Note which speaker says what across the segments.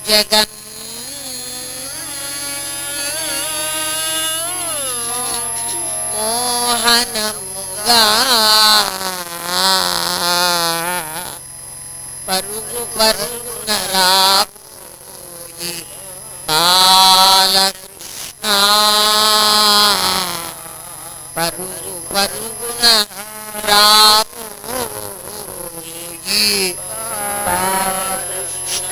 Speaker 1: జగన్ మోహనముగా పరుగు పరుగున రాబోయి బాలకృష్ణ పరుగు పరుగున రాబోయి బాలకృష్ణ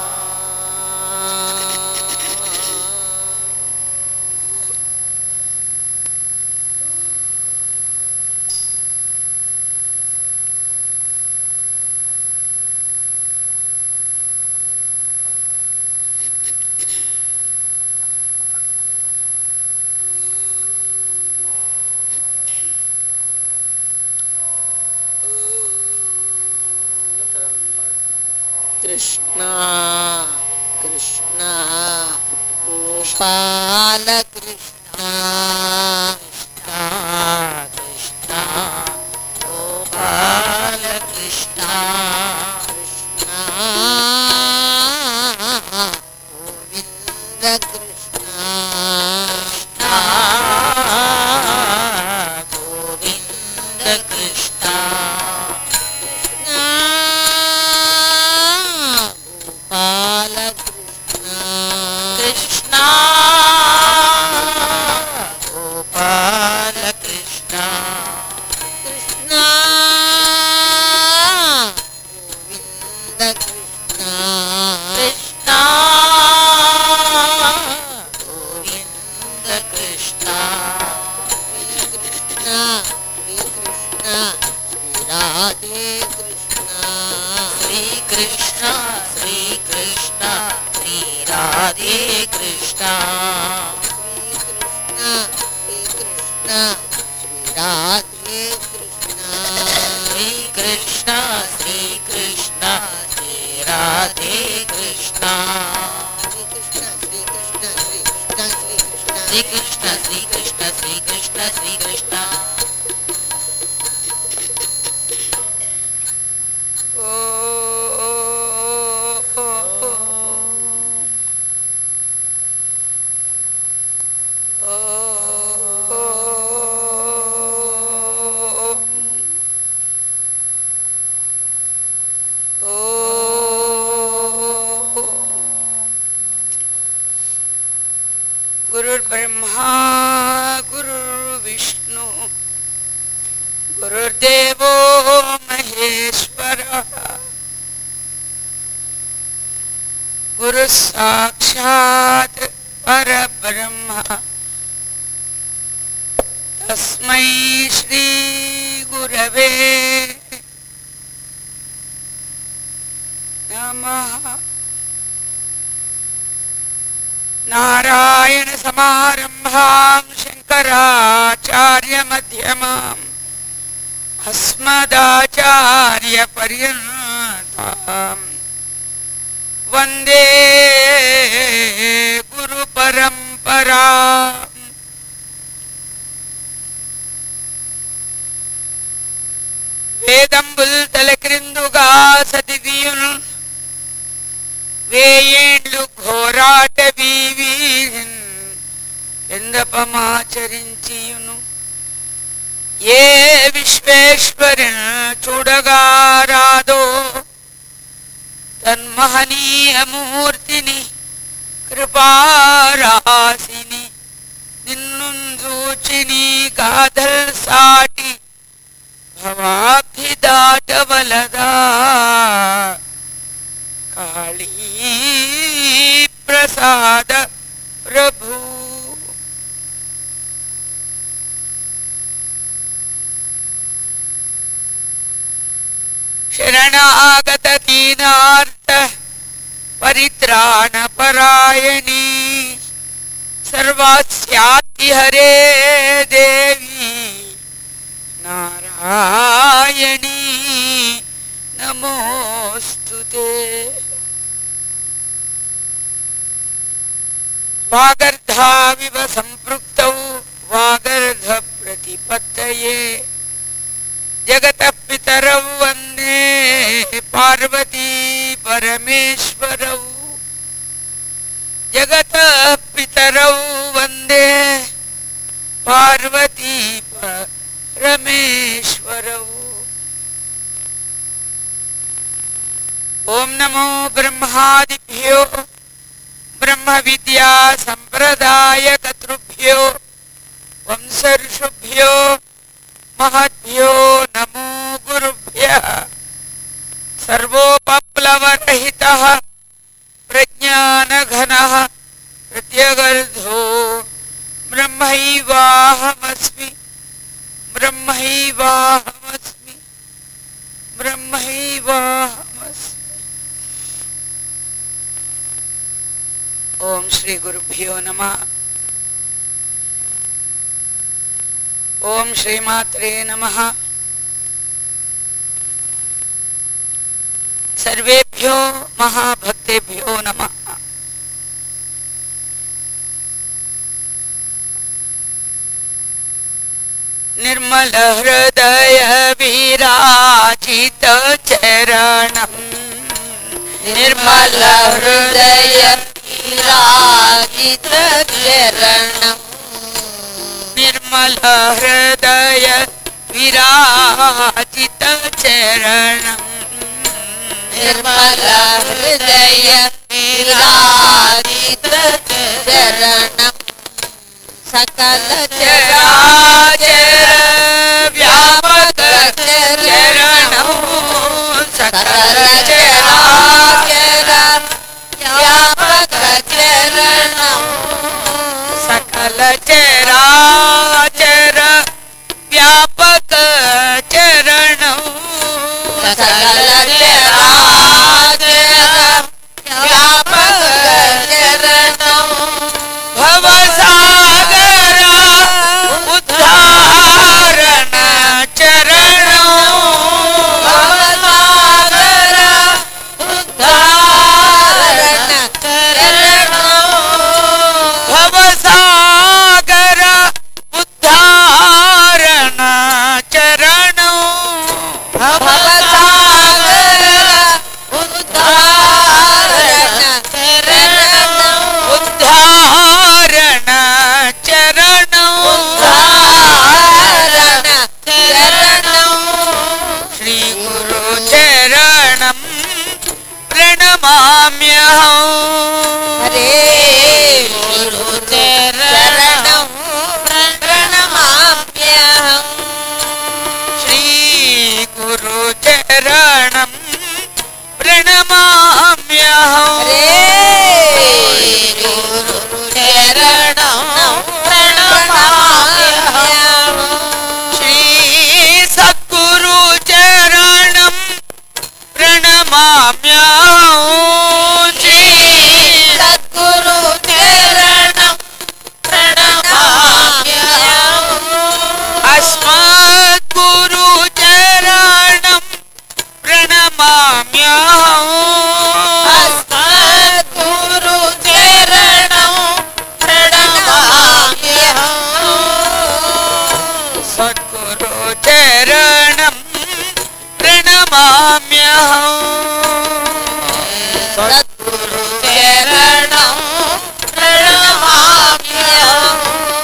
Speaker 1: కృష్ణ కృష్ణ గోపాల కృష్ణ కృష్ణ గోపాల కృష్ణ కృష్ణ గోవింద కృష్ణ గోవింద కృష్ణ గోపాల కృష్ణ కృష్ణ గోపాల కృష్ణ కృష్ణ గోవింద కృష్ణ కృష్ణ గోవింద కృష్ణ కృష్ణ శ్రీ కృష్ణ శ్రీ రాధే కృష్ణ శ్రీ కృష్ణ శ్రీ కృష్ణ శ్రీ రాధే కృష్ణ శ్రీ కృష్ణ శ్రీ కృష్ణ శ్రీ రాధే కృష్ణ శ్రీ కృష్ణ శ్రీ కృష్ణ శ్రీ కృష్ణ శ్రీ కృష్ణ శ్రీ కృష్ణ
Speaker 2: गुरुर्ब्रह्मा गुरुर्विष्णु गुरुर्देवो महेश्वरः गुरुः साक्षात् परब्रह्म तस्मै श्रीगुरवे नमः नारायणसमारम्भां शङ्कराचार्यमध्यमाम् अस्मदाचार्यपर्यन्ताम् वन्दे गुरुपरम्परा వేదంబుల్ తలక్రిందుగా సతిదియును వేయేండ్లు ఘోరాట వీవీన్ ఎందపమాచరించియును ఏ విశ్వేశ్వర చూడగా రాదో తన్మహనీయమూర్తిని కృపారాశిని నిన్ను చూచిని గాథల్ సాటి భవాబ్ధి దాటవలదా కాళీ ప్రసాద ప్రభు శరణాగత దీనార్త పరిత్రాణ పరాయణీ సర్వాస్యాతి హరే దేవి నారాయణీ నమోస్తుతే వాగర్ధావివ సంపృక్తౌ వాగర్ధ ప్రతిపత్తయే జగత పితరౌ వందే పార్వతీ పరమేశ్వరౌ జగత పితరౌ వందే పార్వతీ రమేశ్వరౌ ఓం నమో బ్రహ్మాదిభ్యో బ్రహ్మ విద్యా సంప్రదాయ కతృభ్యో వంశర్షుభ్యో మహద్భ్యో నమో గురుభ్య సర్వోపప్లవరహిత ప్రజ్ఞానఘన ప్రత్యగర్ధో బ్రహ్మైవాహమస్మి బ్రహ్మైవాహమస్మి బ్రహ్మైవాహమస్మి ఓం శ్రీ గురుభ్యో నమ ఓం శ్రీమాత్రే నమ సర్వేభ్యో మహాభక్తేభ్యో నమ నిర్మల హృదయ విరాజిత చరణం
Speaker 1: నిర్మల హృదయ విరాజిత చరణం
Speaker 2: నిర్మల హృదయ విరాజిత చరణం
Speaker 1: నిర్మల హృదయ విరాజిత చరణం సకల
Speaker 2: చరాచర వ్యాపక చరణం సకల
Speaker 1: చరాచర వ్యాపక చరణం
Speaker 2: సకల చరాచర వ్యాపక చరణం
Speaker 1: సకల చరాచర వ్యాపక చరణం
Speaker 2: భవసాగర ఉద్ధారణ చరణం
Speaker 1: భవసాగర ఉద్ధారణ చరణం
Speaker 2: భవసాగర ఉద్ధారణ చరణం
Speaker 1: భవసాగర ఉద్ధారణ చరణం
Speaker 2: ఉద్ధారణ చరణం
Speaker 1: ఉద్ధారణ చరణం
Speaker 2: శ్రీ గురు చరణం ప్రణమామ్యహం
Speaker 1: హరే గురు చరణం ప్రణమామ్యహం
Speaker 2: శ్రీ గురు చరణం ప్రణమామ్యహం
Speaker 1: హరే గురు చరణం ప్రణమామ్యహం
Speaker 2: శ్రీ సద్గురు చరణం ప్రణమామ్యహం శ్రీ
Speaker 1: సద్గురు చరణం ప్రణమామ్యహం
Speaker 2: అస్మద్గురు చరణం ప్రణమామ్యహం
Speaker 1: అస్మద్గురు చరణం ప్రణమామ్యహం
Speaker 2: సద్గురు చరణం ప్రణమామ్యహం
Speaker 1: సద్గురు చరణం ప్రణమామ్యహం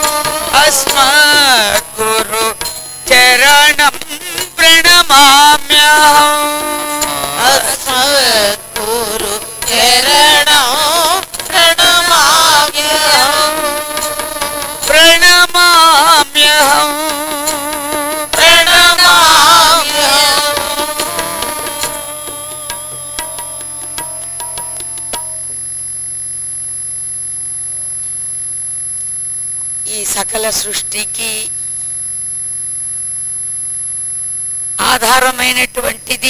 Speaker 2: అస్మద్గురు చరణం ప్రణమామ్యహం
Speaker 1: అస్మద్గురు చరణం ప్రణమామ్యహం
Speaker 2: ప్రణమామ్యహం
Speaker 1: ప్రణమామ్యహం
Speaker 2: ఈ సకల సృష్టికి ఆధారమైనటువంటిది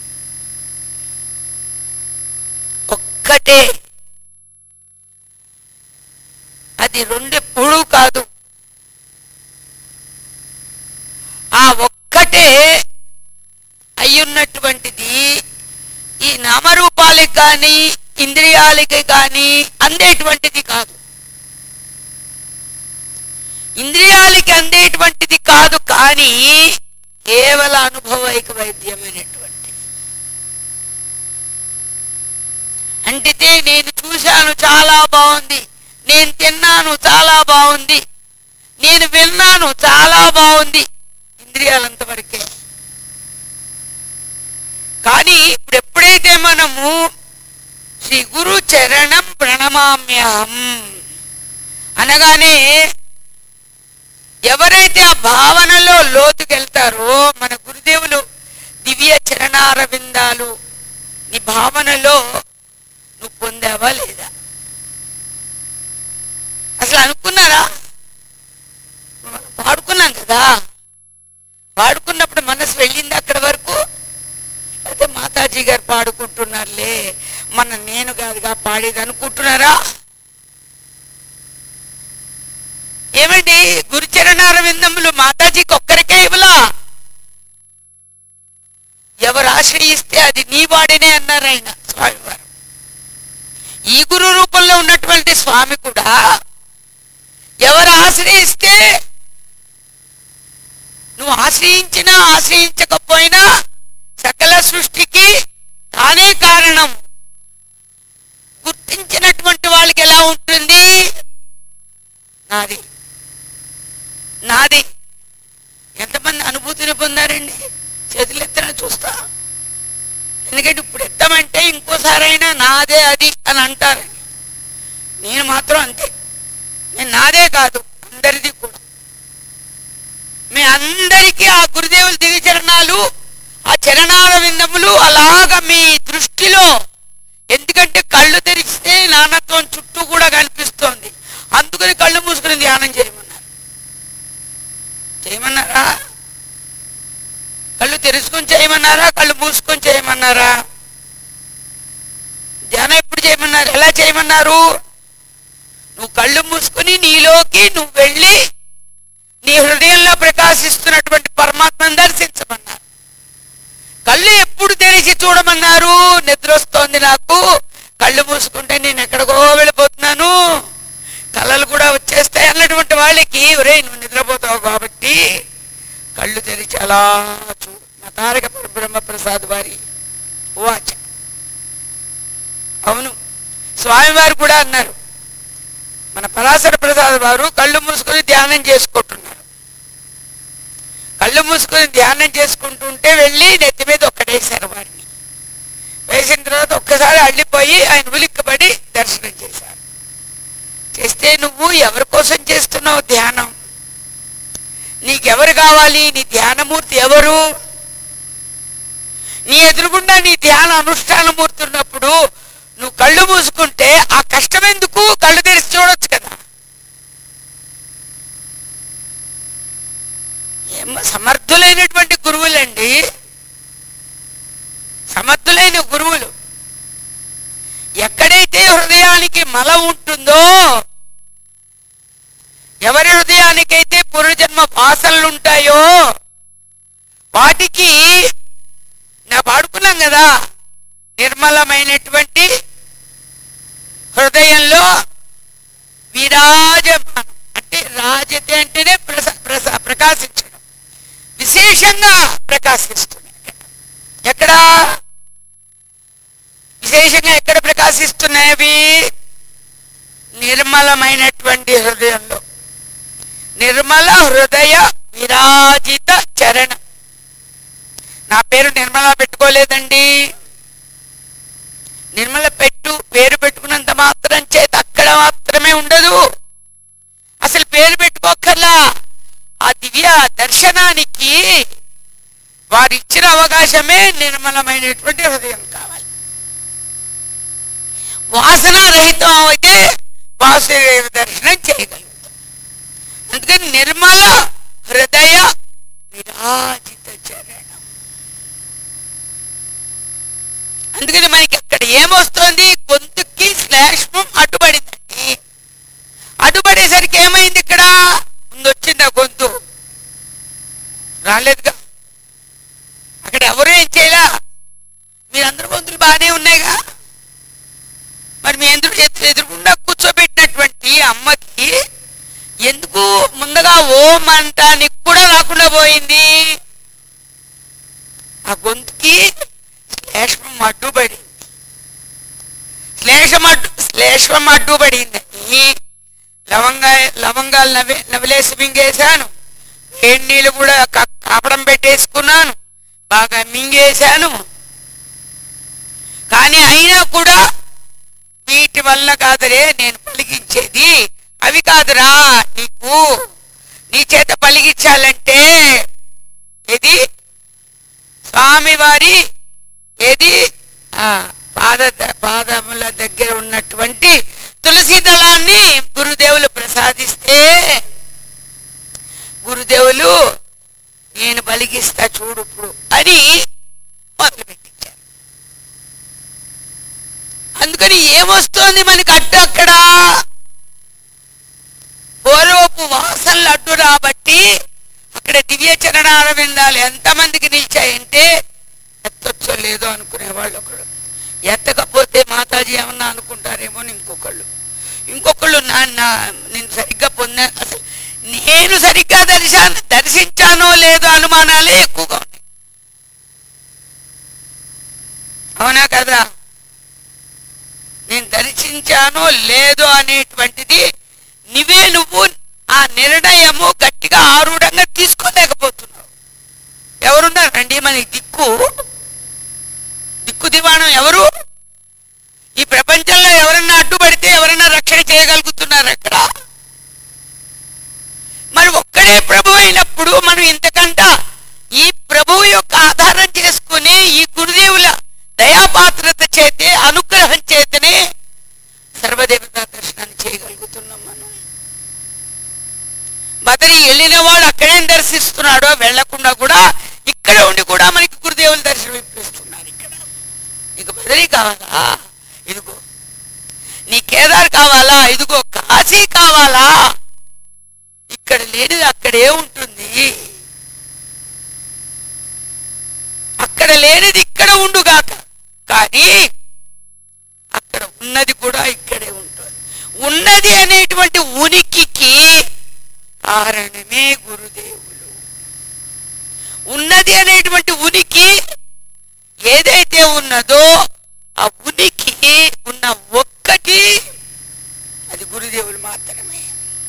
Speaker 2: ఒక్కటే అది రెండెప్పుడు కాదు ఆ ఒక్కటే అయ్యున్నటువంటిది ఈ నామరూపాలకి కానీ ఇంద్రియాలకి కానీ అందేటువంటిది కాదు ఇంద్రియాలకి అందేటువంటిది కాదు కానీ కేవల అనుభవైక వైద్యమైనటువంటి అంటితే నేను చూసి చూశాను చాలా బాగుంది నేను తిన్నాను చాలా బాగుంది నేను విన్నాను చాలా బాగుంది ఇంద్రియాలంతవరకే కానీ ఇప్పుడు ఎప్పుడైతే మనము శ్రీ గురు చరణం ప్రణమామ్యహం అనగానే ఎవరైతే ఆ భావనలో లోతుకెళ్తారో మన గురుదేవులు దివ్య చరణారవిందాలు నీ భావనలో నువ్వు పొందావా లేదా అసలు అనుకున్నారా మనం పాడుకున్నాం కదా పాడుకున్నప్పుడు మనసు వెళ్ళింది అక్కడి వరకు అయితే మాతాజీ గారు పాడుకుంటున్నారులే మన నేను కాదుగా పాడేది అనుకుంటున్నారా ఏమండి గురుచరణార విందములు మాతాజీకి ఒక్కరికే ఇవ్వలా ఎవరు ఆశ్రయిస్తే అది నీ వాడినే అన్నారు ఆయన స్వామివారు ఈ గురు రూపంలో ఉన్నటువంటి స్వామి కూడా ఎవరు ఆశ్రయిస్తే నువ్వు ఆశ్రయించినా ఆశ్రయించకపోయినా సకల సృష్టికి తానే కారణం గుర్తించినటువంటి వాళ్ళకి ఎలా ఉంటుంది నాది నాది ఎంతమంది అనుభూతిని పొందారండి చేతులు ఎత్తని చూస్తా ఎందుకంటే ఇప్పుడు ఎత్తామంటే ఇంకోసారైనా నాదే అది అని అంటారు నేను మాత్రం అంతే నేను నాదే కాదు అందరిది కూడా మీ అందరికీ ఆ గురుదేవుల దివ్య చరణాలు ఆ చరణాల విందములు అలాగ మీ దృష్టిలో ఎందుకంటే కళ్ళు తెరిస్తే నానత్వం చుట్టూ కూడా కనిపిస్తోంది అందుకని కళ్ళు మూసుకుని ధ్యానం చేయమన్నారు చేయమన్నారా కళ్ళు తెరుచుకొని చేయమన్నారా కళ్ళు మూసుకొని చేయమన్నారా ధ్యానం ఎప్పుడు చేయమన్నారు ఎలా చేయమన్నారు నువ్వు కళ్ళు మూసుకుని నీలోకి నువ్వు వెళ్ళి నీ హృదయంలో ప్రకాశిస్తున్నటువంటి పరమాత్మను దర్శించమన్నారు కళ్ళు ఎప్పుడు తెరిచి చూడమన్నారు నిద్ర వస్తోంది నాకు కళ్ళు మూసుకుంటే నేను ఎక్కడికో వెళ్ళిపోతున్నాను కళలు కూడా వచ్చేస్తాయి అన్నటువంటి వాళ్ళకి ఒరే నువ్వు నిద్రపోతావు కాబట్టి కళ్ళు తెరిచి అలా చూడు మా తారక పరబ్రహ్మ ప్రసాద్ వారి వాచ అవును స్వామివారు కూడా అన్నారు మన పరాశర ప్రసాద్ వారు కళ్ళు మూసుకొని ధ్యానం చేసుకుంటున్నారు కళ్ళు మూసుకొని ధ్యానం చేసుకుంటుంటే వెళ్ళి నెత్తి మీద ఒక్కటేశారు వారిని వేసిన తర్వాత ఒక్కసారి అల్లిపోయి ఆయన ఉలిక్కబడి దర్శనం చేశారు చేస్తే నువ్వు ఎవరి కోసం చేస్తున్నావు ధ్యానం నీకెవరు కావాలి నీ ధ్యానమూర్తి ఎవరు నీ ఎదురుగుండా నీ ధ్యాన అనుష్ఠానమూర్తి ఉన్నప్పుడు నువ్వు కళ్ళు మూసుకుంటే ఆ కష్టం ఎందుకు కళ్ళు తెరిచి చూడొచ్చు కదా ఏం సమర్థులైనటువంటి గురువులండి సమర్థులైన గురువులు ఎక్కడైతే హృదయానికి మల ఉంటుందో ఎవరి హృదయానికైతే పూర్వజన్మ వాసనలు ఉంటాయో వాటికి నా పాడుకున్నాం కదా నిర్మలమైనటువంటి హృదయంలో విరాజమానం అంటే రాజతే అంటేనే ప్రస ప్రస ప్రకాశించడం విశేషంగా ప్రకాశిస్తుంది ఎక్కడ విశేషంగా ఎక్కడ ప్రకాశిస్తున్నాయి అవి నిర్మలమైనటువంటి హృదయంలో నిర్మల హృదయ విరాజిత చరణ నా పేరు నిర్మల పెట్టుకోలేదండి నిర్మల పెట్టు పేరు పెట్టుకున్నంత మాత్రం చేత అక్కడ మాత్రమే ఉండదు అసలు పేరు పెట్టుకోకర్లా ఆ దివ్య దర్శనానికి వారు ఇచ్చిన అవకాశమే నిర్మలమైనటువంటి హృదయం కావాలి వాసన రహితం అయితే వాసుదేవ దర్శనం చేయగలుగుతాం అందుకని నిర్మల హృదయ విరాజిత చరణం అందుకని మనకి అక్కడ ఏమొస్తోంది గొంతుకి శ్లేష్మం అడ్డుపడిందండి అడ్డుపడేసరికి ఏమైంది ఇక్కడ ముందు వచ్చింది ఆ గొంతు రాలేదుగా అక్కడ ఎవరు ఏం చేయలా మీరందరూ గొంతులు బాగానే ఉన్నాయిగా మరి మీ ఎదురు ఎదురు- ఎదురుగుండా కూర్చోబెట్టినటువంటి అమ్మకి ఎందుకు ముందుగా ఓం అంటానికి కూడా రాకుండా పోయింది ఆ గొంతుకి శ్లేషం అడ్డుపడి శ్లేషం అడ్డు శ్లేష విశ్వం అడ్డుపడింది ఈ లవంగా లవంగాలు నవ్వి నవిలేసి మింగేశాను వేడి నీళ్ళు కూడా క- కాపడం పెట్టేసుకున్నాను బాగా మింగేశాను కానీ అయినా కూడా వీటి వల్ల కాదురే నేను పలిగించేది అవి కాదురా నీకు నీ చేత పలిగించాలంటే ఇది స్వామివారి ఏది ఆ పాద పాదముల దగ్గర ఉన్నటువంటి తులసి దళాన్ని గురుదేవులు ప్రసాదిస్తే గురుదేవులు నేను బలిగిస్తా చూడు ఇప్పుడు అని మొదలు పెట్టించారు అందుకని ఏమొస్తోంది మనకి అడ్డు అక్కడ పూర్వపు వాసనలు అడ్డు రాబట్టి అక్కడ దివ్య చరణాల విందాలు ఎంతమందికి నిలిచాయంటే ఎత్తొచ్చో లేదో అనుకునేవాళ్ళు ఒకడు ఎత్తకపోతే మాతాజీ ఏమన్నా అనుకుంటారేమో అని ఇంకొకళ్ళు ఇంకొకళ్ళు నాన్న నేను సరిగ్గా పొందా అసలు నేను సరిగ్గా దర్శా దర్శించానో లేదో అనుమానాలే ఎక్కువగా ఉన్నాయి అవునా కదా నేను దర్శించానో లేదో అనేటువంటిది నువ్వే నువ్వు ఆ నిర్ణయము గట్టిగా ఆరూఢంగా తీసుకోలేకపోతున్నావు ఎవరున్నారండి మనకి దిక్కు దిక్కు దివాణం ఎవరు ఈ ప్రపంచంలో ఎవరన్నా అడ్డుపడితే ఎవరన్నా రక్షణ చేయగలుగుతున్నారు అక్కడ మరి ఒక్కడే ప్రభు అయినప్పుడు మనం ఇంతకంట ఈ ప్రభువు యొక్క ఆధారం చేసుకుని ఈ గురుదేవుల దయాపాత్రత చేతే అనుగ్రహం చేతనే సర్వదేవతా దర్శనాన్ని చేయగలుగుతున్నాం మనం బదరి వెళ్ళిన వాడు అక్కడేం దర్శిస్తున్నాడో వెళ్లకుండా కూడా ఇక్కడ ఉండి కూడా మనకి గురుదేవుల దర్శనం ఇప్పిస్తున్నారు ఇక్కడ నీకు బదరి కావాలా ఇదిగో నీ కేదార్ కావాలా ఇదిగో కాశీ కావాలా ఇక్కడ లేనిది అక్కడే ఉంటుంది అక్కడ లేనిది ఇక్కడ ఉండుగాక కానీ అక్కడ ఉన్నది కూడా ఇక్కడే ఉంటుంది ఉన్నది అనేటువంటి ఉనికికి కారణమే గురుదేవులు ఉన్నది అనేటువంటి ఉనికి ఏదైతే ఉన్నదో ఆ ఉనికి ఉన్న ఒక్కటి అది గురుదేవులు మాత్రమే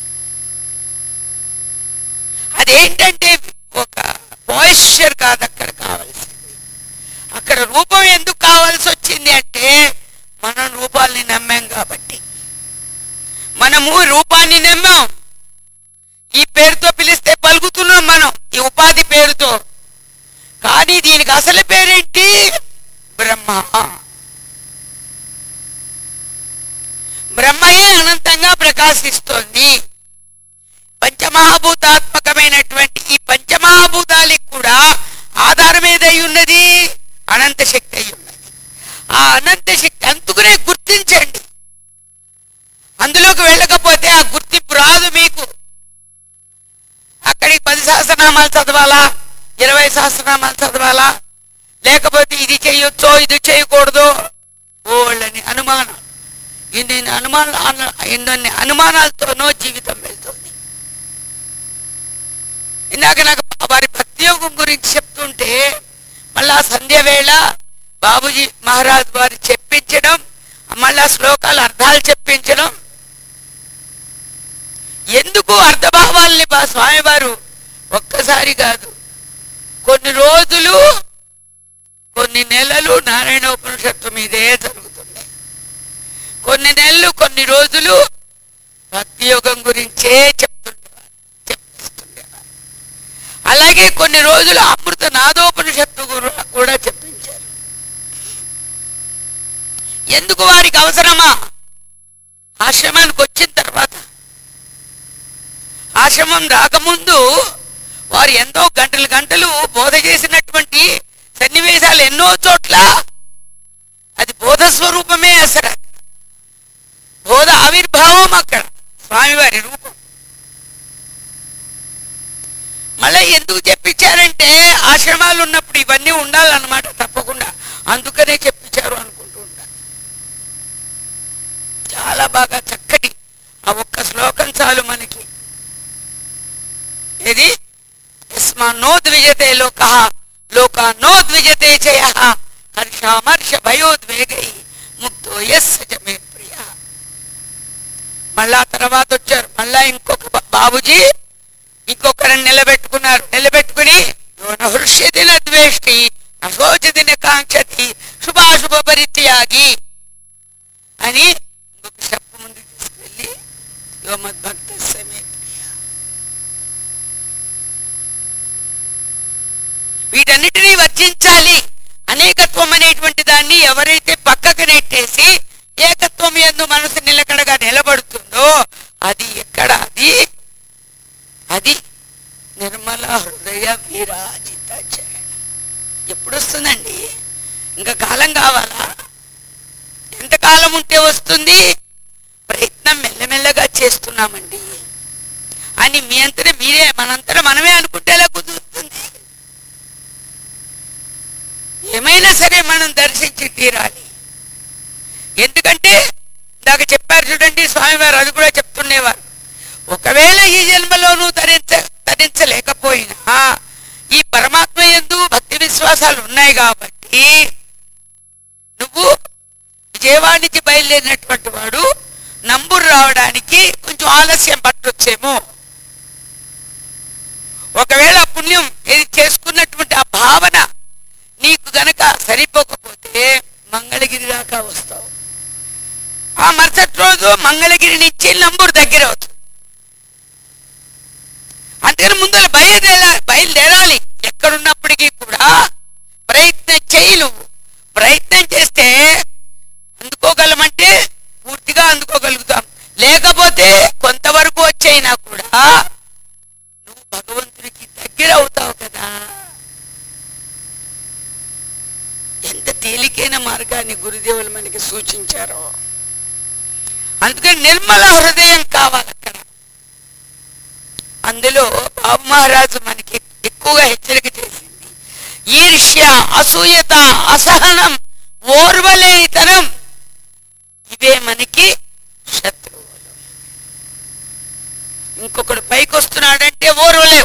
Speaker 2: అదేంటంటే ఒక పాయిశ్చర్ కాదు అక్కడ కావాల్సింది అక్కడ రూపం ఎందుకు కావాల్సి వచ్చింది అంటే మనం రూపాల్ని నమ్మాం కాబట్టి మనము రూపాన్ని నమ్మాం ఈ పేరుతో పిలిస్తే పలుకుతున్నాం మనం ఈ ఉపాధి పేరుతో కానీ దీనికి అసలు పేరేంటి బ్రహ్మ బ్రహ్మయే అనంతంగా ప్రకాశిస్తోంది పంచమహాభూతాత్మకమైనటువంటి ఈ పంచమహాభూతాలకి కూడా ఆధారం ఏదై ఉన్నది అనంత శక్తి అయి ఉన్నది ఆ అనంత శక్తి అందుకునే గుర్తించండి అందులోకి వెళ్ళకపోతే ఆ గుర్తింపు రాదు మీకు అక్కడికి పది సహస్రనామాలు చదవాలా ఇరవై సహస్రనామాలు చదవాలా లేకపోతే ఇది చేయొచ్చో ఇది చేయకూడదు ఓళ్ళని అనుమానం ఇన్ని అనుమానాలు ఎన్నెన్ని అనుమానాలతోనో జీవితం వెళ్తుంది ఇందాక నాకు వారి భక్తియోగం గురించి చెప్తుంటే మళ్ళా సంధ్య వేళ బాబుజీ మహారాజ్ వారు చెప్పించడం మళ్ళా శ్లోకాల అర్థాలు చెప్పించడం ఎందుకు అర్ధభావాల్ని బా స్వామివారు ఒక్కసారి కాదు కొన్ని రోజులు కొన్ని నెలలు నారాయణ ఉపనిషత్తు మీదే జరుగుతున్నాయి కొన్ని నెలలు కొన్ని రోజులు భక్తి యోగం గురించే చెప్తుండేవారు చెప్పిస్తుండేవారు అలాగే కొన్ని రోజులు అమృత నాదోపనిషత్తు గురు- కూడా చెప్పించారు ఎందుకు వారికి అవసరమా ఆశ్రమానికి వచ్చిన తర్వాత ఆశ్రమం రాకముందు వారు ఎంతో గంటలు గంటలు బోధ చేసినటువంటి సన్నివేశాలు ఎన్నో చోట్ల అది బోధ స్వరూపమే అసలు బోధ ఆవిర్భావం అక్కడ స్వామివారి రూపం మళ్ళీ ఎందుకు చెప్పించారంటే ఆశ్రమాలు ఉన్నప్పుడు ఇవన్నీ ఉండాలన్నమాట తప్పకుండా అందుకనే చెప్పించారు అనుకుంటూ ఉంటాను చాలా బాగా చక్కటి ఆ ఒక్క శ్లోకం చాలు మనకి ఇది యస్మాన్నోద్విజతే లోక లోకాన్నోద్విజతే చయ హర్షామర్ష భయోద్వేగై ముక్తో యస్స చ మే ప్రియ తర్వాత వచ్చారు మళ్ళా ఇంకొక బా- బాబుజీ ఇంకొకరిని నిలబెట్టుకున్నారు నిలబెట్టుకుని హృష్యతి ద్వేష్టి అశోచతి కాంక్షతి శుభాశుభ పరిత్యాగి అని ఇంకొక స్టెప్ ముందుకు తీసుకెళ్ళి యో మద్భక్త సమేత వీటన్నిటినీ వర్జించాలి అనేకత్వం అనేటువంటి దాన్ని ఎవరైతే పక్కకు నెట్టేసి ఏకత్వం ఎందు మనసు నిలకడగా నిలబడుతుందో అది ఎక్కడ అది అది నిర్మల హృదయ విరాజిత చరణ ఎప్పుడు వస్తుందండి ఇంకా కాలం కావాలా ఎంతకాలం ఉంటే వస్తుంది ప్రయత్నం మెల్లమెల్లగా చేస్తున్నామండి అని మీ అంతటా మీరే మనంతటా మనమే అనుకుంటేలా కుదురుతుంది ఏమైనా సరే మనం దర్శించి తీరాలి ఎందుకంటే ఇందాక చెప్పారు చూడండి స్వామివారు అది కూడా చెప్తుండేవారు ఒకవేళ ఈ జన్మలోనూ తరించ తరించలేకపోయినా ఈ పరమాత్మ ఎందు భక్తి విశ్వాసాలు ఉన్నాయి కాబట్టి నువ్వు విజయవాడ నుంచి బయలుదేరినటువంటి వాడు నంబూరు రావడానికి కొంచెం ఆలస్యం పట్టొచ్చేమో ఒకవేళ పుణ్యం ఏది చేసుకున్నటువంటి ఆ భావన నీకు గనక సరిపోకపోతే మంగళగిరి దాకా వస్తావు ఆ మరుసటి రోజు మంగళగిరి నుంచి నంబూరు దగ్గర అవుతుంది అంతేనా ముందర బయలుదేరాలి బయలుదేరాలి ఎక్కడున్నప్పటికీ కూడా ప్రయత్నం చేయి నువ్వు ప్రయత్నం చేస్తే అందుకోగలమంటే పూర్తిగా అందుకోగలుగుతాం లేకపోతే కొంతవరకు వచ్చైనా కూడా నువ్వు భగవంతుడికి దగ్గర అవుతావు కదా ఎంత తేలికైన మార్గాన్ని గురుదేవులు మనకి సూచించారో అందుకని నిర్మల హృదయం కావాలి అక్కడ అందులో బాబు మహారాజు మనకి ఎక్కువగా హెచ్చరిక చేసింది ఈర్ష్య అసూయత అసహనం ఓర్వలేనితనం ఇవే మనకి శత్రువులు ఇంకొకడు పైకి వస్తున్నాడంటే ఓర్వలేవు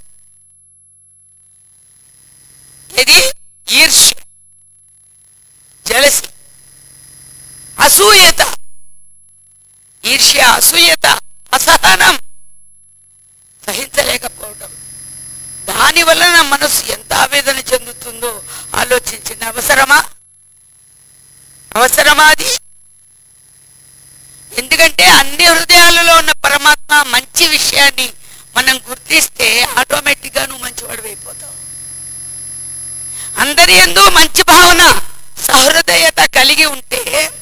Speaker 2: ఇది ఈర్ష్య జలసి అసూయత ఈర్ష్య అసూయత అసహనం సహించలేకపోవడం దాని వలన మనసు ఎంత ఆవేదన చెందుతుందో ఆలోచించిన అవసరమా అవసరమా అది ఎందుకంటే అన్ని హృదయాలలో ఉన్న పరమాత్మ మంచి విషయాన్ని మనం గుర్తిస్తే ఆటోమేటిక్గా నువ్వు మంచివాడు అయిపోతావు అందరి ఎందు మంచి భావన సహృదయత కలిగి ఉంటే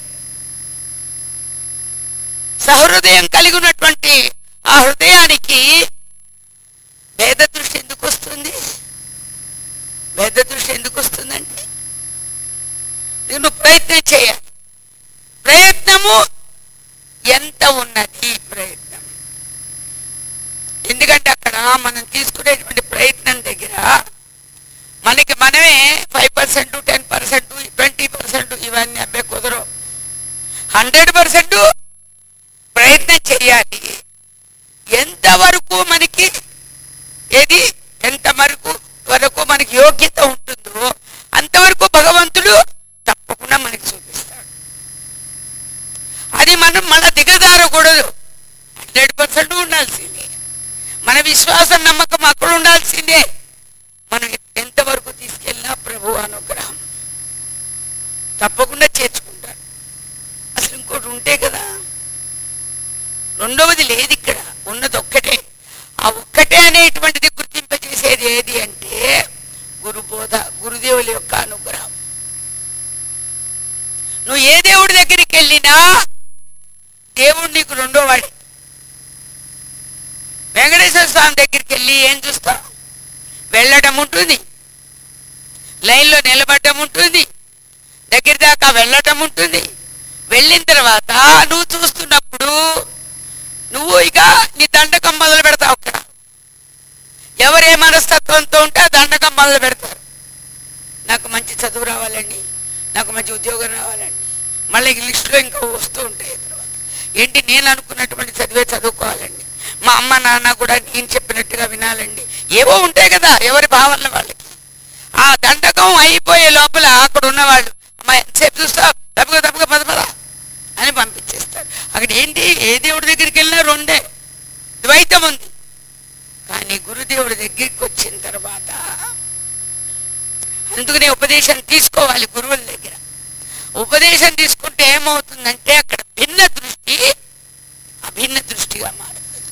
Speaker 2: సహృదయం కలిగి ఉన్నటువంటి ఆ హృదయానికి భేద దృష్టి ఎందుకు వస్తుంది భేద దృష్టి ఎందుకు వస్తుందండి ఇది నువ్వు ప్రయత్నం చేయాలి ప్రయత్నము ఎంత ఉన్నది ప్రయత్నం ఎందుకంటే అక్కడ మనం తీసుకునేటువంటి ప్రయత్నం దగ్గర మనకి మనమే five percent ten percent twenty percent ఇవన్నీ అబ్బాయి కుదరవు హండ్రెడ్ పర్సెంట్ ప్రయత్నం చేయాలి ఎంతవరకు మనకి ఏది ఎంత వరకు వరకు మనకి యోగ్యత ఉంటుందో అంతవరకు భగవంతుడు తప్పకుండా మనకి చూపిస్తాడు అది మనం మళ్ళా దిగజారకూడదు హండ్రెడ్ పర్సెంట్ ఉండాల్సిందే మన విశ్వాసం నమ్మకం అక్కడ ఉండాల్సిందే మనం ఎంతవరకు తీసుకెళ్ళినా ప్రభు అనుగ్రహం తప్పకుండా చేర్చుకుంటాడు అసలు ఇంకోటి ఉంటే కదా రెండవది లేదు ఇక్కడ ఉన్నది ఒక్కటే ఆ ఒక్కటే అనేటువంటిది గుర్తింపజేసేది ఏది అంటే గురుబోధ గురుదేవుల యొక్క అనుగ్రహం నువ్వు ఏ దేవుడి దగ్గరికి వెళ్ళినా దేవుడు నీకు రెండో వాడే వెంకటేశ్వర స్వామి దగ్గరికి వెళ్ళి ఏం చూస్తావు వెళ్ళటం ఉంటుంది లైన్లో నిలబడటం ఉంటుంది దగ్గర దాకా వెళ్ళటం ఉంటుంది వెళ్ళిన తర్వాత నువ్వు చూస్తున్నప్పుడు నువ్వు ఇక నీ దండకం మొదలు పెడతావు అక్కడ ఎవరు ఏ మనస్తత్వంతో ఉంటే ఆ దండకం మొదలు పెడతారు నాకు మంచి చదువు రావాలండి నాకు మంచి ఉద్యోగం రావాలండి మళ్ళీ లిస్టులో ఇంకా వస్తూ ఉంటాయి తర్వాత ఏంటి నేను అనుకున్నటువంటి చదివే చదువుకోవాలండి మా అమ్మ నాన్న కూడా నేను చెప్పినట్టుగా వినాలండి ఏవో ఉంటాయి కదా ఎవరి భావనలు వాళ్ళకి ఆ దండకం అయిపోయే లోపల అక్కడ ఉన్నవాళ్ళు అమ్మా ఎంతసేపు చూస్తావు తప్పుగా తప్పుగా పద పద అని పంపించేస్తారు అక్కడ ఏంటి ఏ దేవుడి దగ్గరికి వెళ్ళినా రెండే ద్వైతం ఉంది కానీ గురుదేవుడి దగ్గరికి వచ్చిన తర్వాత అందుకనే ఉపదేశం తీసుకోవాలి గురువుల దగ్గర ఉపదేశం తీసుకుంటే ఏమవుతుందంటే అక్కడ భిన్న దృష్టి అభిన్న దృష్టిగా మారుతుంది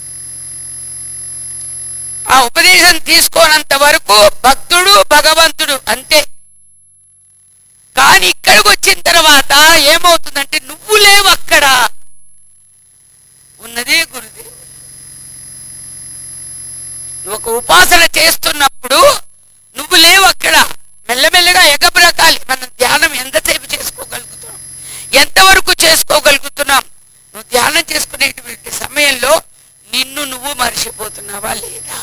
Speaker 2: ఆ ఉపదేశం తీసుకోనంత వరకు భక్తుడు భగవంతుడు అంతే కానీ ఇక్కడికి వచ్చిన తర్వాత ఏమవుతుందంటే నువ్వు లేవు అక్కడ ఉన్నదే గురుదేవుడు నువ్వు ఒక ఉపాసన చేస్తున్నప్పుడు నువ్వు లేవు అక్కడ మెల్లమెల్లగా ఎగబ్రకాలి మనం ధ్యానం ఎంతసేపు చేసుకోగలుగుతున్నాం ఎంతవరకు చేసుకోగలుగుతున్నాం నువ్వు ధ్యానం చేసుకునేటువంటి సమయంలో నిన్ను నువ్వు మర్చిపోతున్నావా లేదా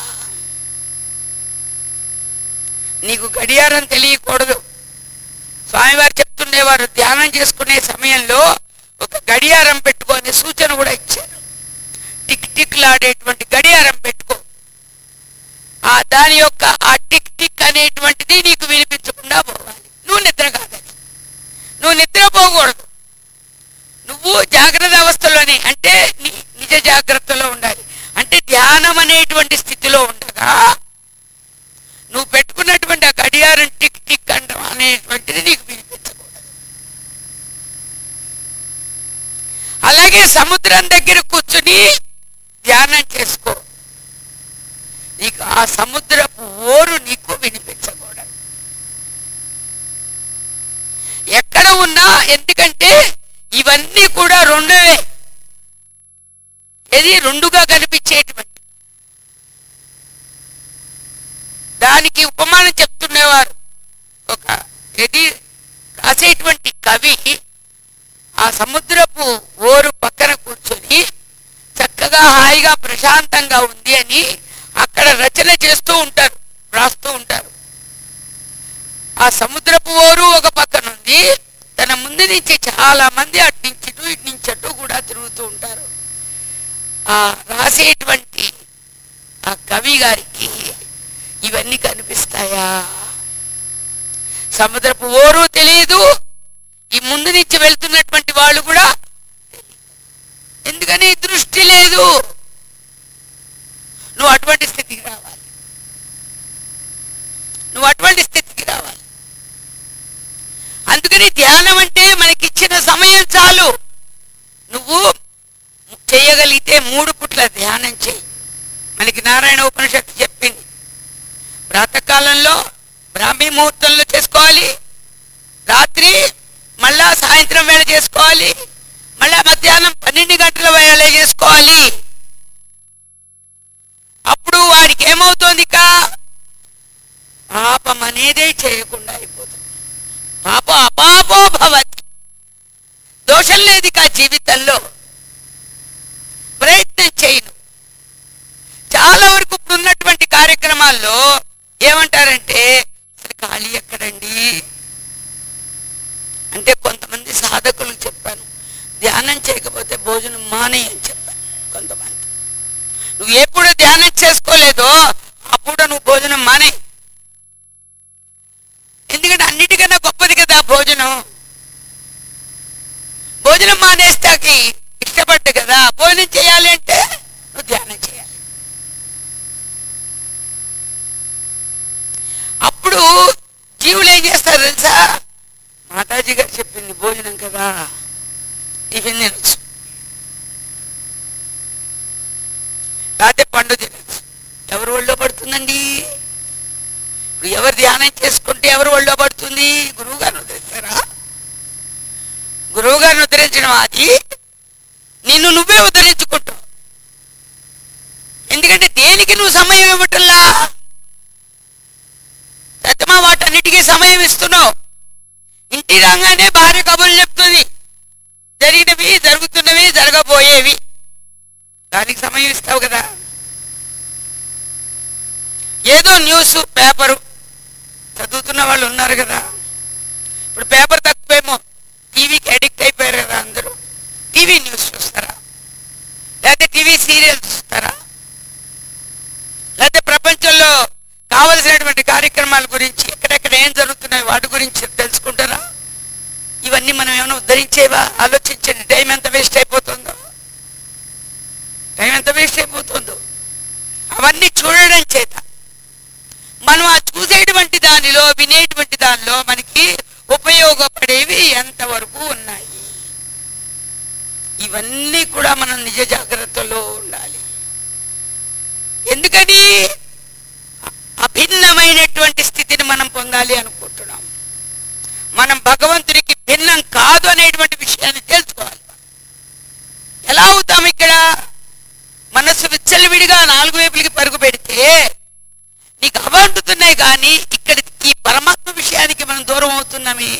Speaker 2: నీకు గడియారం తెలియకూడదు స్వామివారు చెప్తుండేవారు ధ్యానం చేసుకునే సమయంలో ఒక గడియారం పెట్టుకొని సూచన కూడా ఇచ్చారు టిక్ టిక్ లాడేటువంటి గడియారం పెట్టుకో ఆ దాని యొక్క ఆ టిక్ టిక్ అనేటువంటిది నీకు వినిపించకుండా పోవాలి నువ్వు నిద్ర కాదని నువ్వు నిద్ర పోకూడదు నువ్వు జాగ్రత్త అవస్థలోనే అంటే ని- నిజ జాగ్రత్తలో ఉండాలి అంటే ధ్యానం అనేటువంటి స్థితిలో ఉండగా నువ్వు పెట్టుకున్నటువంటి ఆ గడియారం టిక్ టిక్ అంట అనేటువంటిది నీకు వినిపించకూడదు అలాగే సముద్రం దగ్గర కూర్చుని ధ్యానం చేసుకో నీకు ఆ సముద్రపు ఓరు నీకు వినిపించకూడదు ఎక్కడ ఉన్నా ఎందుకంటే ఇవన్నీ కూడా రెండవే ఇది రెండుగా కనిపించేటువంటి దానికి ఉపమానం చెప్తుండేవారు ఒక ఇది రాసేటువంటి కవి ఆ సముద్రపు ఓరు పక్కన కూర్చొని చక్కగా హాయిగా ప్రశాంతంగా ఉంది అని అక్కడ రచన చేస్తూ ఉంటారు రాస్తూ ఉంటారు ఆ సముద్రపు ఓరు ఒక పక్కన ఉంది తన ముందు నుంచి చాలా మంది అటు నుంచి ఇటు ఇటు నుంచి అటు కూడా తిరుగుతూ ఉంటారు ఆ రాసేటువంటి ఆ కవి గారికి ఇవన్నీ కనిపిస్తాయా సముద్రపు ఓరు తెలియదు ఈ ముందు నుంచి వెళ్తున్నటువంటి వాళ్ళు కూడా తెలీదు. ఎందుకని దృష్టి లేదు నువ్వు అటువంటి స్థితికి రావాలి నువ్వు అటువంటి స్థితికి రావాలి అందుకని ధ్యానం అంటే మనకిచ్చిన సమయం చాలు నువ్వు చేయగలిగితే మూడు పుట్ల ధ్యానం చేయి మనకి నారాయణ ఉపనిషత్తు చెప్పింది ప్రాతకాలంలో బ్రాహ్మీ ముహూర్తంలో చేసుకోవాలి రాత్రి మళ్ళా సాయంత్రం వేళ చేసుకోవాలి మళ్ళా మధ్యాహ్నం పన్నెండు గంటల వేళ చేసుకోవాలి అప్పుడు వాడికి ఏమవుతోంది ఇక పాపం అనేదే చేయకుండా అయిపోతుంది పాప అపాపో భవతి దోషం లేదు ఇక జీవితంలో ప్రయత్నం చేయను చాలా వరకు ఇప్పుడు ఉన్నటువంటి కార్యక్రమాల్లో ఏమంటారంటే అసలు ఖాళీ ఎక్కడండి అంటే కొంతమంది సాధకులు చెప్పాను ధ్యానం చేయకపోతే భోజనం మానే అని చెప్పాను కొంతమంది నువ్వు ఎప్పుడు ధ్యానం చేసుకోలేదో అప్పుడు నువ్వు భోజనం మానే ఎందుకంటే అన్నిటికన్నా గొప్పది కదా భోజనం భోజనం మానేస్తాకి ఇష్టపడ్డు కదా భోజనం చేయాలి అంటే నువ్వు ధ్యానం చేయాలి అప్పుడు జీవులు ఏం చేస్తారు తెలుసా మాతాజీ గారు చెప్పింది భోజనం కదా టిఫిన్ తినొచ్చు లేకపోతే పండు తినొచ్చు ఎవరు ఒళ్ళో పడుతుందండి ఇప్పుడు ఎవరు ధ్యానం చేసుకుంటే ఎవరు ఒళ్ళో పడుతుంది గురువు గారిని ఉద్ధరిస్తారా గురువు గారిని ఉద్ధరించడం అది నిన్ను నువ్వే ఉద్ధరించుకుంటావు ఎందుకంటే దేనికి నువ్వు సమయం ఇవ్వటంలా సత్యమా వాటన్నిటికీ సమయం ఇస్తున్నావు ఇంటి రాగానే భార్య కబుర్లు చెప్తుంది జరిగినవి జరుగుతున్నవి జరగబోయేవి దానికి సమయం ఇస్తావు కదా ఏదో న్యూస్ పేపరు చదువుతున్న వాళ్ళు ఉన్నారు కదా ఇప్పుడు పేపర్ తక్కువేమో టీవీకి అడిక్ట్ అయిపోయారు కదా అందరూ టీవీ న్యూస్ చూస్తారా లేకపోతే టీవీ సీరియల్ చూస్తారా లేకపోతే ప్రపంచంలో కావలసినటువంటి కార్యక్రమాల గురించి ఎక్కడెక్కడ ఏం జరుగుతున్నాయి వాటి గురించి తెలుసుకుంటారా ఇవన్నీ మనం ఏమైనా ఉద్ధరించేవా ఆలోచించండి టైం ఎంత వేస్ట్ అయిపోతుందో టైం ఎంత వేస్ట్ అయిపోతుందో అవన్నీ చూడడం చేత మనం ఆ చూసేటువంటి దానిలో వినేటువంటి దానిలో మనకి ఉపయోగపడేవి ఎంతవరకు ఉన్నాయి ఇవన్నీ కూడా మనం నిజ జాగ్రత్తలో ఉండాలి ఎందుకని అభిన్నమైనటువంటి స్థితిని మనం పొందాలి అనుకుంటున్నాం మనం భగవంతునికి భిన్నం కాదు అనేటువంటి విషయాన్ని తెలుసుకోవాలి ఎలా అవుతాం ఇక్కడ మనస్సు విచ్చలవిడిగా నాలుగు వైపులకి పరుగు పెడితే నీకు అవంటుతున్నాయి కానీ ఇక్కడ ఈ పరమాత్మ విషయానికి మనం దూరం అవుతున్నామే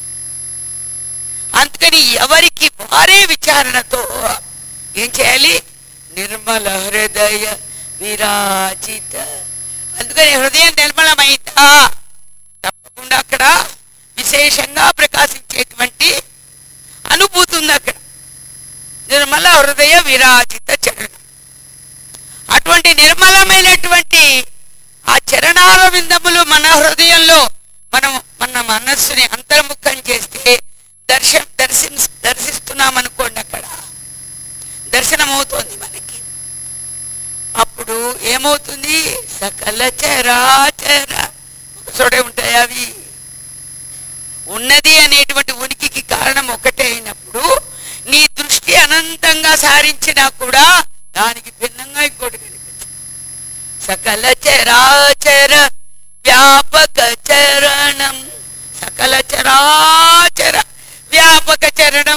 Speaker 2: అందుకని ఎవరికి వారే విచారణతో ఏం చేయాలి నిర్మల హృదయ విరాజిత అందుకని హృదయం నిర్మలమైందా తప్పకుండా అక్కడ విశేషంగా ప్రకాశించేటువంటి అనుభూతి ఉంది అక్కడ నిర్మల హృదయ విరాజిత చరణం అటువంటి నిర్మలమైనటువంటి ఆ చరణాల విందములు మన హృదయంలో మనం మన మనస్సుని అంతర్ముఖం చేస్తే దర్శ దర్శి దర్శిస్తున్నాం అనుకోండి అక్కడ దర్శనం అవుతోంది మనకి అప్పుడు ఏమవుతుంది సకల చరాచర ఒక చోటే ఉంటాయి అవి ఉన్నది అనేటువంటి ఉనికికి కారణం ఒకటే అయినప్పుడు నీ దృష్టి అనంతంగా సారించినా కూడా దానికి భిన్నంగా ఇంకోటి కనిపించదు సకల చరాచర వ్యాపక చరణం సకల చరాచర వ్యాపక చరణం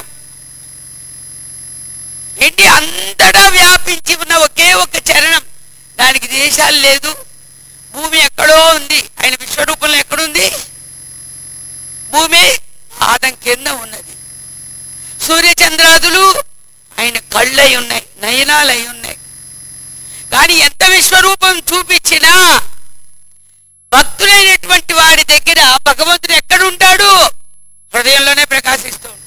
Speaker 2: ఏంటి అంతటా వ్యాపించి ఉన్న ఒకే ఒక చరణం దానికి దేశాలు లేదు భూమి ఎక్కడో ఉంది ఆయన విశ్వరూపంలో ఎక్కడుంది భూమి ఆదం కింద ఉన్నది సూర్యచంద్రాదులు ఆయన కళ్ళై ఉన్నాయి నయనాలై ఉన్నాయి కానీ ఎంత విశ్వరూపం చూపించినా భక్తులైనటువంటి వారి దగ్గర భగవంతుడు ఎక్కడ ఉంటాడు హృదయంలోనే ప్రకాశిస్తూ ఉంటాడు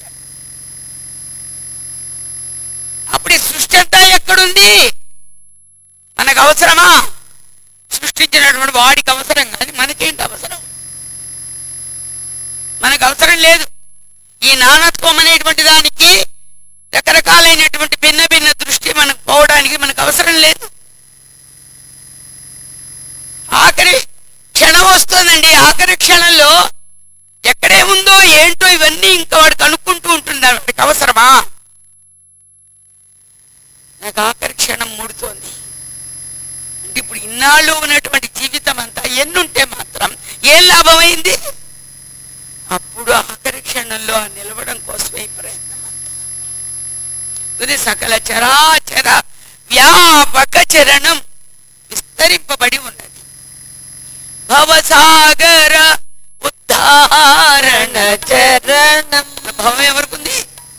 Speaker 2: అప్పుడు ఈ సృష్టి అంతా ఎక్కడుంది మనకు అవసరమా సృష్టించినటువంటి వాడికి అవసరం కానీ మనకేంటి అవసరం మనకు అవసరం లేదు ఈ నానత్వం అనేటువంటి దానికి రకరకాలైనటువంటి భిన్న భిన్న దృష్టి మనకు పోవడానికి మనకు అవసరం లేదు ఆఖరి క్షణం వస్తుందండి ఆఖరి క్షణంలో ఎక్కడే ఉందో ఏంటో ఇవన్నీ ఇంకా వాడు కనుక్కుంటూ ఉంటున్నారు వాడికి అవసరమా నాకు ఆఖరి క్షణం ముడుతోంది అంటే ఇప్పుడు ఇన్నాళ్ళు ఉన్నటువంటి జీవితం అంతా ఎన్నుంటే మాత్రం ఏం లాభమైంది అప్పుడు ఆఖరి క్షణంలో ఆ నిలవడం కోసమే ఈ ప్రయత్నం అంతా. ఇది సకల చరాచర వ్యాపక చరణం విస్తరింపబడి ఉన్నది భవసాగర ఉద్ధారణ చరణం భవం ఎవరికుంది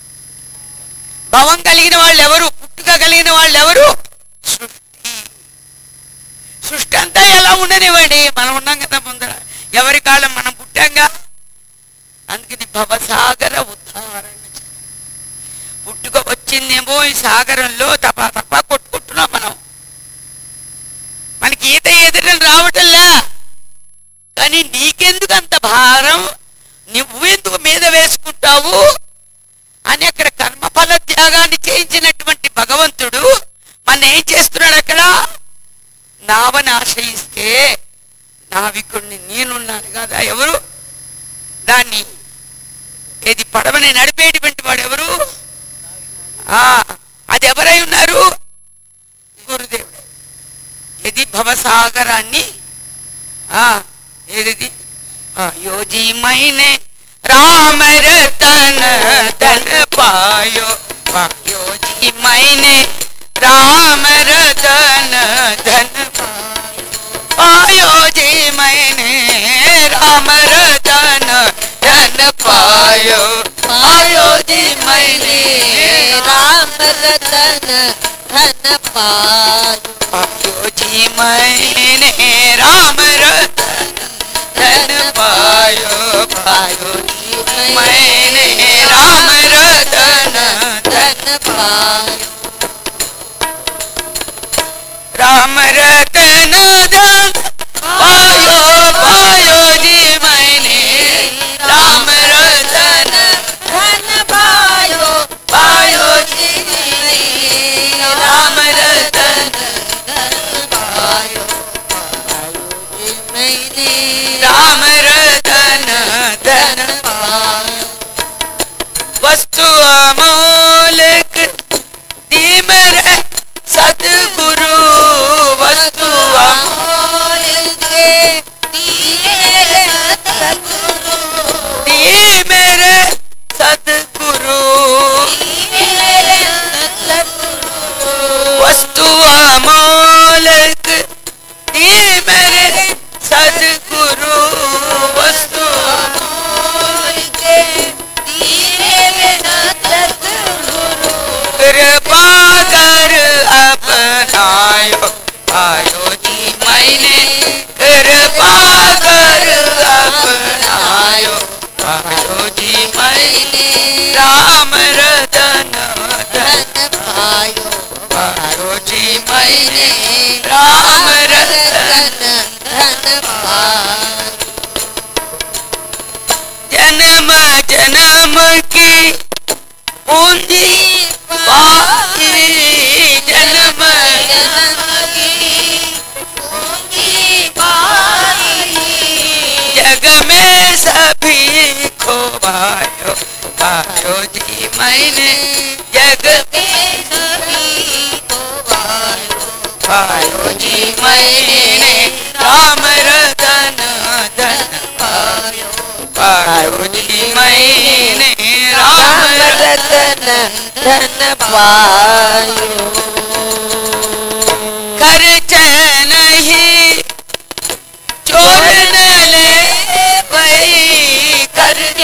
Speaker 2: భవం కలిగిన వాళ్ళు ఎవరు పుట్టుక కలిగిన వాళ్ళు ఎవరు సృష్టి సృష్టి అంతా ఎలా ఉండనివ్వండి మనం ఉన్నాం కదా ముందర ఎవరి కాలం మనం పుట్టాంగా అందుకని భవసాగర ఉద్ధారణ పుట్టుక వచ్చిందేమో ఈ సాగరంలో తప తప్ప కొట్టుకుంటున్నాం మనం మనకి ఈత ఎదురు రావటంలా కానీ నీకెందుకు అంత భారం నువ్వెందుకు మీద వేసుకుంటావు అని అక్కడ కర్మఫల త్యాగాన్ని చేయించినటువంటి భగవంతుడు మన ఏం చేస్తున్నాడు అక్కడ నావని ఆశ్రయిస్తే నావికుడిని నేనున్నాను కదా ఎవరు దాన్ని ఏది పడవని నడిపేటువంటి వాడు ఎవరు ఆ అది ఎవరై ఉన్నారు గురుదేవుడు ఇది భవసాగరాన్ని ఆ ఏది యోజీ మైనే రామ రతన ధన పాయో యోజీ మైనే రామ రతన ధన पायो जी मैंने राम रतन धन पायो
Speaker 1: पायो जी मैंने राम रतन धन पायो
Speaker 2: पायो जी मैंने राम रतन धन पायो पायो जी मैंने राम रतन
Speaker 1: धन पायो
Speaker 2: राम रतन धन पायो पायो जी मैंने राम रतन
Speaker 1: धन पायो
Speaker 2: पायो
Speaker 1: जी मैंने
Speaker 2: आयो आयो जी मैंने कृपा कर अपनायो आयो जी मैंने राम रतन धन
Speaker 1: धन पायो
Speaker 2: आयो जी मैंने राम रतन
Speaker 1: धन धन पायो
Speaker 2: जन्म जन्म की पूंजी पाई जन्म जग में सभी को पायो पायो जी मैंने जग पायो जी मैंने राम रतन धन पायो पायो जी मैंने राम रतन
Speaker 1: रतन धन पायो
Speaker 2: खर्च नहीं चोर न ले वही खर्च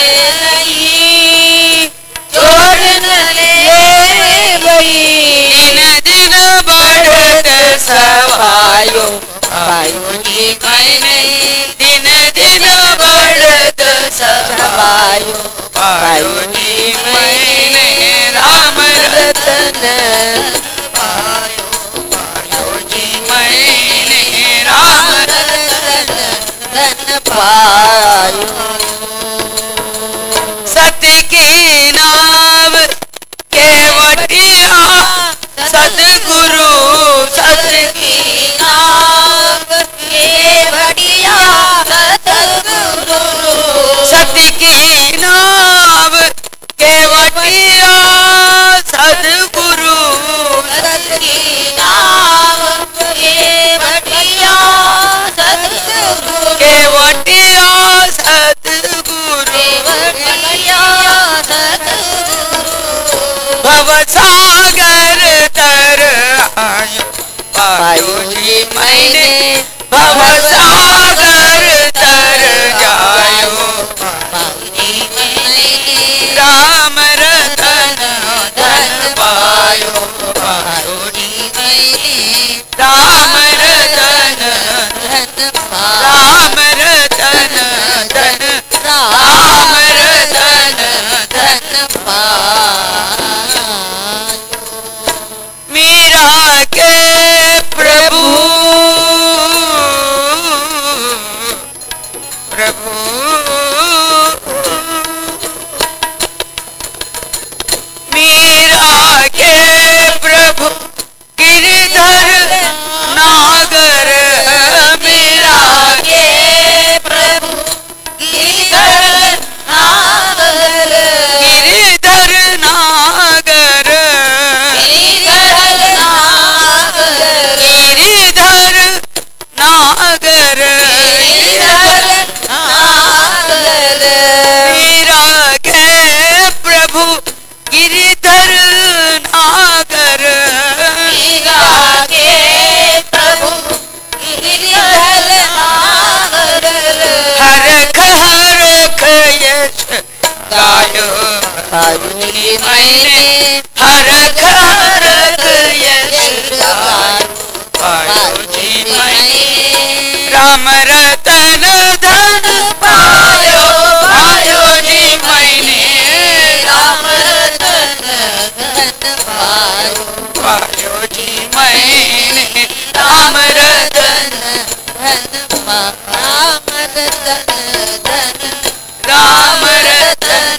Speaker 2: नहीं चोर न ले वही दिन दिन बढ़त सवायो पायो जी मैंने दिन दिन बढ़त सवायो पायो जी मैंने राम रतन पायो पायो जी मैंने राम
Speaker 1: धन पायो
Speaker 2: सत्य की नाव केवटिया सतगुरु सत्य की सत्य की नाव केवटिया सतगुरु केवटिया सतगुरु भव सागर तर आयो पायो जी मैंने भव सागर तर जायो राम रतन धन पायो पायो जी राम रतन राम रतन धन राम रतन मीरा के प्रभु प्रभु मीरा के प्रभु गिरधर नागर मीरा के गिरधर नागर गिरधर नागर मीरा के प्रभु गिरधर नागर हरख हरख यश गायो पार्वती मैंने हरख हरख यश गायो पार्वती मैंने राम रतन धन पायो पायो जी मैंने पायो जी मैंने राम रतन राम रतन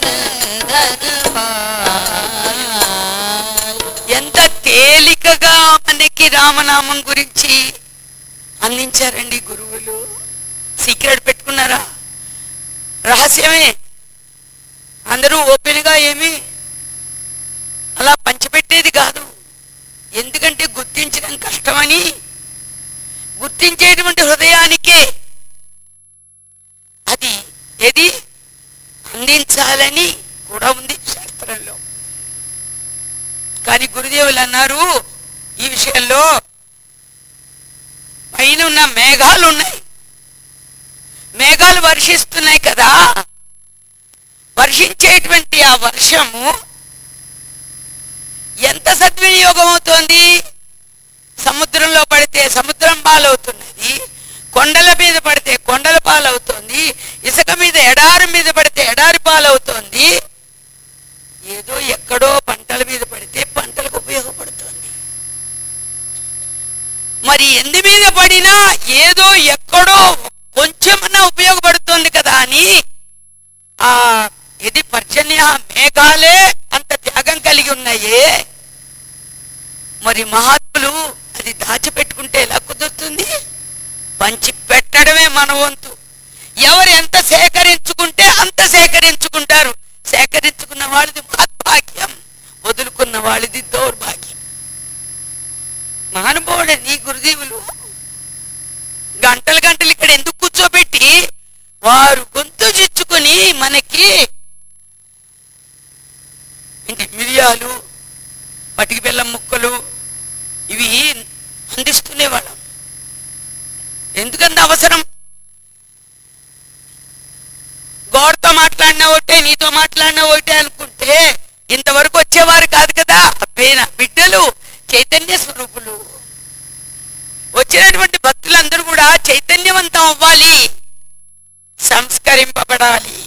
Speaker 2: ఎంత తేలికగా మనకి రామనామం గురించి అందించారండి గురువులు సీక్రెట్ పెట్టుకున్నారా రహస్యమే అందరూ ఓపెన్ గా ఏమి అలా పంచిపెట్టేది కాదు ఎందుకంటే గుర్తించడం కష్టమని గుర్తించేటువంటి హృదయానికే అది ఏది అందించాలని కూడా ఉంది శాస్త్రంలో కానీ గురుదేవులు అన్నారు ఈ విషయంలో పైన ఉన్న మేఘాలు ఉన్నాయి మేఘాలు వర్షిస్తున్నాయి కదా వర్షించేటువంటి ఆ వర్షము ఎంత సద్వినియోగం అవుతోంది సముద్ర సముద్రంలో పడితే సముద్రం పాలవుతున్నది కొండల మీద పడితే కొండల పాలవుతోంది ఇసుక మీద ఎడారి మీద పడితే ఎడారి పాలవుతోంది ఏదో ఎక్కడో పంటల మీద పడితే పంటలకు ఉపయోగపడుతుంది మరి ఎందు మీద పడినా ఏదో ఎక్కడో కొంచెమన్నా ఉపయోగపడుతుంది కదా అని ఆ ఇది పర్జన్య మేఘాలే అంత త్యాగం కలిగి ఉన్నాయే మరి మహాత్ములు అది దాచిపెట్టుకుంటే ఎలా కుదురుతుంది పంచి పెట్టడమే మన వంతు ఎవరు ఎంత సేకరించుకుంటే అంత సేకరించుకుంటారు సేకరించుకున్న వాళ్ళది మహద్భాగ్యం వదులుకున్న వాళ్ళది దౌర్భాగ్యం మహానుభావుడే నీ గురుదేవులు గంటలు గంటలు ఇక్కడ ఎందుకు కూర్చోబెట్టి వారు గొంతు చిచ్చుకొని మనకి ఇంటి మిరియాలు పటికి బెల్లం ముక్కలు ఇవి అందిస్తునేవాళ్ళం ఎందుకంత అవసరం గోడతో మాట్లాడినా ఒకటే నీతో మాట్లాడినా ఒకటే అనుకుంటే ఇంతవరకు వచ్చేవారు కాదు కదా అబ్బేనా బిడ్డలు చైతన్య స్వరూపులు వచ్చినటువంటి భక్తులందరూ కూడా చైతన్యవంతం అవ్వాలి సంస్కరింపబడాలి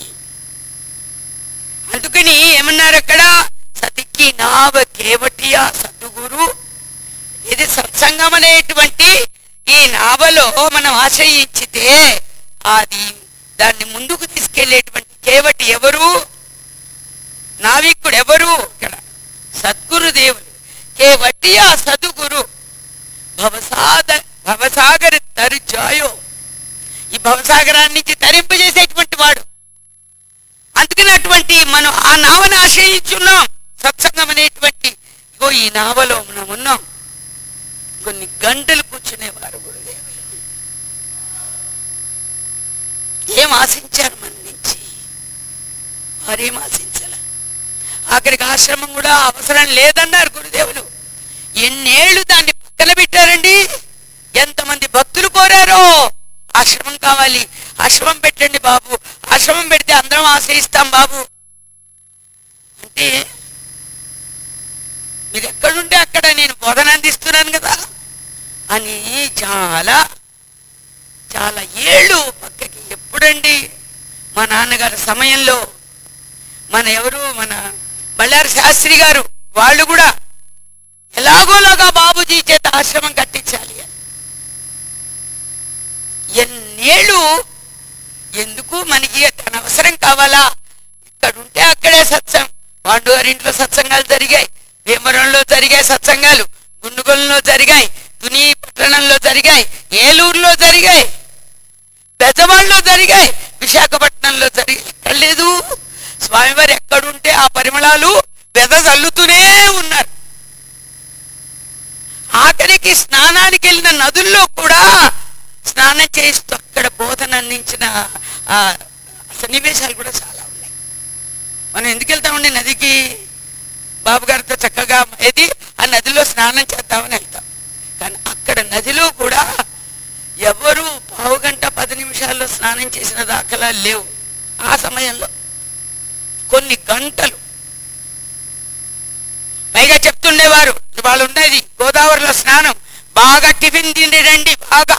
Speaker 2: అందుకని ఏమన్నారు అక్కడ సతికి నావ కేవటియా సద్గురు ఇది సత్సంగం అనేటువంటి ఈ నావలో మనం ఆశ్రయించితే అది దాన్ని ముందుకు తీసుకెళ్లేటువంటి కేవటి ఎవరు నావికుడు ఎవరు ఇక్కడ సద్గురుదేవుడు కేవటియా సద్గురు భవసాద భవసాగర తరుజాయో ఈ భవసాగరాన్ని నుంచి తరింపజేసేటువంటి వాడు అందుకని అటువంటి మనం ఆ నావను ఆశ్రయించున్నాం సత్సంగం అనేటువంటి ఇగో ఈ నావలో మనం ఉన్నాం కొన్ని గంటలు కూర్చునేవారు గురుదేవులు ఏం ఆశించారు మన నుంచి వారేం ఆశించాల ఆఖరికి ఆశ్రమం కూడా అవసరం లేదన్నారు గురుదేవులు ఎన్నేళ్లు దాన్ని పక్కన పెట్టారండి ఎంతమంది భక్తులు కోరారో ఆశ్రమం కావాలి ఆశ్రమం పెట్టండి బాబు ఆశ్రమం పెడితే అందరం ఆశ్రయిస్తాం బాబు అంటే మీరు ఎక్కడుంటే అక్కడ నేను బోధన అందిస్తున్నాను కదా అని చాలా చాలా ఏళ్ళు పక్కకి ఎప్పుడండి మా నాన్నగారి సమయంలో మన ఎవరు మన బళ్ళారి శాస్త్రి గారు వాళ్ళు కూడా ఎలాగోలాగా బాబుజీ చేత ఆశ్రమం కట్టించాలి అని ఎన్నేళ్ళు ఎందుకు మనకి తన అవసరం కావాలా ఇక్కడ ఉంటే అక్కడే సత్సం పాండు గారి ఇంట్లో సత్సంగాలు జరిగాయి భీమవరంలో జరిగాయి సత్సంగాలు గుండుగోలలో జరిగాయి తుని పట్టణంలో జరిగాయి ఏలూరులో జరిగాయి పెద్దవాళ్ళలో జరిగాయి విశాఖపట్నంలో జరిగాయి ఎక్కడ లేదు స్వామివారు ఎక్కడుంటే ఆ పరిమళాలు వెదజల్లుతూనే ఉన్నారు ఆఖరికి స్నానానికి వెళ్ళిన నదుల్లో కూడా స్నానం చేస్తూ అక్కడ బోధన అందించిన ఆ సన్నివేశాలు కూడా చాలా ఉన్నాయి మనం ఎందుకు వెళ్తామండి నదికి బాబు గారితో చక్కగా ఏది ఆ నదిలో స్నానం చేద్దామని వెళ్తాం కానీ అక్కడ నదిలో కూడా ఎవరు పావు గంట పది నిమిషాల్లో స్నానం చేసిన దాఖలాలు లేవు ఆ సమయంలో కొన్ని గంటలు పైగా చెప్తుండేవారు వాళ్ళు ఉండేది గోదావరిలో స్నానం బాగా టిఫిన్ తిండి బాగా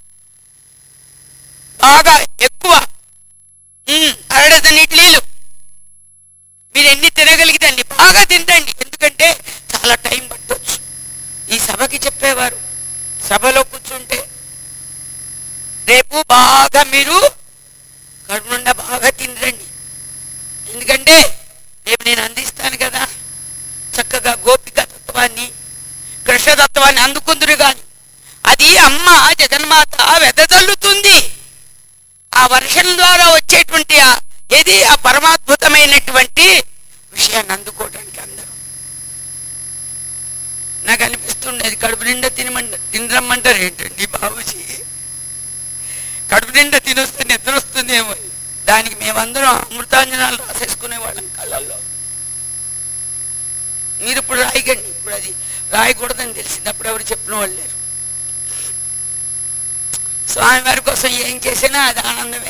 Speaker 2: బాగా ఎక్కువ ఉమ్, అరడజన్ ఇడ్లీలు మీరు ఎన్ని తినగలిగితండి బాగా తింటండి ఎందుకంటే చాలా టైం పట్టొచ్చు ఈ సభకి చెప్పేవారు సభలో కూర్చుంటే రేపు బాగా మీరు కడుపుండా బాగా తినరండి ఎందుకంటే రేపు నేను అందిస్తాను కదా చక్కగా గోపిక తత్వాన్ని కృష్ణతత్వాన్ని అందుకుందురు గాని అది అమ్మ జగన్మాత వెదజల్లుతుంది ఆ వర్షం ద్వారా వచ్చేటువంటి ఆ ఏది ఆ పరమాద్భుతమైనటువంటి విషయాన్ని అందుకోవడానికి అందరూ నాకు అనిపిస్తుండేది కడుపు నిండా తినమంట తినరమ్మంటారు ఏంటండి బాబుజీ కడుపు నిండా తినొస్తే నిద్ర వస్తుందేమో అని. దానికి మేమందరం అమృతాంజనాలు రాసేసుకునే వాళ్ళం కళ్ళల్లో మీరు ఇప్పుడు రాయకండి ఇప్పుడు అది రాయకూడదని తెలిసింది అప్పుడు ఎవరు చెప్పిన వాళ్ళు లేరు స్వామివారి కోసం ఏం చేసినా అది ఆనందమే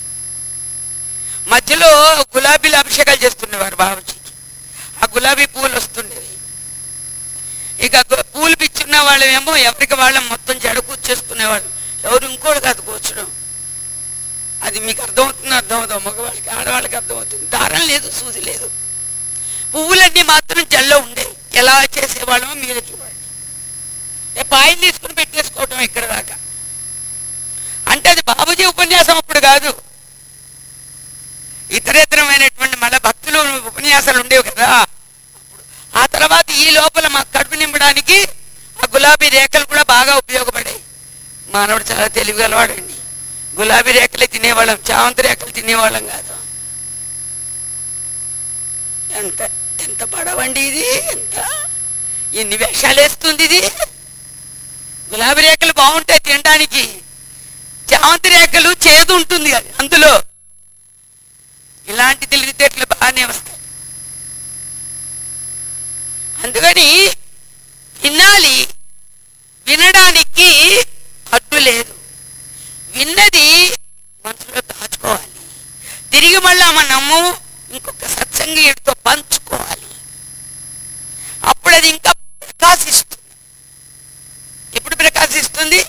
Speaker 2: మధ్యలో గులాబీలు అభిషేకాలు చేస్తుండేవారు బాబుజీకి ఆ గులాబీ పూలు వస్తుండేవి ఇక గు- పూలు పిచ్చున్న వాళ్ళు వాళ్ళమేమో ఎవరికి వాళ్ళం మొత్తం జడ కూర్చేసుకునేవాళ్ళు ఎవరు ఇంకోటి కాదు కూర్చడం అది మీకు అర్థమవుతుంది అర్థమవుతుంది మగవాళ్ళకి ఆడవాళ్ళకి అర్థమవుతుంది దారం లేదు సూది లేదు పువ్వులన్నీ మాత్రం జల్లో ఉండేవి ఎలా చేసేవాళ్ళమో మీరే చూడండి ఏ పాయిలు తీసుకుని పెట్టేసుకోవటం ఇక్కడ దాకా అంటే అది బాబుజీ ఉపన్యాసం అప్పుడు కాదు ఇతరేతరమైనటువంటి మళ్ళీ భక్తులు ఉపన్యాసాలు ఉండేవి కదా ఆ తర్వాత ఈ లోపల మా కడుపు నింపడానికి ఆ గులాబీ రేఖలు కూడా బాగా ఉపయోగపడాయి మానవుడు చాలా తెలివిగలవాడండి గులాబీ రేఖలే తినేవాళ్ళం చామంతి రేఖలు తినేవాళ్ళం కాదు ఎంత ఎంత పడవండి ఇది ఎంత ఎన్ని వేషాలు వేస్తుంది ఇది గులాబీ రేఖలు బాగుంటాయి తినడానికి చామంతి రేఖలు చేదు ఉంటుంది అది అందులో ఇలాంటి తెలివితేటలు బాగానే వస్తాయి అందుకని వినాలి వినడానికి అడ్డు లేదు విన్నది మనసులో దాచుకోవాలి తిరిగి మళ్ళా మనము ఇంకొక సత్సంగీయుడితో పంచుకోవాలి అప్పుడు అది ఇంకా ప్రకాశిస్తుంది ఎప్పుడు ప్రకాశిస్తుంది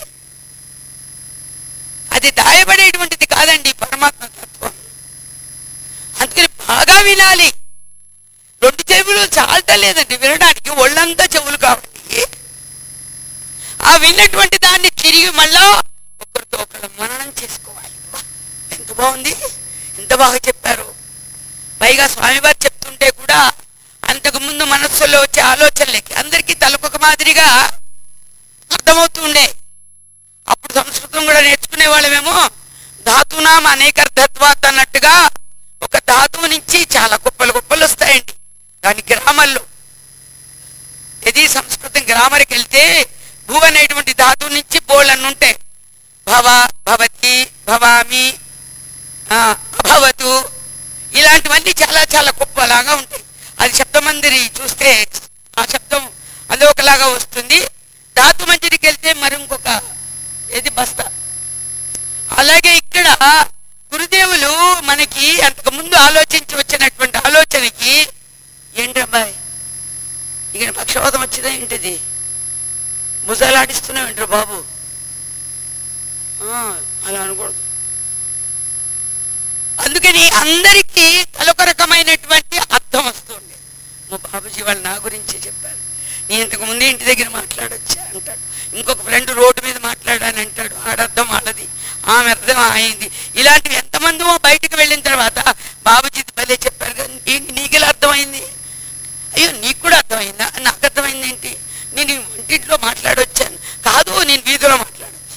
Speaker 2: అది దాయబడేటువంటిది కాదండి పరమాత్మ తత్వం అందుకని బాగా వినాలి రెండు చెవులు చాలటలేదండి వినడానికి ఒళ్ళంతా చెవులు కావాలి ఆ విన్నటువంటి దాన్ని తిరిగి మళ్ళా ఒకరితో ఒకరు మననం చేసుకోవాలి వా, ఎంత బాగుంది ఎంత బాగా చెప్పారు పైగా స్వామివారు చెప్తుంటే కూడా అంతకు ముందు మనస్సులో వచ్చే ఆలోచనలకి అందరికీ తలకొక మాదిరిగా అర్థమవుతుండే అప్పుడు సంస్కృతం కూడా నేర్చుకునే వాళ్ళమేమో ధాతునాం అనేకర్థత్వాత్ అన్నట్టుగా ఒక ధాతువు నుంచి చాలా గొప్పలు గొప్పలు వస్తాయండి దాని గ్రామాల్లో ఇది సంస్కృతం గ్రామర్కి వెళ్తే భూ అనేటువంటి ధాతువు నుంచి బోళ్ళన్ని ఉంటాయి భవ భవతి భవామి ఆ, అభవతు ఇలాంటివన్నీ చాలా చాలా గొప్పలాగా ఉంటాయి అది శబ్దమందిరి చూస్తే ఆ శబ్దం అదొకలాగా వస్తుంది ధాతు మంజరికి వెళ్తే మరి ఇంకొక ఏది బస్తా అలాగే ఇక్కడ గురుదేవులు మనకి అంతకు ముందు ఆలోచించి వచ్చినటువంటి ఆలోచనకి ఏంటబ్బాయి ఇక పక్షవాతం వచ్చిందా ఏంటిది భుజాలాడిస్తున్నావు ఏంట్రా బాబు ఆ, అలా అనకూడదు అందుకని అందరికీ తలొక రకమైనటువంటి అర్థం వస్తుంది మా బాబుజీ వాళ్ళు నా గురించి చెప్పారు నేను ఇంతకు ముందే ఇంటి దగ్గర మాట్లాడొచ్చా అంటాడు ఇంకొక ఫ్రెండ్ రోడ్డు మీద మాట్లాడాని అంటాడు ఆడర్థం వాళ్ళది ఆమె అర్థం అయింది ఇలాంటివి ఎంతమందిమో బయటకు వెళ్ళిన తర్వాత బాబుజీ భలే చెప్పారు కదా ఏంటి నీకు ఇలా అర్థమైంది అయ్యో నీకు కూడా అర్థమైందా నాకు అర్థమైంది ఏంటి నేను ఈ వంటింట్లో మాట్లాడొచ్చాను కాదు నేను వీధిలో మాట్లాడొచ్చు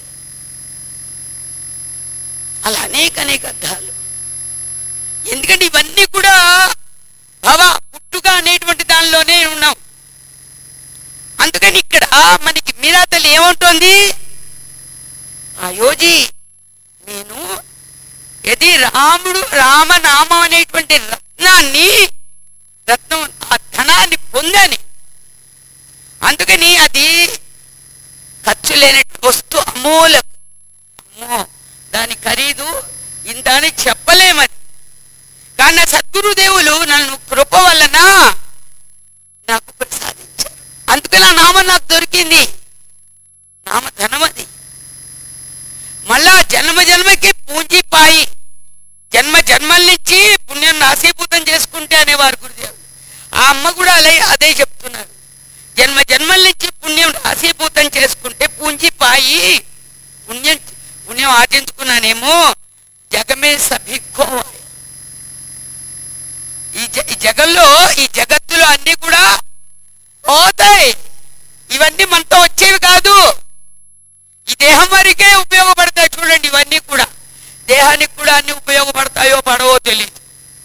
Speaker 2: అలా అనేక అనేక అర్థాలు ఎందుకంటే ఇవన్నీ కూడా భవ పుట్టుక అనేటువంటి దానిలోనే ఉన్నాం అందుకని ఇక్కడ మనకి మీరా తల్లి ఏమంటోంది ఆ యోజి నేను ఇది రాముడు రామనామం అనేటువంటి రత్నాన్ని రత్నం ఆ ధనాన్ని పొందాని అందుకని అది ఖర్చు లేనట్టు వస్తు అమూలం అమ్మో దాని ఖరీదు ఇంత అని చెప్పలేమది కానీ నా సద్గురుదేవులు నన్ను కృప వలన నాకు ప్రసాదించారు అందుకే నా నామం నాకు దొరికింది నామ ధనం అది మళ్ళా జన్మ జన్మకి పూంజీపాయి జన్మ జన్మల నుంచి పుణ్యం నాశీభూతం చేసుకుంటే అనేవారు గురుదేవుడు ఆ అమ్మ కూడా అలా అదే చెప్తున్నారు జన్మ జన్మల నుంచి పుణ్యం రాశీభూతం చేసుకుంటే పూంజీపాయి పుణ్యం పుణ్యం ఆర్జించుకున్నానేమో జగమే సభిక్కోవాలి ఈ జ- ఈ జగంలో ఈ జగత్తులో అన్ని కూడా పోతాయి ఇవన్నీ మనతో వచ్చేవి కాదు ఈ దేహం వరకే ఉపయోగపడతాయి చూడండి ఇవన్నీ కూడా దేహానికి కూడా అన్ని ఉపయోగపడతాయో పడవో తెలియదు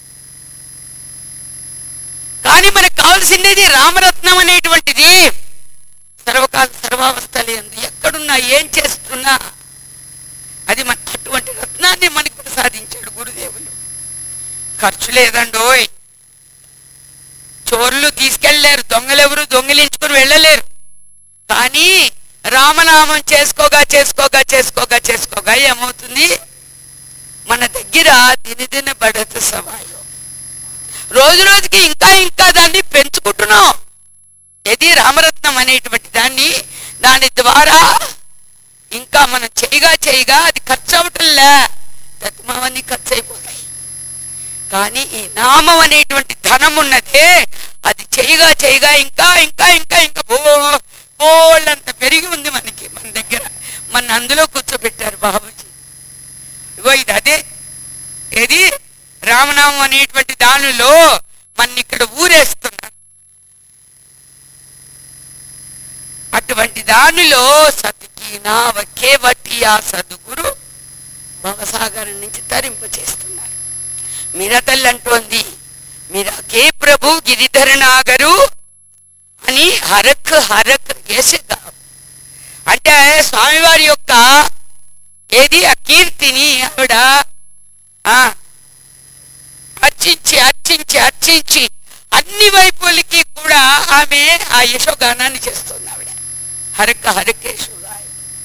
Speaker 2: కానీ మనకు కావాల్సింది రామరత్నం అనేటువంటిది సర్వకాల సర్వావస్థలు ఎందు ఎక్కడున్నా ఏం చేస్తున్నా అది మన అటువంటి రత్నాన్ని మనకి ప్రసాదించాడు గురుదేవులు ఖర్చు లేదండోయ్ చోర్లు తీసుకెళ్ళలేరు దొంగలెవరు దొంగిలించుకుని వెళ్ళలేరు కానీ రామనామం చేసుకోగా చేసుకోగా చేసుకోగా చేసుకోగా ఏమవుతుంది మన దగ్గర దినదిన బడత సవాయు రోజు రోజుకి ఇంకా ఇంకా దాన్ని పెంచుకుంటున్నాం ఇది రామరత్నం అనేటువంటి దాన్ని దాని ద్వారా ఇంకా మనం చేయగా చేయగా అది ఖర్చు అవటంలే తత్మవన్నీ ఖర్చు అయిపోతాయి కానీ ఈ నామం అనేటువంటి ధనం ఉన్నదే అది చేయగా చేయగా ఇంకా ఇంకా ఇంకా ఇంకా బో బోళ్ళంత పెరిగి ఉంది మనకి మన దగ్గర మన అందులో కూర్చోబెట్టారు బాబుజీ ఇగో ఇది అదే ఏది రామనామం అనేటువంటి దానిలో మన ఇక్కడ ఊరేస్తున్నారు అటువంటి దానిలో సతికి నావకే వట్టి ఆ సదుగురు భవసాగరం నుంచి తరింప చేస్తున్నారు మీరా తల్లి అంటోంది మీరాకే ప్రభు గిరిధర నాగరు అని హరక్ హరక్ వేసేగా అంటే స్వామివారి యొక్క ఏది ఆ కీర్తిని ఆవిడ ఆ, అర్చించి అర్చించి అర్చించి అన్ని వైపులకి కూడా ఆమె ఆ యశోగానాన్ని చేస్తుంది ఆవిడ హరక్క హరకేశ్వరాయ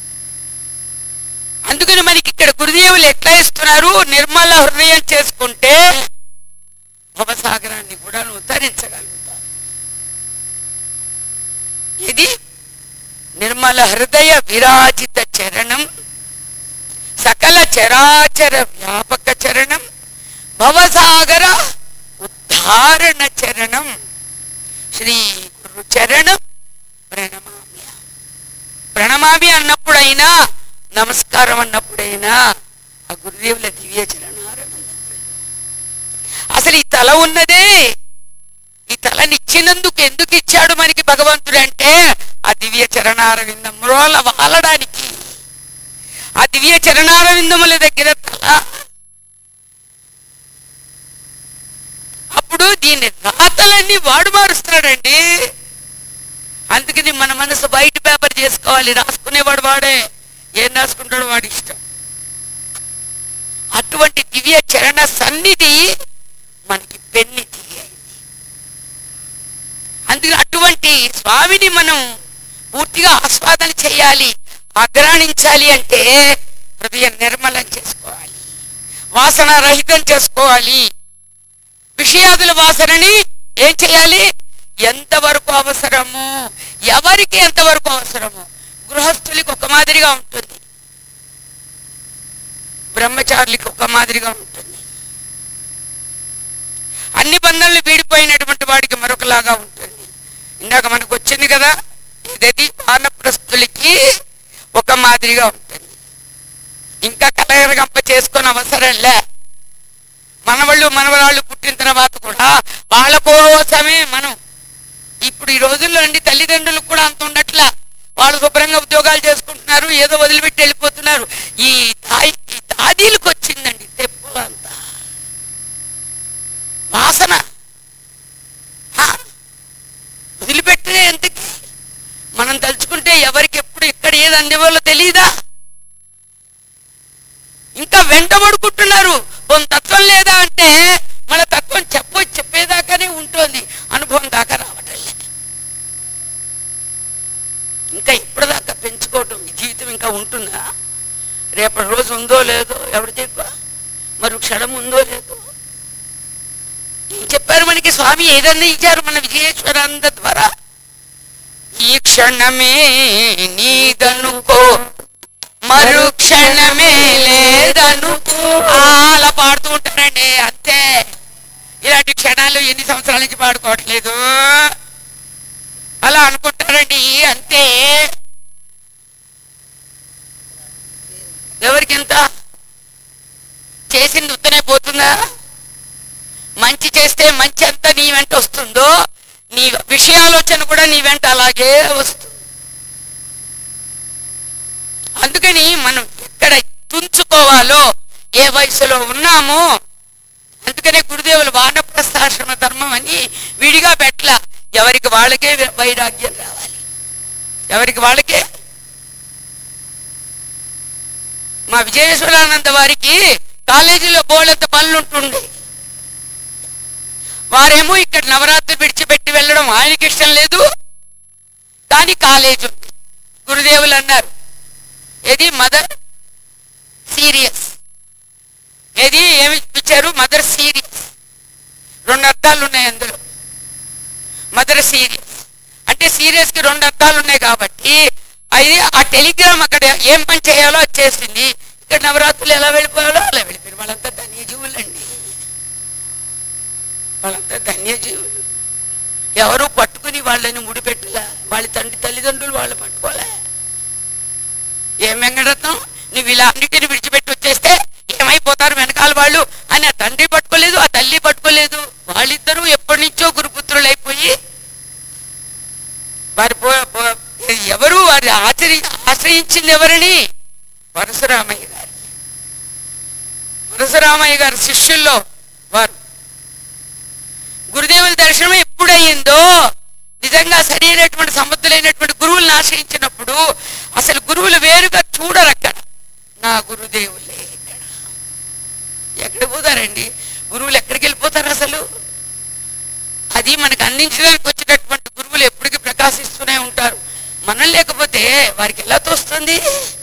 Speaker 2: అందుకని మనకి ఇక్కడ గురుదేవులు ఎట్లా ఇస్తున్నారు నిర్మల హృదయం చేసుకుంటే భవసాగరాన్ని కూడా నువ్వు తరించగలుగుతావు ఇది నిర్మల హృదయ విరాజిత చరణం సకల చరాచర వ్యాపక చరణం భవసాగర ఉద్ధారణ చరణం శ్రీ గురు చరణం ప్రణమామి ప్రణమామి అన్నప్పుడైనా నమస్కారం అన్నప్పుడైనా ఆ గురుదేవుల దివ్య చరణారం అసలు ఈ తల ఉన్నదే ఈ తలనిచ్చినందుకు ఎందుకు ఇచ్చాడు మనకి భగవంతుడు అంటే ఆ దివ్య చరణార విందముల వాలడానికి ఆ దివ్య చరణార విందముల దగ్గర తల అప్పుడు దీని రాతలన్నీ వాడు మారుస్తున్నాడండి అందుకని మన మనసు వైట్ పేపర్ చేసుకోవాలి రాసుకునేవాడు వాడే ఏం రాసుకుంటాడో వాడి ఇష్టం అటువంటి దివ్య చరణ సన్నిధి మనకి పెన్నిధి అయింది అందుకని అటువంటి స్వామిని మనం పూర్తిగా ఆస్వాదన చేయాలి అగ్రాణించాలి అంటే హృదయం నిర్మలం చేసుకోవాలి వాసన రహితం చేసుకోవాలి విషయాదుల వాసనని ఏం చేయాలి ఎంతవరకు అవసరము ఎవరికి ఎంతవరకు అవసరము గృహస్థులకి ఒక మాదిరిగా ఉంటుంది బ్రహ్మచారులకి ఒక మాదిరిగా ఉంటుంది అన్ని బంధాలను వీడిపోయినటువంటి వాడికి మరొకలాగా ఉంటుంది ఇందాక మనకు వచ్చింది కదా ఇదది వానప్రస్తులకి ఒక మాదిరిగా ఉంటుంది ఇంకా కలగరగంప చేసుకొని అవసరం లే మనవాళ్ళు మనవరాళ్ళు పుట్టిన తర్వాత కూడా వాళ్ళ కోసమే మనం ఇప్పుడు ఈ రోజుల్లో అండి తల్లిదండ్రులకు కూడా అంత ఉండట్లా వాళ్ళు శుభ్రంగా ఉద్యోగాలు చేసుకుంటున్నారు ఏదో వదిలిపెట్టి వెళ్ళిపోతున్నారు ఈ తాయి ఈ తాదీలకు వచ్చిందండి తెప్పు అంతా వాసన హా? వదిలిపెట్టిన ఎందుకు మనం తలుచుకుంటే ఎవరికి ఎప్పుడు ఇక్కడ ఏది అందేవాళ్ళో తెలియదా ఇంకా వెంటబడుకుంటున్నారు కొంత తత్వం లేదా అంటే మన తత్వం చెప్ప చెప్పేదాకానే ఉంటుంది అనుభవం దాకా రావటం లేదు ఇంకా ఇప్పటిదాకా పెంచుకోవటం ఈ జీవితం ఇంకా ఉంటుందా రేపటి రోజు ఉందో లేదో ఎవరు చెప్పా మరి క్షణం ఉందో లేదో ఏం చెప్పారు మనకి స్వామి ఏదన్నా ఇచ్చారు మన విజయేశ్వరానంద ద్వారా ఈ క్షణమే నీదనుకో మరుక్షణమే లేదనుకో ఆ, అలా పాడుతూ ఉంటారండి అంతే ఇలాంటి క్షణాలు ఎన్ని సంవత్సరాల నుంచి పాడుకోవట్లేదు అలా అనుకుంటారండి అంతే ఎవరికి ఎంత చేసింది ఉత్తనే పోతుందా మంచి చేస్తే మంచి అంతా నీ వెంట వస్తుందో నీ విషయాలోచన కూడా నీ వెంట అలాగే వస్తుంది అందుకని మనం ఎక్కడ తుంచుకోవాలో ఏ వయసులో ఉన్నామో అందుకనే గురుదేవులు వానప్రస్థాశ్రమ ధర్మం అని విడిగా పెట్ల ఎవరికి వాళ్ళకే వైరాగ్యం రావాలి ఎవరికి వాళ్ళకే మా విజయేశ్వరానంద వారికి కాలేజీలో బోలెంత పనులు ఉంటుండే వారేమో ఇక్కడ నవరాత్రి విడిచిపెట్టి వెళ్ళడం ఆయనకి ఇష్టం లేదు కానీ కాలేజ్ ఉంది గురుదేవులు అన్నారు ఏది మదర్ సీరియస్ ఏది ఏమి ఇచ్చారు మదర్ సీరియస్ రెండు అర్థాలు ఉన్నాయి అందులో మదర్ సీరియస్ అంటే సీరియస్ కి రెండు అర్థాలు ఉన్నాయి కాబట్టి అది ఆ టెలిగ్రామ్ అక్కడ ఏం పని చేయాలో అది చేసింది ఇక్కడ నవరాత్రులు ఎలా వెళ్ళిపోయాలో అలా వెళ్ళిపోయారు వాళ్ళంతా ధన్యజీవులండి వాళ్ళంతా ధన్యజీవులు ఎవరు పట్టుకుని వాళ్ళని ముడిపెట్టలే వాళ్ళ తండ్రి తల్లిదండ్రులు వాళ్ళు పట్టుకోలే ఏం వెంకటరత్నం నువ్వు ఇలా అన్నిటిని విడిచిపెట్టి వచ్చేస్తే ఏమైపోతారు వెనకాల వాళ్ళు అని ఆ తండ్రి పట్టుకోలేదు ఆ తల్లి పట్టుకోలేదు వాళ్ళిద్దరూ ఎప్పటి నుంచో గురుపుత్రులు అయిపోయి వారి పో- పో- ఎవరు వారి ఆచరి ఆశ్రయించింది ఎవరిని పరశురామయ్య గారు పరశురామయ్య గారి శిష్యుల్లో వారు గురుదేవుల దర్శనం ఎప్పుడయ్యిందో నిజంగా సరైనటువంటి సమర్థులైనటువంటి గురువులను ఆశ్రయించినప్పుడు అసలు గురువులు వేరుగా చూడరు అక్కడ నా గురుదేవులే ఇక్కడ ఎక్కడికి పోతారండి గురువులు ఎక్కడికి వెళ్ళిపోతారు అసలు అది మనకు అందించడానికి వచ్చినటువంటి గురువులు ఎప్పటికీ ప్రకాశిస్తూనే ఉంటారు మనం లేకపోతే వారికి ఎలా తోస్తుంది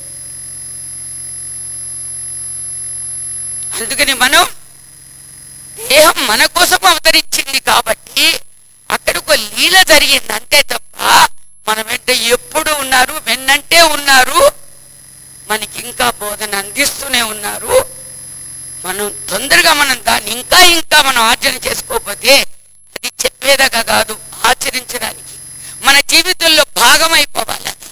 Speaker 2: అందుకని మనం దేహం మన కోసం అవతరించింది కాబట్టి అక్కడ ఒక లీల జరిగింది అంతే తప్ప మన వెంట ఎప్పుడు ఉన్నారు వెన్నంటే ఉన్నారు మనకి ఇంకా బోధన అందిస్తూనే ఉన్నారు మనం తొందరగా మనం దాన్ని ఇంకా ఇంకా మనం ఆర్జన చేసుకోకపోతే అది చెప్పేదాకా కాదు ఆచరించడానికి మన జీవితంలో భాగం అయిపోవాలి అది.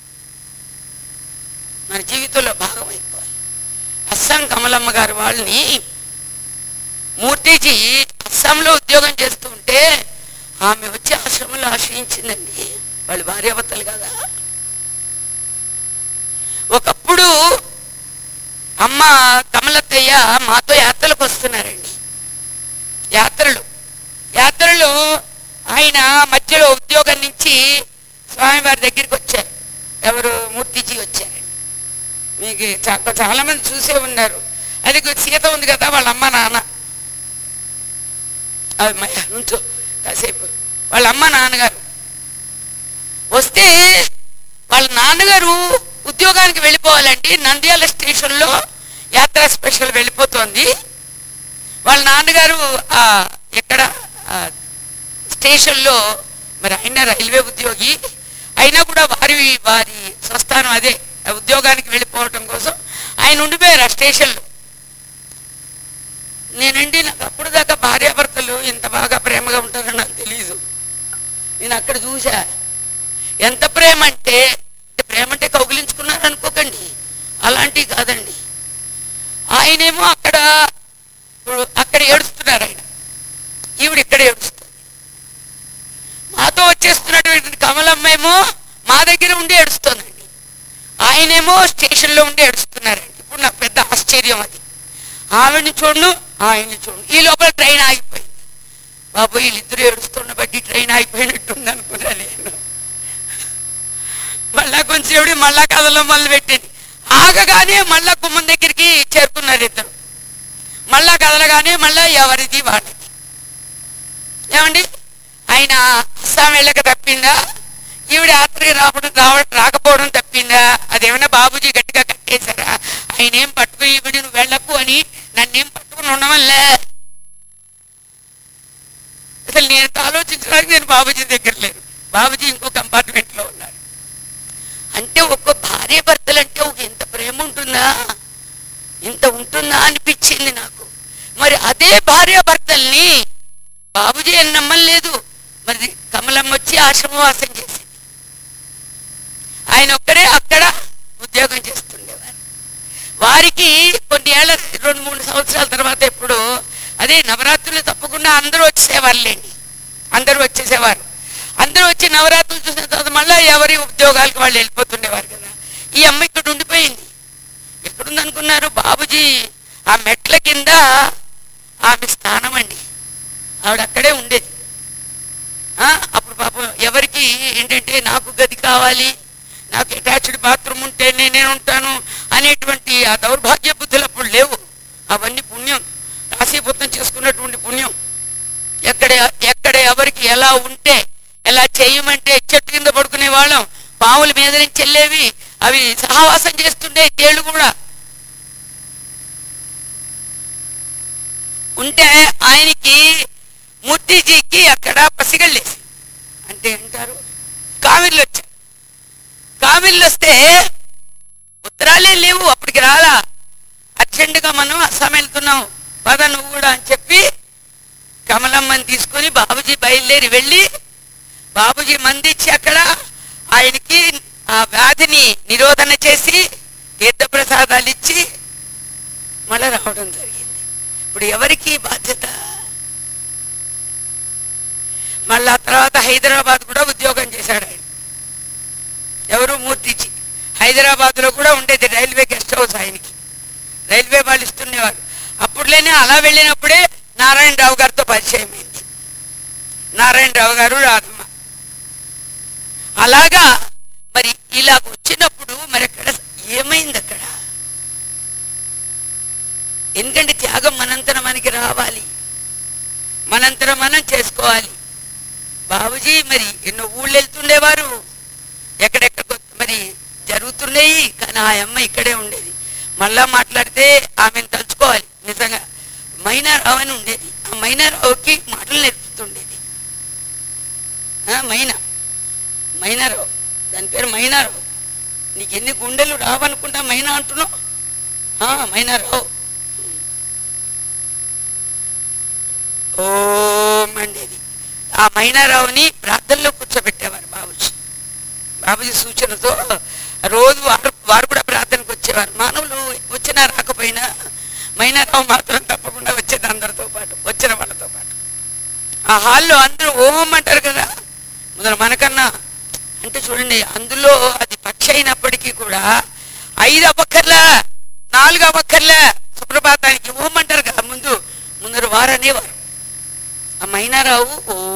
Speaker 2: మన జీవితంలో భాగం అయిపోవాలి అస్సాం కమలమ్మ గారు వాళ్ళని మూర్తిజీ అస్సాంలో ఉద్యోగం చేస్తూ ఉంటే ఆమె వచ్చి ఆశ్రమంలో ఆశ్రయించిందండి వాళ్ళు భార్యాభర్తలు కదా ఒకప్పుడు అమ్మ కమలత్తయ్య మాతో యాత్రలకు వస్తున్నారండి యాత్రలు యాత్రలు ఆయన మధ్యలో ఉద్యోగం నుంచి స్వామివారి దగ్గరికి వచ్చారు ఎవరు మూర్తిజీ వచ్చారండి మీకు చా- చాలా మంది చూసే ఉన్నారు అది సీత ఉంది కదా వాళ్ళ అమ్మ నాన్న అది మయ నుంచో కాసేపు వాళ్ళ అమ్మ నాన్నగారు వస్తే వాళ్ళ నాన్నగారు ఉద్యోగానికి వెళ్ళిపోవాలండి నంద్యాల స్టేషన్లో యాత్రా స్పెషల్ వెళ్ళిపోతోంది వాళ్ళ నాన్నగారు ఆ, ఎక్కడ ఆ, స్టేషన్లో మరి ఆయన రైల్వే ఉద్యోగి అయినా కూడా వారి వారి స్వస్థానం అదే ఆ ఉద్యోగానికి వెళ్ళిపోవటం కోసం ఆయన ఉండిపోయారు ఆ స్టేషన్లో నేనండి నాకు అప్పుడు దాకా భార్యాభర్తలు ఇంత బాగా ప్రేమగా ఉంటారని నాకు తెలియదు నేను అక్కడ చూసా ఎంత ప్రేమ అంటే అంటే ప్రేమ అంటే కౌగిలించుకున్నారు అనుకోకండి అలాంటివి కాదండి ఆయనేమో అక్కడ ఇప్పుడు అక్కడ ఏడుస్తున్నారు ఆయన ఈవిడ ఇక్కడ ఏడుస్తుంది మాతో వచ్చేస్తున్నటువంటి కమలమ్మేమో మా దగ్గర ఉండి ఏడుస్తోందండి ఆయనేమో స్టేషన్లో ఉండి ఏడుస్తున్నారండి ఇప్పుడు నాకు పెద్ద ఆశ్చర్యం అది ఆవిడని చూడు ఆయన్ని చూడు ఈ లోపల ట్రైన్ ఆగిపోయింది బాబు వీళ్ళిద్దరు ఏడుస్తున్న బట్టి ట్రైన్ ఆగిపోయినట్టుంది అనుకున్నా నేను మళ్ళా కొంచెం మళ్ళా కథలో మొదలు పెట్టింది ఆగగానే మళ్ళా గుమ్మం దగ్గరికి చేరుకున్నారు ఇద్దరు మళ్ళా కదలగానే మళ్ళా ఎవరిది వాళ్ళది ఏమండి ఆయన అస్సాం వెళ్ళక తప్పిందా ఈవిడ యాత్రకి రావడం రావడం రాకపోవడం తప్పిందా అదేమన్నా బాబుజీ గట్టిగా కట్టేశారా ఆయన ఏం పట్టుకుని ఈవిడ నువ్వు వెళ్ళకు అని నన్నేం పట్టుకుని ఉండవల్లే అసలు నేను ఆలోచించడానికి నేను బాబుజీ దగ్గర లేను బాబుజీ ఇంకో కంపార్ట్మెంట్ లో ఉన్నారు అంటే ఒక్క భార్య భర్తలు అంటే ఒక ఇంత ప్రేమ ఉంటుందా ఇంత ఉంటుందా అనిపించింది నాకు మరి అదే భార్య భర్తల్ని బాబుజీ అని నమ్మలేదు మరి కమలమ్మ వచ్చి ఆశ్రమవాసం చేసింది ఆయన ఒక్కడే అక్కడ ఉద్యోగం చేస్తుండేవారు వారికి కొన్ని ఏళ్ళ రెండు మూడు సంవత్సరాల తర్వాత ఎప్పుడు అదే నవరాత్రులు తప్పకుండా అందరూ వచ్చేసేవారులేండి అందరూ వచ్చేసేవారు అందరూ వచ్చి నవరాత్రులు చూసిన తర్వాత మళ్ళీ ఎవరి ఉద్యోగాలకు వాళ్ళు వెళ్ళిపోతుండేవారు కదా ఈ అమ్మ ఇక్కడ ఉండిపోయింది ఎక్కడుంది అనుకున్నారు బాబుజీ ఆ మెట్ల కింద ఆమె స్థానం అండి ఆవిడ అక్కడే ఉండేది ఆ, అప్పుడు పాపం ఎవరికి ఏంటంటే నాకు గది కావాలి నాకు అటాచ్డ్ బాత్రూమ్ ఉంటే నేను ఉంటాను అనేటువంటి ఆ దౌర్భాగ్య బుద్ధులు అప్పుడు లేవు అవన్నీ పుణ్యం రాశీభూతం చేసుకున్నటువంటి పుణ్యం ఎక్కడ ఎక్కడ ఎవరికి ఎలా ఉంటే ఎలా చేయమంటే చెట్టు కింద పడుకునే వాళ్ళం పాముల మీద నుంచి వెళ్ళేవి అవి సహవాసం చేస్తుండే తేళ్ళు కూడా ఉంటే ఆయనకి మూర్తిజీకి అక్కడ పసిగళ్ళేసి అంటే అంటారు కావిర్లు వచ్చాయి కామిళ్ళు వస్తే ఉత్తరాలే లేవు అప్పటికి రాలా అర్జెంటుగా మనం అస్సాం వెళ్తున్నాం పద నువ్వు కూడా అని చెప్పి కమలమ్మని తీసుకొని బాబుజీ బయలుదేరి వెళ్ళి బాబుజీ మందిచ్చి అక్కడ ఆయనకి ఆ వ్యాధిని నిరోధన చేసి తీర్థప్రసాదాలు ఇచ్చి మళ్ళా రావడం జరిగింది ఇప్పుడు ఎవరికి బాధ్యత మళ్ళా తర్వాత హైదరాబాద్ కూడా ఉద్యోగం చేశాడు ఆయన ఎవరు మూర్తిచి హైదరాబాద్లో కూడా ఉండేది రైల్వే గెస్ట్ హౌస్ ఆయనకి రైల్వే వాళ్ళు ఇస్తుండేవారు అప్పుడులేనే అలా వెళ్ళినప్పుడే నారాయణరావు గారితో పరిచయం అయింది నారాయణరావు గారు రాధమ్మ అలాగా మరి ఇలా వచ్చినప్పుడు మరి అక్కడ ఏమైంది అక్కడ ఎందుకంటే త్యాగం మనంతర మనకి రావాలి మనంతర మనం చేసుకోవాలి బాబుజీ మరి ఎన్నో ఊళ్ళు వెళ్తుండేవారు ఎక్కడెక్కడ మరి జరుగుతున్నాయి కానీ ఆ అమ్మ ఇక్కడే ఉండేది మళ్ళా మాట్లాడితే ఆమెను తలుచుకోవాలి నిజంగా మైనారావు అని ఉండేది ఆ మైనారావుకి మాటలు నేర్పుతుండేది ఆ, మైనా మైనారావు దాని పేరు మైనారావు నీకు ఎన్ని గుండెలు రావనుకుంటా మైనా అంటున్నావు ఆ, మైనారావు ఓం అండేది ఆ మైనారావుని ప్రార్థనలో కూర్చోబెట్టేవారు బాబుజీ బాబుజీ సూచనతో రోజు వారు వారు కూడా ప్రార్థనకు వచ్చేవారు మానవులు వచ్చినా రాకపోయినా మైనారావు మాత్రం తప్పకుండా వచ్చేది అందరితో పాటు వచ్చిన వాళ్ళతో పాటు ఆ హాల్లో అందరూ ఓం అంటారు కదా మొదలు మనకన్నా అంటే చూడండి అందులో అది పక్షి అయినప్పటికీ కూడా ఐదు అవ్వక్కర్లా నాలుగు అవ్వక్కర్లా సుప్రభాతానికి ఓం అంటారు కదా ముందు ముందర వారు అనేవారు ఆ మైనారావు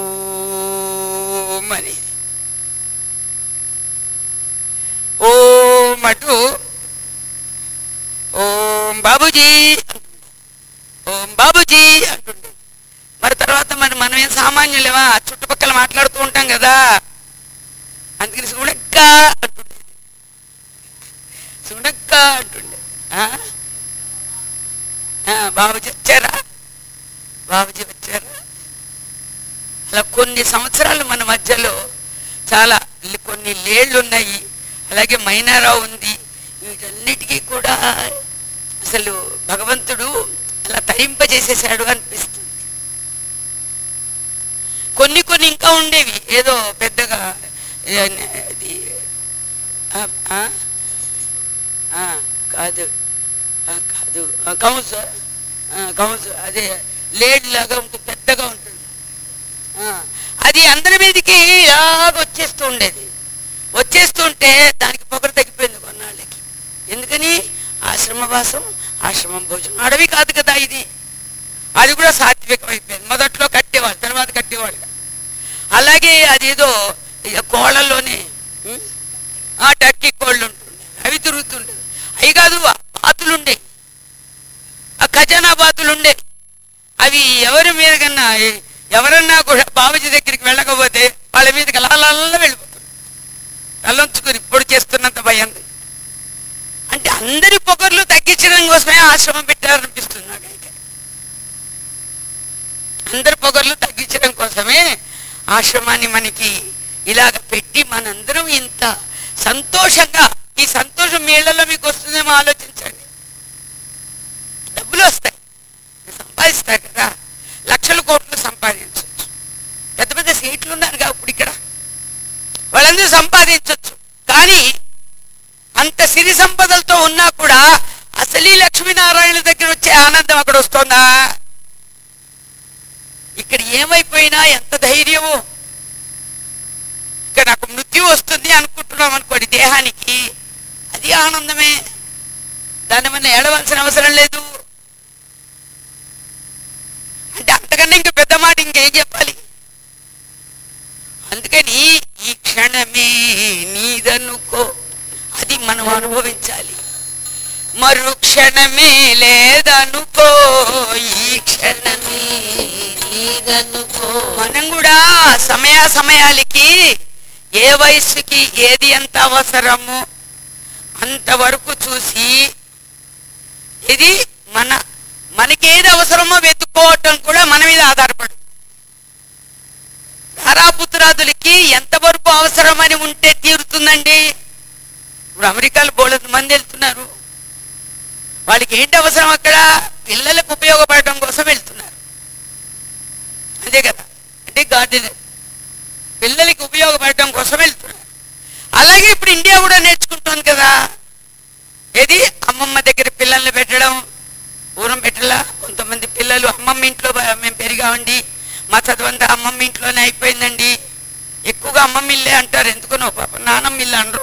Speaker 2: ఓం అనేది ఓం అటు ఓం బాబుజీ అంటుండే. ఓం బాబుజీ అంటుండే మరి తర్వాత మరి మనం ఏం సామాన్యులేమా చుట్టుపక్కల మాట్లాడుతూ ఉంటాం కదా అందుకని సుడక్క అంటుండే సుడక్క అంటుండే ఆ? ఆ, బాబుజీ వచ్చారా బాబుజీ వచ్చారా అలా కొన్ని సంవత్సరాలు మన మధ్యలో చాలా లి- కొన్ని లేళ్ళు ఉన్నాయి అలాగే మైనారావు ఉంది వీటన్నిటికీ కూడా అసలు భగవంతుడు అలా తరింపజేసేసాడు అనిపిస్తుంది కొన్ని కొన్ని ఇంకా ఉండేవి ఏదో పెద్దగా ఏ, ఇది ఆ, ఆ? ఆ, కాదు ఆ, కాదు ఆ, కౌన్స్ ఆ, కౌన్స్ అదే లేడ్ లాగా ఉంటుంది పెద్దగా ఉంటుంది ఆ, అది అందరి మీదకి ఇలాగ వచ్చేస్తూ ఉండేది వచ్చేస్తుంటే దానికి పొగరు తగ్గిపోయింది కొన్నాళ్ళకి ఎందుకని ఆశ్రమవాసం ఆశ్రమం భోజనం అడవి కాదు కదా ఇది అది కూడా సాత్వికం అయిపోయింది మొదట్లో కట్టేవాళ్ళు తర్వాత కట్టేవాళ్ళు కాదు. అలాగే అదేదో ఇక కోళ్ళలోనే ఉం? ఆ టర్కీ కోళ్ళు ఉంటుండే అవి తిరుగుతుండే అవి కాదు ఆ బాతులు ఉండే ఆ ఖజానా బాతులు ఉండే అవి ఎవరి మీద కన్నా ఎ- ఎవరన్నా కూడా బాబుజీ దగ్గరికి వెళ్ళకపోతే వాళ్ళ మీదకి లాలల్ల వెళ్ళిపోతుంది తలంచుకుని ఇప్పుడు చేస్తున్నంత భయం అంటే అందరి పొగర్లు తగ్గించడం కోసమే ఆశ్రమం పెట్టారనిపిస్తుంది నాకైతే అందరి పొగర్లు తగ్గించడం కోసమే ఆశ్రమాన్ని మనకి ఇలాగ పెట్టి మనందరం ఇంత సంతోషంగా ఈ సంతోషం మీ ఇళ్లలో మీకు వస్తుందేమో ఆలోచించండి డబ్బులు వస్తాయి మీరు సంపాదిస్తారు కదా లక్షల కోట్లు సంపాదించవచ్చు పెద్ద పెద్ద సీట్లు ఉన్నారు కదా ఇప్పుడు ఇక్కడ వాళ్ళందరూ సంపాదించవచ్చు కానీ అంత సిరి సంపదలతో ఉన్నా కూడా అసలీ లక్ష్మీనారాయణ దగ్గర వచ్చే ఆనందం అక్కడ వస్తుందా ఇక్కడ ఏమైపోయినా ఎంత ధైర్యము ఇక్కడ నాకు మృత్యు వస్తుంది అనుకుంటున్నాం అనుకోండి దేహానికి అది ఆనందమే దాని వల్ల ఏడవలసిన అవసరం లేదు అంటే అంతకన్నా ఇంక పెద్ద మాట ఇంకేం చెప్పాలి అందుకని ఈ క్షణమే నీదనుకో అది మనం అనుభవించాలి మరు క్షణమే లేదనుకో ఈ క్షణమే
Speaker 1: నీదనుకో
Speaker 2: మనం కూడా సమయ సమయాలకి ఏ వయసుకి ఏది ఎంత అవసరమో అంతవరకు చూసి ఇది మన మనకేది అవసరమో వెతుక్కోవటం కూడా మన మీద ఆధారపడు ధారాపుత్రాదులకి ఎంతవరకు అవసరమని ఉంటే తీరుతుందండి ఇప్పుడు అమెరికాలో బోలెడు మంది వెళ్తున్నారు వాళ్ళకి ఏంటి అవసరం అక్కడ పిల్లలకు ఉపయోగపడటం కోసం వెళ్తున్నారు అంతే కదా అంటే గార్డెనర్ పిల్లలకి ఉపయోగపడటం కోసం వెళ్తున్నారు అలాగే ఇప్పుడు ఇండియా కూడా నేర్చుకుంటుంది కదా ఏది అమ్మమ్మ దగ్గర పిల్లల్ని పెట్టడం పూర్వం పెట్టలా కొంతమంది పిల్లలు అమ్మమ్మ ఇంట్లో బ- మేము పెరిగామండి మా చదువంతా అమ్మమ్మ ఇంట్లోనే అయిపోయిందండి ఎక్కువగా అమ్మమ్మ ఇల్లే అంటారు ఎందుకనో పాప నానమ్మ ఇల్లు అనరు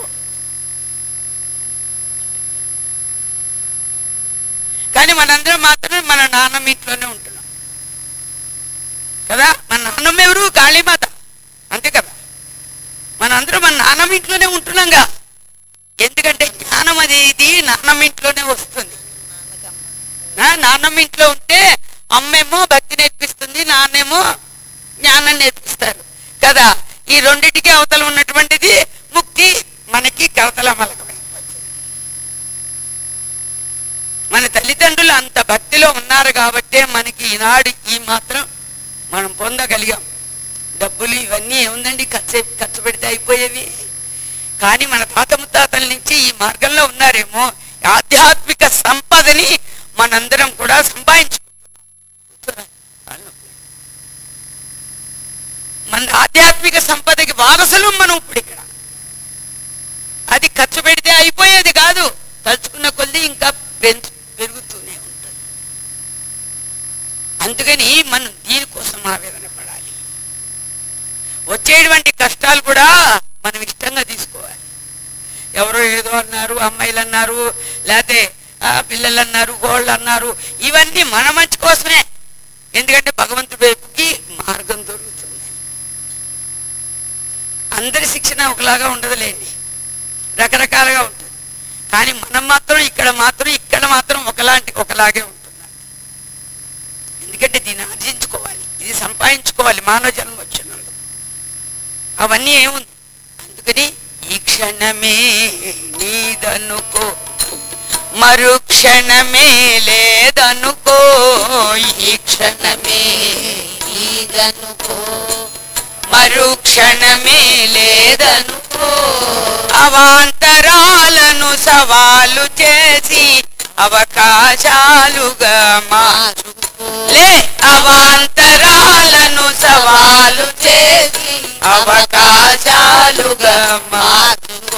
Speaker 2: కానీ మనందరం మాత్రమే మన నాన్నమ్మ ఇంట్లోనే ఉంటున్నాం కదా మన నాన్నమ్మ ఎవరు కాళీమాత అంతే కదా మనందరం మన నాన్నమ్మ ఇంట్లోనే ఉంటున్నాంగా ఎందుకంటే జ్ఞానం అనేది నాన్నమ్మ ఇంట్లోనే వస్తుంది ఆ, నాన్నమ్మ ఇంట్లో ఉంటే అమ్మేమో భక్తి నేర్పిస్తుంది నాన్నేమో జ్ఞానం నేర్పిస్తారు కదా ఈ రెండిటికి అవతల ఉన్నటువంటిది ముక్తి మనకి కవతల మలకమైపోతుంది మన తల్లిదండ్రులు అంత భక్తిలో ఉన్నారు కాబట్టే మనకి ఈనాడు ఈ మాత్రం మనం పొందగలిగాం డబ్బులు ఇవన్నీ ఏముందండి ఖర్చు ఖర్చు పెడితే అయిపోయేవి కానీ మన తాత ముత్తాతల నుంచి ఈ మార్గంలో ఉన్నారేమో ఆధ్యాత్మిక సంపదని మనందరం కూడా సంపాదించుకుంటున్నాం మన ఆధ్యాత్మిక సంపదకి వారసులు మనం ఇప్పుడు ఇక్కడ అది ఖర్చు పెడితే అయిపోయేది కాదు తలుచుకున్న కొద్దీ ఇంకా పెంచు పెరుగుతూనే ఉంటుంది అందుకని మనం దీనికోసం ఆవేదన పడాలి వచ్చేటువంటి కష్టాలు కూడా మనం ఇష్టంగా తీసుకోవాలి ఎవరో ఏదో అన్నారు అమ్మాయిలు అన్నారు లేకపోతే ఆ, పిల్లలు అన్నారు గోళ్ళు అన్నారు ఇవన్నీ మన మంచి కోసమే ఎందుకంటే భగవంతుడి వైపుకి మార్గం దొరుకుతుంది అందరి శిక్షణ ఒకలాగా ఉండదులేండి రకరకాలుగా ఉంటుంది కానీ మనం మాత్రం ఇక్కడ మాత్రం ఇక్కడ మాత్రం ఒకలాంటి ఒకలాగే ఉంటున్నాం ఎందుకంటే దీన్ని ఆర్జించుకోవాలి ఇది సంపాదించుకోవాలి మానవ జన్మ వచ్చినందుకు అవన్నీ ఏముంది అందుకని ఈ క్షణమే నీదనుకో మరు క్షణమే లేదనుకో ఈ క్షణమే
Speaker 1: నీదనుకో
Speaker 2: మరు క్షణమే లేదనుకో అవాంతరాలను సవాలు చేసి అవకాశాలుగా మార్చు లే అవాంతరాలను సవాలు చేసి అవకాశాలుగా మార్చు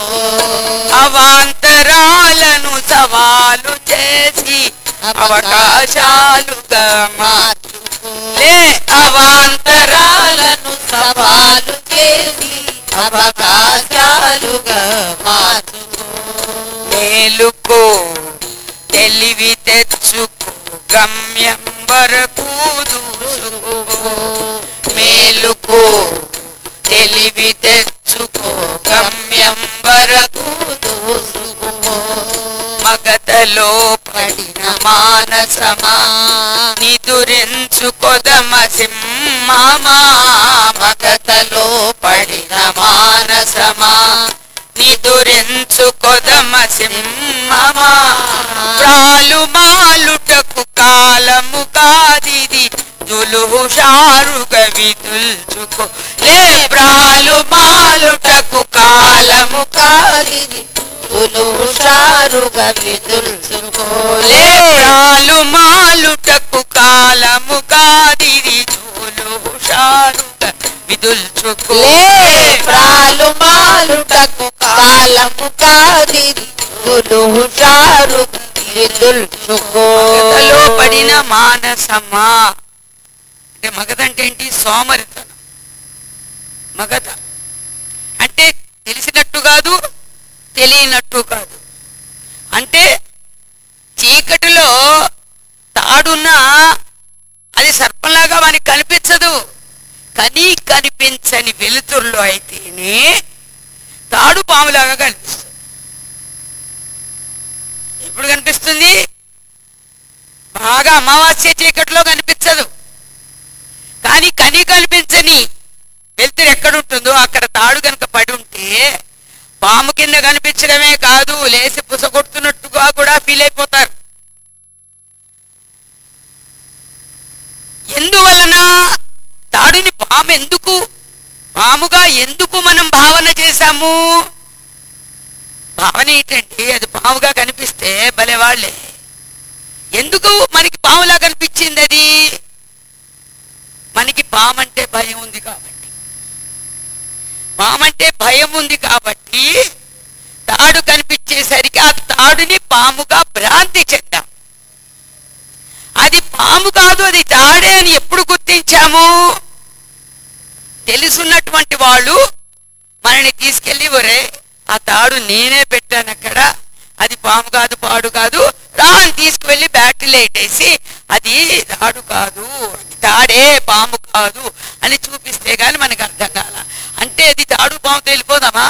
Speaker 2: అవాంతరాలను సవాలు చేసి అవకాశాలుగా మార్చు లే అవాంతరాలను
Speaker 1: సవాలు చేసి అవకాశాలుగా మార్చుకో
Speaker 2: మేలుకో తెలివి తెచ్చుకో గమ్యం వరకు దూసుకో మేలుకో తెలివి తెచ్చుకో గమ్యం వరకు
Speaker 1: దూసుకో
Speaker 2: మగతలో పడిన మానసమా నిదురించుకొదమ సింహమా మగతలో పడిన మానసమా నిదురించుకొదమ సింహమా ప్రాలు మాలుటకు కాలము కాదిది దులుహుషారుగా విదుల్చుకో లే ప్రాలు మాలుటకు కాలము
Speaker 1: కాలిది హుషారుగా విదుల్చుకోలే
Speaker 2: లేరాలు మాలుటకు కాలము కాదిరి చూలు హుషారుగా విదుల్చుకో
Speaker 1: ప్రాలు మాలుటకు కాలము కాదిది హుషారుగా విదుల్చుకో
Speaker 2: మగతలో పడిన మానసమా అంటే మగత అంటే ఏంటి సోమరితనం మగత అంటే తెలిసినట్టు కాదు తెలియనట్టు కాదు అంటే చీకటిలో తాడున్నా అది సర్పంలాగా మనకి కనిపించదు కనీ కనిపించని వెలుతురులో అయితేనే తాడు పాములాగా కనిపిస్తుంది ఎప్పుడు కనిపిస్తుంది బాగా అమావాస్య చీకటిలో కనిపించదు కానీ కని కనిపించని వెలుతురు ఎక్కడుంటుందో అక్కడ తాడు కనుక పడి ఉంటే పాము కింద కనిపించడమే కాదు లేచి పుసగొడుతున్నట్టుగా కూడా ఫీల్ అయిపోతారు ఎందువలన తాడుని పాము ఎందుకు పాముగా ఎందుకు మనం భావన చేశాము భావన ఏంటంటే అది పాముగా కనిపిస్తే భలే వాళ్ళే ఎందుకు మనకి పాములా కనిపించింది అది మనకి పామంటే భయం ఉంది కాబట్టి పామంటే భయం ఉంది కాబట్టి తాడు కనిపించేసరికి ఆ తాడుని పాముగా భ్రాంతి చెందాం అది పాము కాదు అది తాడే అని ఎప్పుడు గుర్తించాము తెలుసున్నటువంటి వాళ్ళు మనని తీసుకెళ్ళి ఒరే ఆ తాడు నేనే పెట్టాను అక్కడ అది పాము కాదు పాడు కాదు రా అని తీసుకువెళ్ళి బ్యాటరీ వేసి అది తాడు కాదు అది తాడే పాము కాదు అని చూపిస్తే గాని మనకు అర్థం కాల అంటే అది తాడు పాముతో వెళ్ళిపోదామా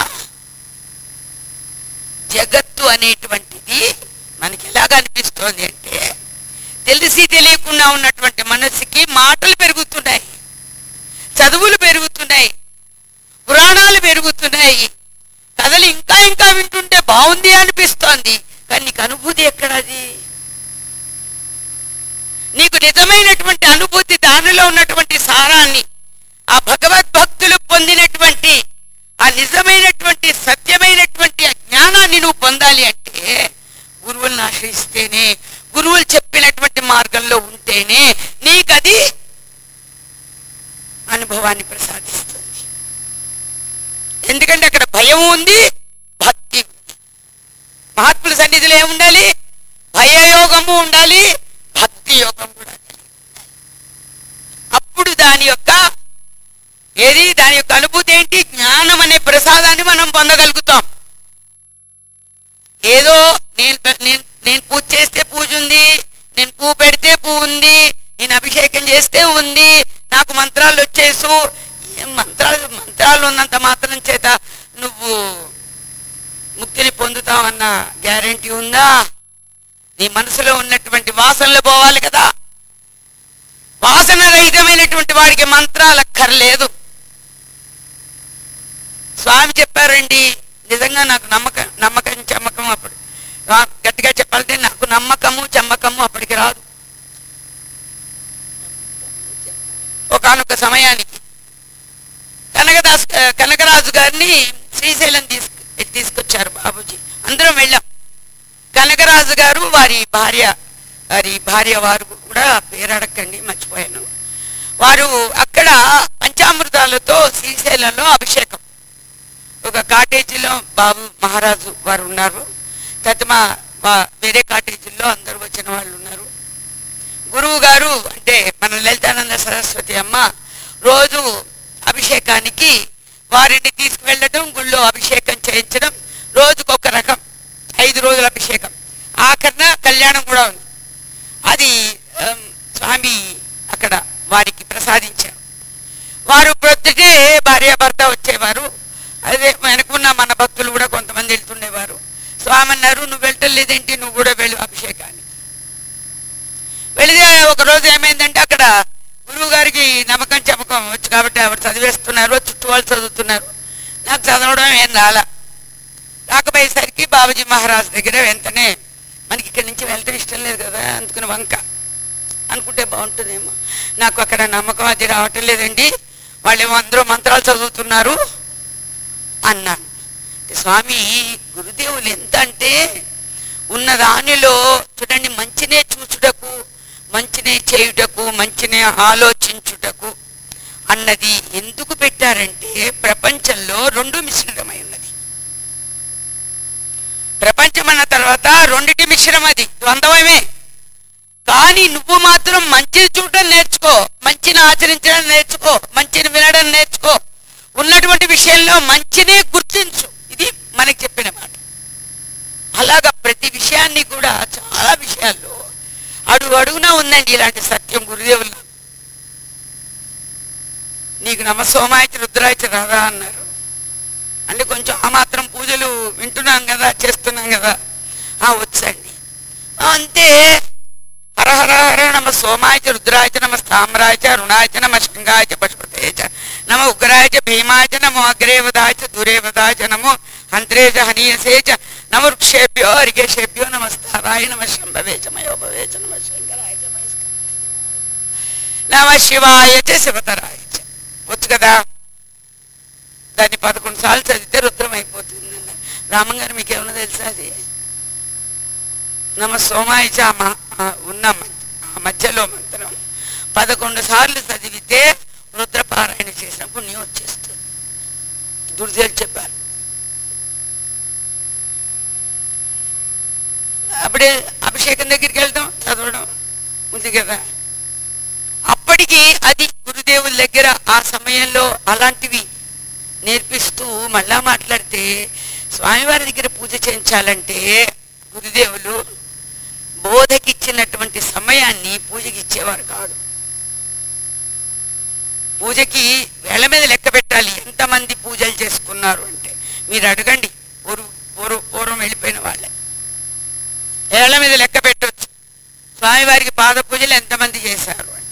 Speaker 2: జగత్తు అనేటువంటిది మనకి ఎలాగ అనిపిస్తోంది అంటే తెలిసి తెలియకుండా ఉన్నటువంటి మనస్సుకి మాటలు పెరుగుతున్నాయి చదువులు పెరుగుతున్నాయి పురాణాలు పెరుగుతున్నాయి కథలు ఇంకా ఇంకా వింటుంటే బాగుంది అనిపిస్తోంది కానీ నీకు అనుభూతి ఎక్కడది నీకు నిజమైనటువంటి అనుభూతి దానిలో ఉన్నటువంటి సారాన్ని ఆ భగవద్భక్తులు పొందినటువంటి ఆ నిజమైనటువంటి సత్యమైనటువంటి ఆ జ్ఞానాన్ని నువ్వు పొందాలి అంటే గురువులను ఆశ్రయిస్తేనే గురువులు చెప్పినటువంటి మార్గంలో ఉంటేనే నీకది అనుభవాన్ని ప్రసాదిస్తుంది ఎందుకంటే అక్కడ భయం ఉంది భక్తి ఉంది మహాత్ముల సన్నిధిలో ఏముండాలి భయయోగము ఉండాలి భక్తి యోగం కూడా కలిగి ఉండాలి. అప్పుడు దాని యొక్క ఏది దాని యొక్క అనుభూతి ఏంటి జ్ఞానం అనే ప్రసాదాన్ని మనం పొందగలుగుతాం ఏదో నేను నేను నేను పూజ చేస్తే పూజ ఉంది నేను పువ్వు పెడితే పువ్వు ఉంది నేను అభిషేకం చేస్తే ఉంది నాకు మంత్రాలు వచ్చేసు ఏం మంత్రాలు మంత్రాలు ఉన్నంత మాత్రం చేత నువ్వు ముక్తిని పొందుతావన్న గ్యారంటీ ఉందా నీ మనసులో ఉన్నటువంటి వాసనలు పోవాలి కదా వాసన రహితమైనటువంటి వాడికి మంత్రాలు అక్కర్లేదు స్వామి చెప్పారండి నిజంగా నాకు నమ్మకం నమ్మకం చమ్మకం అప్పుడు ఆ, గట్టిగా చెప్పాలంటే నాకు నమ్మకము చమ్మకము అప్పటికి రాదు ఒకనొక సమయానికి కనకదాస్ కనకరాజు గారిని శ్రీశైలం తీసుకు తీసుకొచ్చారు బాబుజీ అందరం వెళ్ళాం కనకరాజు గారు వారి భార్య వారి భార్య వారు కూడా పేరు అడగండి మర్చిపోయాను వారు అక్కడ పంచామృతాలతో శ్రీశైలంలో అభిషేకం ఒక కాటేజీలో బాబు మహారాజు వారు ఉన్నారు తర్వాత మా వా- వేరే కాటేజీల్లో అందరూ వచ్చిన వాళ్ళు ఉన్నారు గురువు గారు అంటే మన లలితానంద సరస్వతి అమ్మ రోజు అభిషేకానికి వారిని తీసుకువెళ్ళడం గుళ్ళో అభిషేకం చేయించడం రోజుకొక రకం ఐదు రోజుల అభిషేకం ఆఖరణ కళ్యాణం కూడా ఉంది అది ఆమ్, స్వామి అక్కడ వారికి ప్రసాదించారు వారు ప్రొద్దుటే భార్య భర్త వచ్చేవారు అదే వెనకున్న మన భక్తులు కూడా కొంతమంది వెళ్తుండేవారు స్వామి అన్నారు నువ్వు వెళ్ళలేదేంటి నువ్వు కూడా వెళ్ళు అభిషేకానికి వెళితే ఒక రోజు ఏమైందంటే అక్కడ గురువు గారికి నమ్మకం చమకం వచ్చు కాబట్టి ఆవిడ చదివేస్తున్నారు చుట్టూ వాళ్ళు చదువుతున్నారు నాకు చదవడం ఏం రాలా రాకపోయేసరికి బాబుజీ మహారాజ్ దగ్గర వెంటనే మనకి ఇక్కడి నుంచి వెళ్ళటం ఇష్టం లేదు కదా అందుకుని వంక అనుకుంటే బాగుంటుందేమో నాకు అక్కడ నమ్మకం అది రావటం లేదండి వాళ్ళేమో అందరూ మంత్రాలు చదువుతున్నారు అన్నాను స్వామి గురుదేవులు ఎంత అంటే ఉన్న దానిలో చూడండి మంచినే చూచుటకు మంచినే చేయుటకు మంచినే ఆలోచించుటకు అన్నది ఎందుకు పెట్టారంటే ప్రపంచంలో రెండు మిశ్రమై ఉన్నది ప్రపంచం అన్న తర్వాత రెండిటి మిశ్రమం అది ద్వంద్వమే కానీ నువ్వు మాత్రం మంచిని చూడడం నేర్చుకో మంచిని ఆచరించడం నేర్చుకో మంచిని వినడం నేర్చుకో ఉన్నటువంటి విషయంలో మంచినే గుర్తించు ఇది మనకి చెప్పిన మాట అలాగా ప్రతి విషయాన్ని కూడా చాలా విషయాల్లో అడుగు అడుగునా ఉందండి ఇలాంటి సత్యం గురుదేవుల నీకు నమసోమాయచ రుద్రాయచ రాదా అన్నారు అంటే కొంచెం ఆ మాత్రం పూజలు వింటున్నాం కదా చేస్తున్నాం కదా ఆ వచ్చండి అంతే హర హర హర నమ సోమాయచ రుద్రాయచ నమ స్థామ్రాయచ రుణాయచ నమ శృంగాయచ పశుపతేచ నమ ఉగ్రాయచ భీమాయచ నమో అగ్రేవదాయచ దూరేవదాయచ నమో హంత్రేచ హనీయసేచ నమ వృక్షేభ్యో అరిగేషేభ్యో నమ స్థారాయ నమ శంభవేచ మయోభవేచ నమ శంకరాయ చ మహేశ్వరాయ. నమ శివాయ చ శివతరాయ చ వచ్చు కదా దాన్ని పదకొండు సార్లు చదివితే రుద్రం అయిపోతుంది రామంగారు మీకు ఏమైనా తెలుసా అది నమ సోమాయ చ మ- ఆ ఉన్న మ- ఆ మధ్యలో మంత్రం పదకొండు సార్లు చదివితే రుద్రపారాయణ చేసిన పుణ్యం వచ్చేస్తుంది దుర్దేలు చెప్పారు అప్పుడే అభిషేకం దగ్గరికి వెళ్దాం చదవడం ఉంది కదా అప్పటికి అది గురుదేవుల దగ్గర ఆ సమయంలో అలాంటివి నేర్పిస్తూ మళ్ళా మాట్లాడితే స్వామివారి దగ్గర పూజ చేయించాలంటే గురుదేవులు బోధకిచ్చినటువంటి సమయాన్ని పూజకి ఇచ్చేవారు కాదు పూజకి వేళ మీద లెక్క పెట్టాలి ఎంతమంది పూజలు చేసుకున్నారు అంటే మీరు అడగండి పూర్వ పూర్వ పూర్వం వెళ్ళిపోయిన వాళ్ళే ఏళ్ల మీద లెక్క పెట్టవచ్చు స్వామివారికి పాద పూజలు ఎంతమంది చేశారు అంటే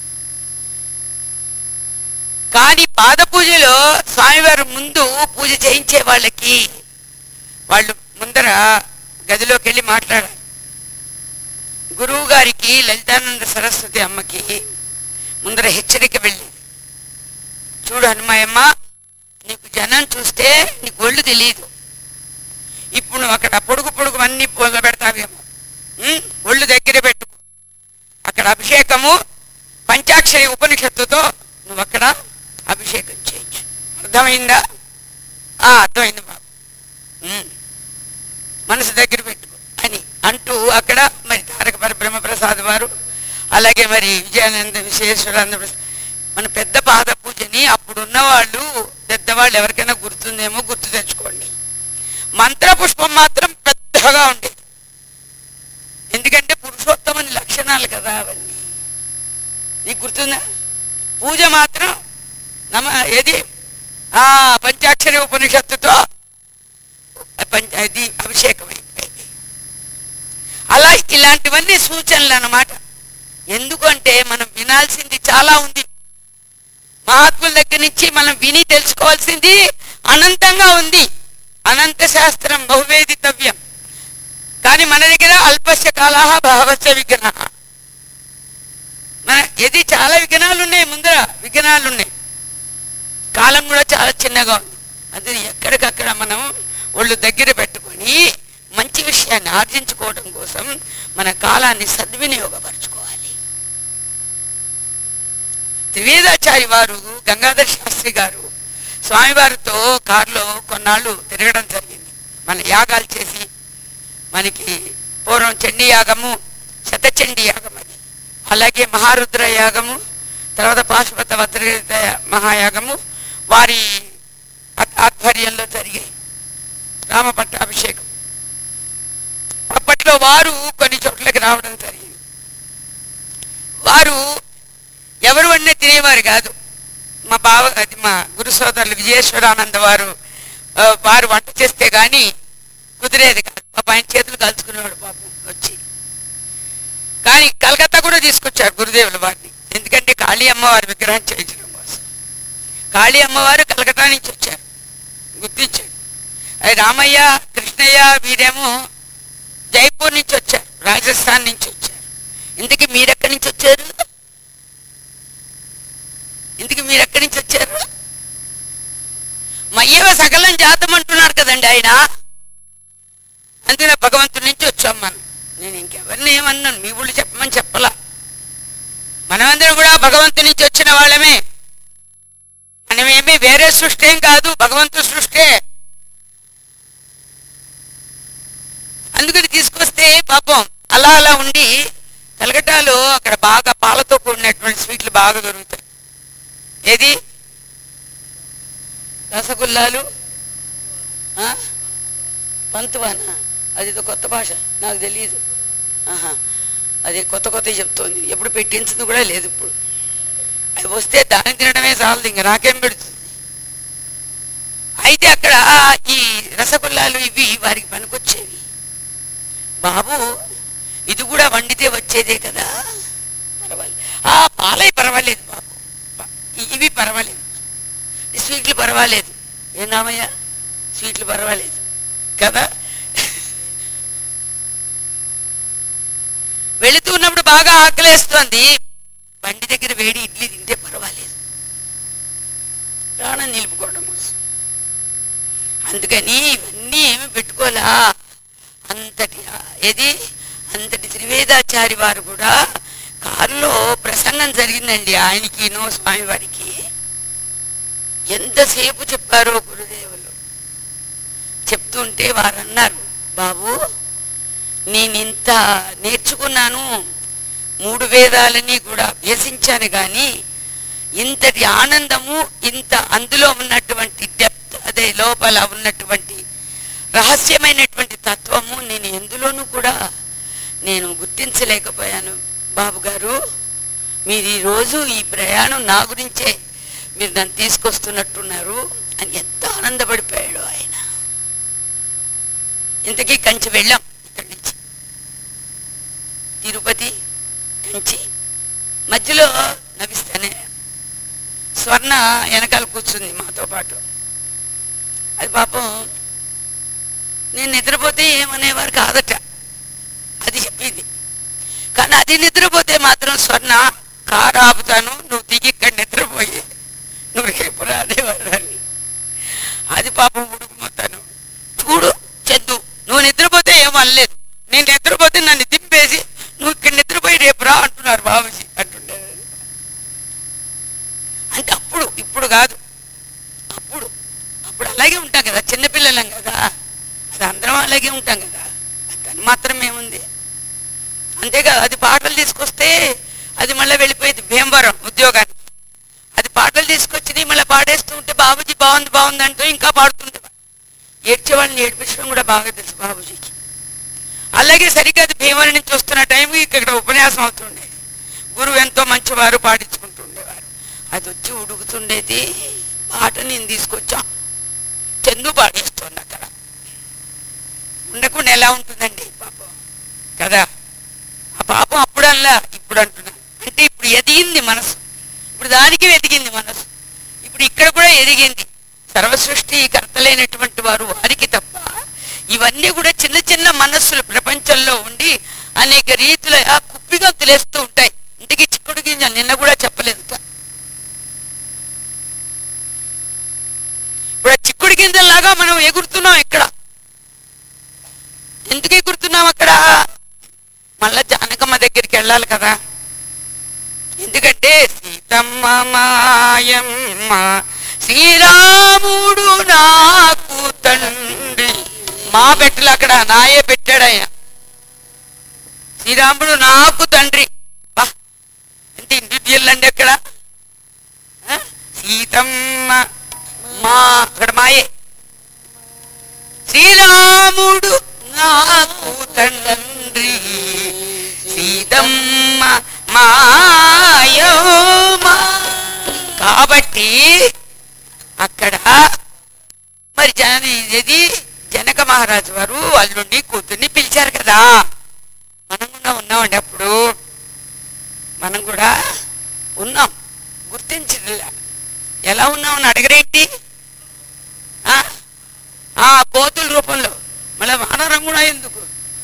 Speaker 2: కానీ పాద పూజలో స్వామివారి ముందు పూజ చేయించే వాళ్ళకి వాళ్ళు ముందర గదిలోకి వెళ్ళి మాట్లాడాలి గురువు గారికి లలితానంద సరస్వతి అమ్మకి ముందర హెచ్చరిక వెళ్ళి చూడు హనుమాయమ్మ నీకు జనం చూస్తే నీకు ఒళ్ళు తెలియదు ఇప్పుడు నువ్వు అక్కడ పొడుగు పొడుగు అన్ని పొగ పెడతావేమో ఉం? ఒళ్ళు దగ్గర పెట్టుకో అక్కడ అభిషేకము పంచాక్షరి ఉపనిషత్తుతో నువ్వు అక్కడ అభిషేకం చేయొచ్చు అర్థమైందా ఆ, అర్థమైంది బాబు ఉం. మనసు దగ్గర పెట్టుకో అని అంటూ అక్కడ మరి తారక పరబ్రహ్మ ప్రసాద్ వారు అలాగే మరి విజయానంద విశ్వేశ్వరానంద ప్రసాద్ మన పెద్ద పాద పూజని అప్పుడున్న వాళ్ళు పెద్దవాళ్ళు ఎవరికైనా గుర్తుందేమో గుర్తు తెచ్చుకోండి మంత్ర పుష్పం మాత్రం పెద్దగా ఉండేది ఎందుకంటే పురుషోత్తమని లక్షణాలు కదా అవన్నీ నీకు గుర్తుందా పూజ మాత్రం నమ ఏది ఆ పంచాక్షరి ఉపనిషత్తుతో పంచ అది అభిషేకం అయిపోయింది అలా ఇలాంటివన్నీ సూచనలు అన్నమాట ఎందుకంటే మనం వినాల్సింది చాలా ఉంది మహాత్ముల దగ్గర నుంచి మనం విని తెలుసుకోవాల్సింది అనంతంగా ఉంది అనంత శాస్త్రం బహువేదితవ్యం కానీ మన దగ్గర అల్పస్య కాల భావస్య విఘ్న మన ఇది చాలా విఘ్నాలు ఉన్నాయి ముందర విఘ్నాలు ఉన్నాయి కాలం కూడా చాలా చిన్నగా ఉంది అది ఎక్కడికక్కడ మనం ఒళ్ళు దగ్గర పెట్టుకొని మంచి విషయాన్ని ఆర్జించుకోవడం కోసం మన కాలాన్ని సద్వినియోగపరచుకోవాలి త్రివేదాచారి వారు గంగాధర శాస్త్రి గారు స్వామివారితో కారులో కొన్నాళ్ళు తిరగడం జరిగింది మన యాగాలు చేసి మనకి పూర్వం చండీ యాగము శతచండీ యాగం అది అలాగే మహారుద్ర యాగము తర్వాత పాశుపత భద్రగీత మహాయాగము వారి ఆత్- ఆధ్వర్యంలో జరిగాయి రామ పట్టాభిషేకం అప్పట్లో వారు కొన్ని చోట్లకి రావడం జరిగింది వారు ఎవరు వండినా తినేవారు కాదు మా బావ అది మా గురు సోదరులు విజయేశ్వరానంద వారు ఆ, వారు వంట చేస్తే గాని కుదిరేది కాదు పాప ఆయన చేతులు కలుసుకునేవాడు పాపం వచ్చి కానీ కలకత్తా కూడా తీసుకొచ్చారు గురుదేవుల వారిని ఎందుకంటే కాళీ అమ్మవారి విగ్రహం చేయించడం కోసం కాళీ అమ్మవారు కలకత్తా నుంచి వచ్చారు గుర్తించాడు అది రామయ్య కృష్ణయ్య వీరేమో జైపూర్ నుంచి వచ్చారు రాజస్థాన్ నుంచి వచ్చారు ఇంతకీ మీరెక్కడి నుంచి వచ్చారు ఇంతకీ మీరు ఎక్కడి నుంచి వచ్చారు మయ్యవ సకలం జాతం అంటున్నారు కదండి ఆయన అందుకే భగవంతుడి నుంచి వచ్చాం మనం నేను ఇంకెవరిని ఏమన్నాను మీ ఊళ్ళు చెప్పమని చెప్పలా మనమందరం కూడా భగవంతుడి నుంచి వచ్చిన వాళ్ళమే మనమేమి వేరే సృష్టి ఏం కాదు భగవంతుడి సృష్టే అందుకని తీసుకొస్తే పాపం అలా అలా ఉండి కలకటాలో అక్కడ బాగా పాలతో కూడినటువంటి స్వీట్లు బాగా దొరుకుతాయి ఏది రసగుల్లాలు ఆ? పంతువానా అది ఏదో కొత్త భాష నాకు తెలియదు ఆహా అది కొత్త కొత్త చెప్తోంది ఎప్పుడు పెట్టించింది కూడా లేదు ఇప్పుడు అవి వస్తే దాన్ని తినడమే చాలదు ఇంకా నాకేం పెడుతుంది అయితే అక్కడ ఈ రసగుల్లాలు ఇవి వారికి పనికొచ్చేవి బాబు ఇది కూడా వండితే వచ్చేదే కదా పర్వాలేదు ఆ పాలై పర్వాలేదు బాబు ప- ఇవి పర్వాలేదు ఈ స్వీట్లు పర్వాలేదు ఏ నామయ్య స్వీట్లు పర్వాలేదు కదా వెళుతూ ఉన్నప్పుడు బాగా ఆకలేస్తుంది బండి దగ్గర వేడి ఇడ్లీ తింటే పర్వాలేదు ప్రాణం నిలుపుకోవడం కోసం అందుకని ఇవన్నీ ఏమి పెట్టుకోలా అంతటి ఏది అంతటి త్రివేదాచారి వారు కూడా కారులో ప్రసంగం జరిగిందండి ఆయనకి నో స్వామి వారికి ఎంతసేపు చెప్పారో గురుదేవులు చెప్తుంటే వారు అన్నారు బాబు నేను ఇంత నేర్చుకున్నాను మూడు వేదాలని కూడా అభ్యసించాను కానీ ఇంతటి ఆనందము ఇంత అందులో ఉన్నటువంటి డెప్త్ అదే లోపల ఉన్నటువంటి రహస్యమైనటువంటి తత్వము నేను ఎందులోనూ కూడా నేను గుర్తించలేకపోయాను బాబు గారు మీరు ఈరోజు ఈ ప్రయాణం నా గురించే మీరు నన్ను తీసుకొస్తున్నట్టున్నారు అని ఎంత ఆనందపడిపోయాడు ఆయన ఇంతకీ కంచి వెళ్ళాం ఇక్కడి నుంచి తిరుపతి కంచి మధ్యలో నవిస్తానే స్వర్ణ వెనకాల కూర్చుంది మాతో పాటు అది పాపం నేను నిద్రపోతే ఏమనేవారు కాదట అది చెప్పింది కానీ అది నిద్రపోతే మాత్రం స్వర్ణ కారు ఆపుతాను నువ్వు దిగి ఇక్కడ నిద్రపోయి నువ్వు రేపు రాదేవారు అని అది పాపం ఉడుకుపోతాను చూడు చందు నువ్వు నిద్రపోతే ఏం అనలేదు నేను నిద్రపోతే నన్ను దింపేసి నువ్వు ఇక్కడ నిద్రపోయి రేపు రా అంటున్నారు బాబుజీ అంటుండేది అంటే అప్పుడు ఇప్పుడు కాదు అప్పుడు అప్పుడు అలాగే ఉంటాం కదా చిన్నపిల్లలం కదా అది అందరం అలాగే ఉంటాం కదా దాని మాత్రం ఏముంది అంతేకాదు అది పాటలు తీసుకొస్తే అది మళ్ళీ వెళ్ళిపోయింది భీమవరం ఉద్యోగానికి అది పాటలు తీసుకొచ్చి మళ్ళీ పాడేస్తూ ఉంటే బాబుజీ బాగుంది బాగుంది అంటూ ఇంకా పాడుతుండే ఏడ్చే వాళ్ళని ఏడిపించడం కూడా బాగా తెలుసు బాబుజీకి అలాగే సరిగ్గా అది భీమవరం నుంచి వస్తున్న టైంకి ఇక్కడ ఉపన్యాసం అవుతుండే గురువు ఎంతో మంచివారు పాటించుకుంటుండేవారు అది వచ్చి ఉడుకుతుండేది పాట నేను తీసుకొచ్చాం చందు పాడేస్తుంది అక్కడ ఉండకుండా ఎలా ఉంటుందండి పాపం కదా ఆ పాపం అప్పుడల్లా ఇప్పుడు అంటున్నా అంటే ఇప్పుడు ఎదిగింది మనసు ఇప్పుడు దానికి ఎదిగింది మనసు ఇప్పుడు ఇక్కడ కూడా ఎదిగింది సర్వసృష్టి కర్తలైనటువంటి వారు వారికి తప్ప ఇవన్నీ కూడా చిన్న చిన్న మనస్సులు ప్రపంచంలో ఉండి అనేక రీతుల కుప్పిగా తెలిస్తూ ఉంటాయి ఇంటికి చిక్కుడు గింజ నిన్న కూడా చెప్పలేదు ఇప్పుడు ఆ చిక్కుడు గింజలాగా మనం ఎగురుతున్నాం ఇక్కడ ఎందుకు ఎగురుతున్నాం అక్కడ మళ్ళా జానకమ్మ దగ్గరికి వెళ్ళాలి కదా ఎందుకంటే సీతమ్మ మాయమ్మ శ్రీరాముడు నాకు తండ్రి మా పెట్టలు అక్కడ నాయే పెట్టాడు ఆయన శ్రీరాముడు నాకు తండ్రి బా ఎంత ఇండివిజువల్ అండి అక్కడ ఆ? సీతమ్మ మా అక్కడ మాయే శ్రీరాముడు నాకు తండ్రి సీతమ్మ మాయమ్మ కాబట్టి అక్కడ మరి జన ఇది జనక మహారాజు వారు అల్లుండి కూతుర్ని పిలిచారు కదా మనం కూడా ఉన్నామండి అప్పుడు మనం కూడా ఉన్నాం గుర్తించలే ఎలా ఉన్నామని అడగరేంటి ఆ? ఆ కోతుల రూపంలో మళ్ళీ వానరం కూడా ఎందుకు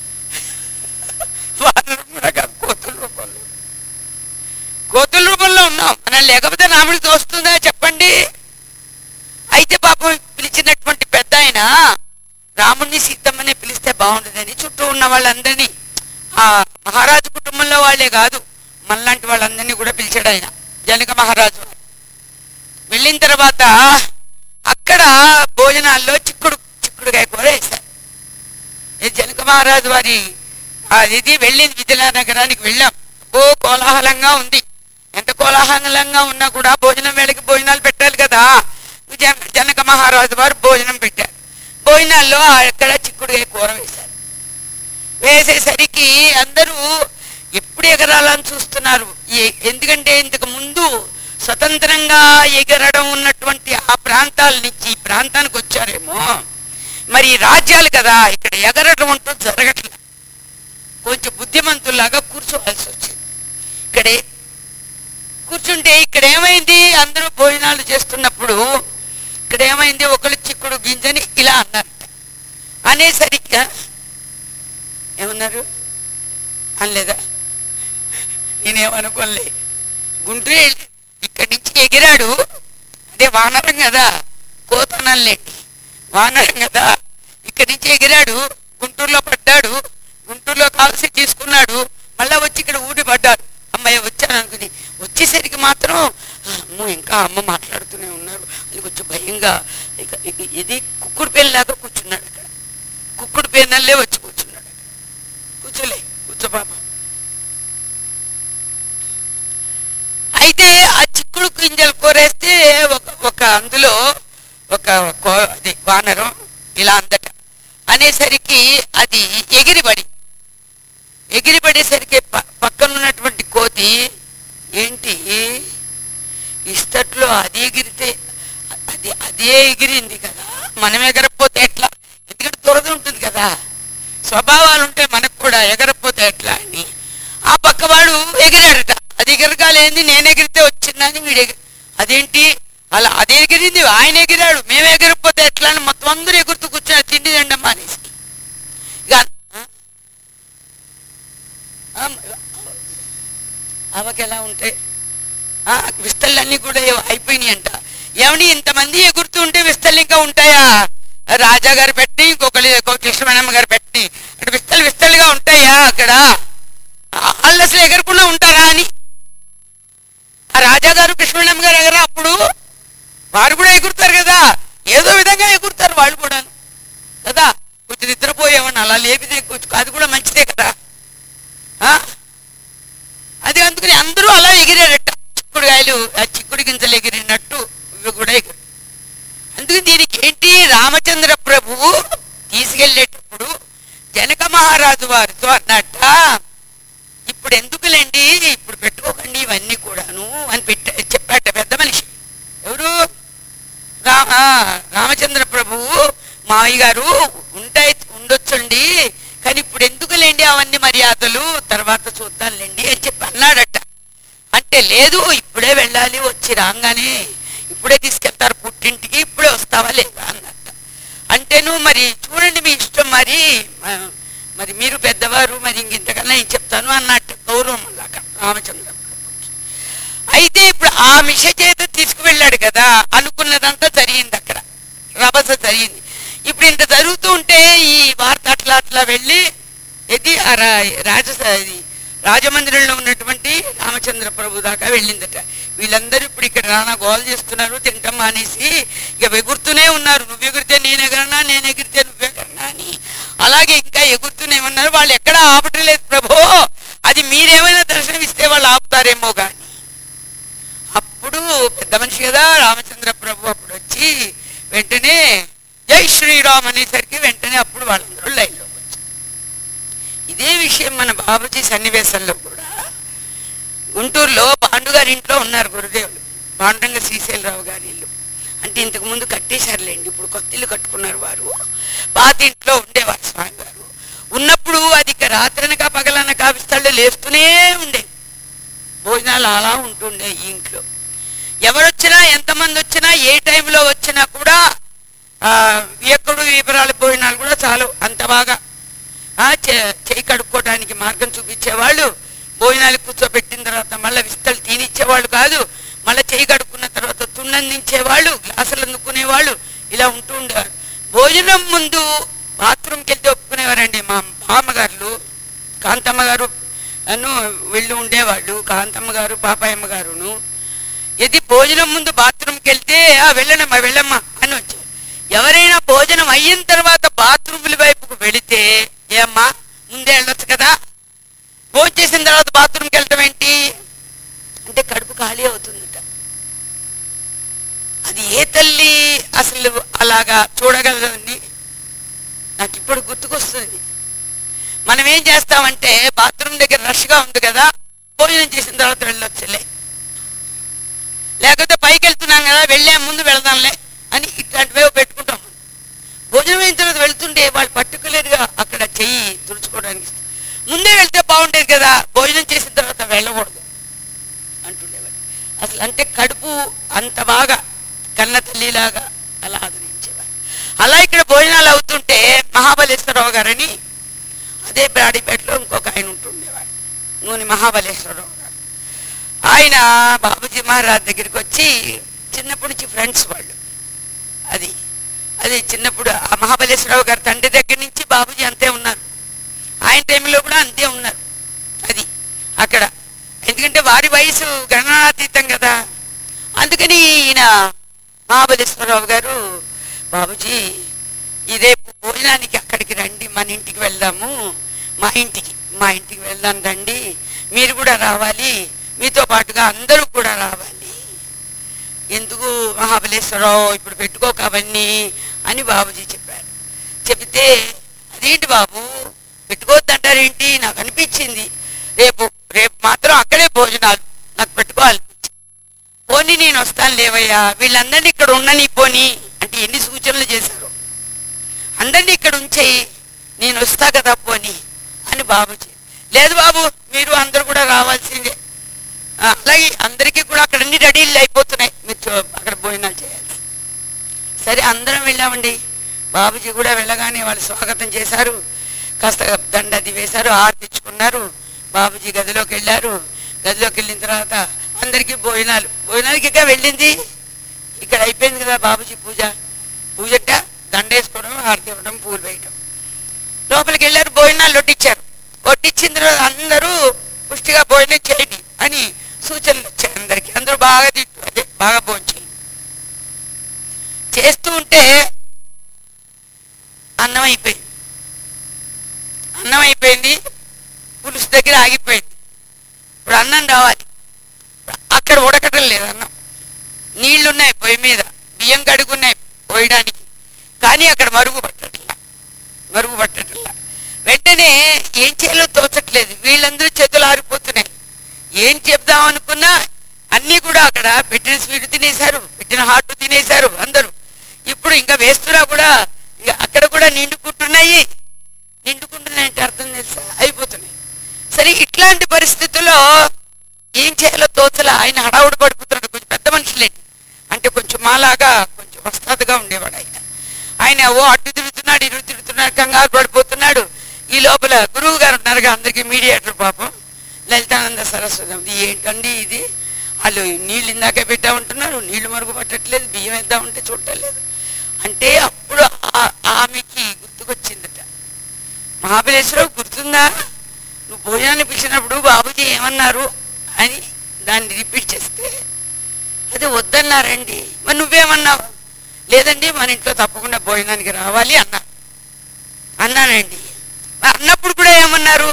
Speaker 2: వానరం కూడా కాదు కోతుల రూపంలో కోతుల రూపంలో ఉన్నాం మనం లేకపోతే రాముడికి వస్తుందా చెప్పండి అయితే పాపం పిలిచినటువంటి పెద్ద ఆయన రాముడిని సీతమ్మని పిలిస్తే బాగుంటుందని చుట్టూ ఉన్న వాళ్ళందరినీ ఆ మహారాజు కుటుంబంలో వాళ్ళే కాదు మనలాంటి వాళ్ళందరినీ కూడా పిలిచాడు ఆయన జనక మహారాజు వెళ్ళిన తర్వాత అక్కడ భోజనాల్లో చిక్కుడు చిక్కుడుకాయ కూర వేశారు ఇది జనక మహారాజు వారి అది వెళ్ళింది విజయనగర నగరానికి వెళ్ళాం ఓ కోలాహలంగా ఉంది ఎంత కోలాహలంగా ఉన్నా కూడా భోజనం వేళకి భోజనాలు పెట్టాలి కదా జన జనక మహారాజు వారు భోజనం పెట్టారు భోజనాల్లో అక్కడ చిక్కుడుకాయ కూర వేశారు వేసేసరికి అందరూ ఎప్పుడు ఎగరాలని చూస్తున్నారు ఏ- ఎందుకంటే ఇంతకు ముందు స్వతంత్రంగా ఎగరడం ఉన్నటువంటి ఆ ప్రాంతాల నుంచి ఈ ప్రాంతానికి వచ్చారేమో మరి ఈ రాజ్యాలు కదా ఇక్కడ ఎగరడం అంటూ జరగట్లేదు కొంచెం బుద్ధిమంతుల్లాగా కూర్చోవాల్సి వచ్చింది ఇక్కడే కూర్చుంటే ఇక్కడ ఏమైంది అందరూ భోజనాలు చేస్తున్నప్పుడు ఇక్కడ ఏమైంది ఒకళ్ళు చిక్కుడు గింజని ఇలా అన్నారు అనేసరిగ్గా ఏమన్నారు అనలేదా నేనేమనుకోలే గుంటూరు వెళ్ళి ఇక్కడి నుంచి ఎగిరాడు అదే వానరం కదా కోతనల్లేండి వానరం కదా ఇక ఇక్కడి నుంచి ఎగిరాడు గుంటూరులో పడ్డాడు గుంటూరులో కాల్సి తీసుకున్నాడు మళ్ళా వచ్చి ఇక్కడ ఊడి పడ్డాడు అమ్మాయి వచ్చాను అనుకుని వచ్చేసరికి మాత్రం అమ్మో ఇంకా అమ్మ మాట్లాడుతూనే ఉన్నారు అని కొంచెం భయంగా ఇక ఇక- ఇది కుక్కుడు పేనులాగా కూర్చున్నాడు అక్కడ కుక్కుడు పేనల్లే వచ్చి కూర్చున్నాడు కూర్చోలే కూర్చో పాప అయితే ఆ చిక్కుడు గింజలు కోరేస్తే ఒక ఒక అందులో ఒక కో- అది వానరం ఇలా అందట అనేసరికి అది ఎగిరిపడి ఎగిరిపడేసరికి ప- పక్కన ఉన్నటువంటి కోతి ఏంటి ఇస్తట్లో అది ఎగిరితే అది అదే ఎగిరింది కదా మనం ఎగరపోతే ఎట్లా ఎందుకంటే దురద ఉంటుంది కదా స్వభావాలు ఉంటే మనకు కూడా ఎగరపోతే ఎట్లా అని ఆ పక్కవాడు ఎగిరాడట అది ఎగరగాలేంది నేను ఎగిరితే వచ్చిందని వీడు ఎగిరి అదేంటి అలా అది ఎగిరింది ఆయన ఎగిరాడు మేము ఎగరకపోతే ఎట్లా అని మొత్తం అందరూ ఎగురుతూ కూర్చొని తిండి తిండమ్మా అనేసి ఇక ఆ? ఆ, అవకి ఎలా ఉంటాయి ఆ, విస్తళ్ళన్నీ కూడా ఏవో అయిపోయినాయి అంట ఏమని ఇంతమంది ఎగురుతూ ఉంటే విస్తళ్ళు ఇంకా ఉంటాయా రాజా గారు పెట్టి ఇంకొకరి కృష్ణమణమ్మ గారు పెట్టి అంటే విస్తలు విస్తలుగా ఉంటాయా అక్కడ ఆ, వాళ్ళు అసలు ఎగరకుండా ఉంటారా అని ఆ రాజా గారు కృష్ణమణమ్మ గారు ఎగరా అప్పుడు వారు కూడా ఎగురుతారు కదా ఏదో విధంగా ఎగురుతారు వాళ్ళు కూడా కదా కొంచెం నిద్రపోయేవాడిని అలా లేపితే కొంచెం అది కూడా మంచిదే కదా ఆ? అది అందుకని అందరూ అలా ఎగిరారట చిక్కుడుకాయలు ఆ చిక్కుడు గింజలు ఎగిరినట్టు ఇవి కూడా ఎగిరి అందుకని దీనికి ఏంటి రామచంద్ర ప్రభువు తీసుకెళ్ళేటప్పుడు జనక మహారాజు వారితో అన్నట్ట ఇప్పుడు ఎందుకులేండి ఇప్పుడు పెట్టుకోకండి ఇవన్నీ కూడాను అని పెట్ట చెప్పాట పెద్ద మనిషి ఎవరు రా ఆ, రామచంద్ర ప్రభువు మావయ్య గారు ఉంటాయి ఉండొచ్చండి కానీ ఇప్పుడు ఎందుకులేండి అవన్నీ మర్యాదలు తర్వాత చూద్దాంలేండి అని చెప్పి అన్నాడట అంటే లేదు ఇప్పుడే వెళ్ళాలి వచ్చి రాగానే ఇప్పుడే తీసుకెళ్తారు పుట్టింటికి ఇప్పుడే వస్తావా లేదా అన్నట్ట అంటే నువ్వు మరి చూడండి మీ ఇష్టం మరి మ- మరి మీరు పెద్దవారు మరి ఇంక ఇంతకన్నా ఏం చెప్తాను అన్నట్టు గౌరవం అలాగా రామచంద్ర ప్రభువుకి. అయితే ఇప్పుడు ఆ మిష చేత తీసుకువెళ్ళాడు కదా అనుకున్నదంతా జరిగింది అక్కడ రభస జరిగింది ఇప్పుడు ఇంత జరుగుతూ ఉంటే ఈ వార్త అట్లా అట్లా వెళ్ళి ఇది ఆ రా- రాజస ఇది రాజమందిరంలో ఉన్నటువంటి రామచంద్ర ప్రభు దాకా వెళ్ళిందట వీళ్ళందరూ ఇప్పుడు ఇక్కడ రానా గోల్ చేస్తున్నారు తింటాం మానేసి ఇక ఎగురుతూనే ఉన్నారు నువ్వు ఎగిరితే నేను ఎగరనా నేను ఎగిరితే నువ్వు ఎగరనా అని అలాగే ఇంకా ఎగురుతూనే ఉన్నారు వాళ్ళు ఎక్కడా ఆపటం లేదు ప్రభు అది మీరేమైనా దర్శనం ఇస్తే వాళ్ళు ఆపుతారేమో కానీ అప్పుడు పెద్ద మనిషి కదా రామచంద్ర ప్రభు అప్పుడు వచ్చి వెంటనే జై శ్రీరామ్ అనేసరికి వెంటనే అప్పుడు వాళ్ళందరూ లైన్లో వచ్చారు ఇదే విషయం మన బాబుజీ సన్నివేశంలో కూడా గుంటూరులో పాండు గారి ఇంట్లో ఉన్నారు గురుదేవులు పాండురంగ శ్రీశైలరావు గారి ఇల్లు అంటే ఇంతకు ముందు కట్టేశారులేండి ఇప్పుడు కొత్త ఇల్లు కట్టుకున్నారు వారు పాత ఇంట్లో ఉండేవారు స్వామి గారు ఉన్నప్పుడు అది ఇక రాత్రనక పగలనక విస్తళ్ళు లేస్తూనే ఉండే భోజనాలు అలా ఉంటుండే ఈ ఇంట్లో ఎవరొచ్చినా ఎంతమంది వచ్చినా ఏ టైంలో వచ్చినా కూడా ఆ, ఎక్కడు వివరాల భోజనాలు కూడా చాలు అంత బాగా ఆ, చే- చేయి కడుక్కోవడానికి మార్గం చూపించేవాళ్ళు భోజనాలు కూర్చోబెట్టిన తర్వాత మళ్ళీ విస్తలు తీనిచ్చేవాళ్ళు కాదు మళ్ళీ చేయి కడుక్కున్న తర్వాత తున్నందించేవాళ్ళు గ్లాసులు అందుకునేవాళ్ళు ఇలా ఉంటూ ఉండేవారు భోజనం ముందు బాత్రూమ్కి వెళ్తే ఒప్పుకునేవారండి మా బామ్మగారులు కాంతమ్మ గారు అను వెళ్ళి ఉండేవాళ్ళు కాంతమ్మ గారు పాపాయమ్మ గారును ఇది భోజనం ముందు బాత్రూమ్కి వెళ్తే ఆ వెళ్ళనమ్మా వెళ్ళమ్మా అని వచ్చారు ఎవరైనా భోజనం అయిన తర్వాత బాత్రూముల వైపుకు వెళితే ఏమ్మా ముందే వెళ్ళొచ్చు కదా భోజనం చేసిన తర్వాత బాత్రూమ్కి వెళ్ళటం ఏంటి అంటే కడుపు ఖాళీ అవుతుందట అది ఏ తల్లి అసలు అలాగా చూడగలదండి నాకు ఇప్పుడు గుర్తుకొస్తుంది మనం ఏం చేస్తామంటే బాత్రూమ్ దగ్గర రష్గా ఉంది కదా భోజనం చేసిన తర్వాత వెళ్ళొచ్చులే లేకపోతే పైకి వెళ్తున్నాం కదా వెళ్ళే ముందు వెళదాంలే అని ఇట్లాంటివే పెట్టుకుంటాం భోజనం అయిన తర్వాత వెళ్తుంటే వాళ్ళు పర్టికులర్గా అక్కడ చెయ్యి తుడుచుకోవడానికి ఇస్తారు. ముందే వెళ్తే బాగుండేది కదా భోజనం చేసిన తర్వాత వెళ్ళకూడదు అంటుండేవాడు అసలు అంటే కడుపు అంత బాగా కన్న తల్లిలాగా అలా ఆదరించేవారు అలా ఇక్కడ భోజనాలు అవుతుంటే మహాబలేశ్వరరావు గారని అదే బ్రాడీపేటలో ఇంకొక ఆయన ఉంటుండేవాడు నూనె మహాబలేశ్వరరావు గారు ఆయన బాబుజీ మహారాజ్ దగ్గరికి వచ్చి చిన్నప్పటి నుంచి ఫ్రెండ్స్ వాళ్ళు అది అది చిన్నప్పుడు ఆ మహాబలేశ్వరరావు గారి తండ్రి దగ్గర నుంచి బాబుజీ అంతే ఉన్నారు ఆయన టైంలో కూడా అంతే ఉన్నారు అది అక్కడ ఎందుకంటే వారి వయసు గణనాతీతం కదా అందుకని ఈయన మహాబలేశ్వరరావు గారు బాబుజీ ఇదే భోజనానికి అక్కడికి రండి మన ఇంటికి వెళ్దాము మా ఇంటికి మా ఇంటికి వెళ్దాం రండి మీరు కూడా రావాలి మీతో పాటుగా అందరూ కూడా రావాలి ఎందుకు మహాబలేశ్వరరావు ఇప్పుడు పెట్టుకోక అవన్నీ అని బాబుజీ చెప్పారు చెబితే అదేంటి బాబు పెట్టుకోవద్దంటారేంటి నాకు అనిపించింది రేపు రేపు మాత్రం అక్కడే భోజనాలు నాకు పెట్టుకోవాలనిపించింది పోనీ నేను వస్తాను లేవయ్యా వీళ్ళందరినీ ఇక్కడ ఉండని పోనీ అంటే ఎన్ని సూచనలు చేశారు అందరినీ ఇక్కడ ఉంచేయి నేను వస్తా కదా పోనీ అని బాబుజీ లేదు బాబు మీరు అందరూ కూడా రావాల్సిందే ఆ, అలాగే అందరికీ కూడా అక్కడ అన్ని రెడీలు అయిపోతున్నాయి మీరు చూ- అక్కడ భోజనాలు చేయాలి సరే అందరం వెళ్ళామండి బాబుజీ కూడా వెళ్ళగానే వాళ్ళు స్వాగతం చేశారు కాస్త దండ అది వేశారు ఆర్తించుకున్నారు బాబుజీ గదిలోకి వెళ్ళారు గదిలోకి వెళ్ళిన తర్వాత అందరికీ భోజనాలు భోజనాలకి ఇంకా వెళ్ళింది ఇక్కడ అయిపోయింది కదా బాబుజీ పూజ పూజట దండ వేసుకోవడం హారతి ఇవ్వడం పూలు వేయడం లోపలికి వెళ్ళారు భోజనాలు వడ్డించారు వడ్డించిన తర్వాత అందరూ పుష్టిగా భోజనం చేయండి అని సూచనలు వచ్చాయి అందరికి అందరూ బాగా తిట్టు అదే బాగా భోజనం చేయండి చేస్తూ ఉంటే అన్నం అయిపోయింది అన్నం అయిపోయింది పులుసు దగ్గర ఆగిపోయింది ఇప్పుడు అన్నం రావాలి అక్కడ ఉడకటం లేదు అన్నం నీళ్లున్నాయి పొయ్యి మీద బియ్యం కడుగున్నాయి పోయడానికి కానీ అక్కడ మరుగు పట్టట్లా మరుగు పట్టట్లా వెంటనే ఏం చేయాలో తోచట్లేదు వీళ్ళందరూ చేతులు ఆరిపోతున్నాయి ఏం చెప్దాం అనుకున్నా అన్నీ కూడా అక్కడ పెట్టిన స్వీట్ తినేశారు పెట్టిన హాట్ తినేశారు అందరూ ఇప్పుడు ఇంకా వేస్తున్నా కూడా ఇక అక్కడ కూడా నిండుకుంటున్నాయి నిండుకుంటున్నాయంటే అర్థం తెలుసా అయిపోతున్నాయి సరే ఇట్లాంటి పరిస్థితుల్లో ఏం చేయాలో తోచలా ఆయన హడావుడు పడిపోతున్నాడు కొంచెం పెద్ద మనుషులేండి అంటే కొంచెం మాలాగా కొంచెం వస్తాదుగా ఉండేవాడు ఆయన ఆయన ఓ అటు తిరుగుతున్నాడు ఇటు తిరుగుతున్నాడు కంగారు పడిపోతున్నాడు ఈ లోపల గురువు గారు ఉన్నారుగా అందరికి మీడియేటర్ పాపం లలితానంద సరస్వతి ఇది ఏంటండి ఇది వాళ్ళు నీళ్ళు ఇందాకే పెట్టా ఉంటున్నారు నీళ్లు మరుగు పట్టట్లేదు బియ్యం వేద్దాం ఉంటే చూడలేదు అంటే అప్పుడు ఆ- ఆమెకి గుర్తుకొచ్చిందట మహాబలేశ్వరరావు గుర్తుందా నువ్వు భోజనాన్ని పిలిచినప్పుడు బాబుజీ ఏమన్నారు అని దాన్ని రిపీట్ చేస్తే అది వద్దన్నారండి మరి నువ్వేమన్నావు లేదండి మన ఇంట్లో తప్పకుండా భోజనానికి రావాలి అన్నా అన్నానండి మరి అన్నప్పుడు కూడా ఏమన్నారు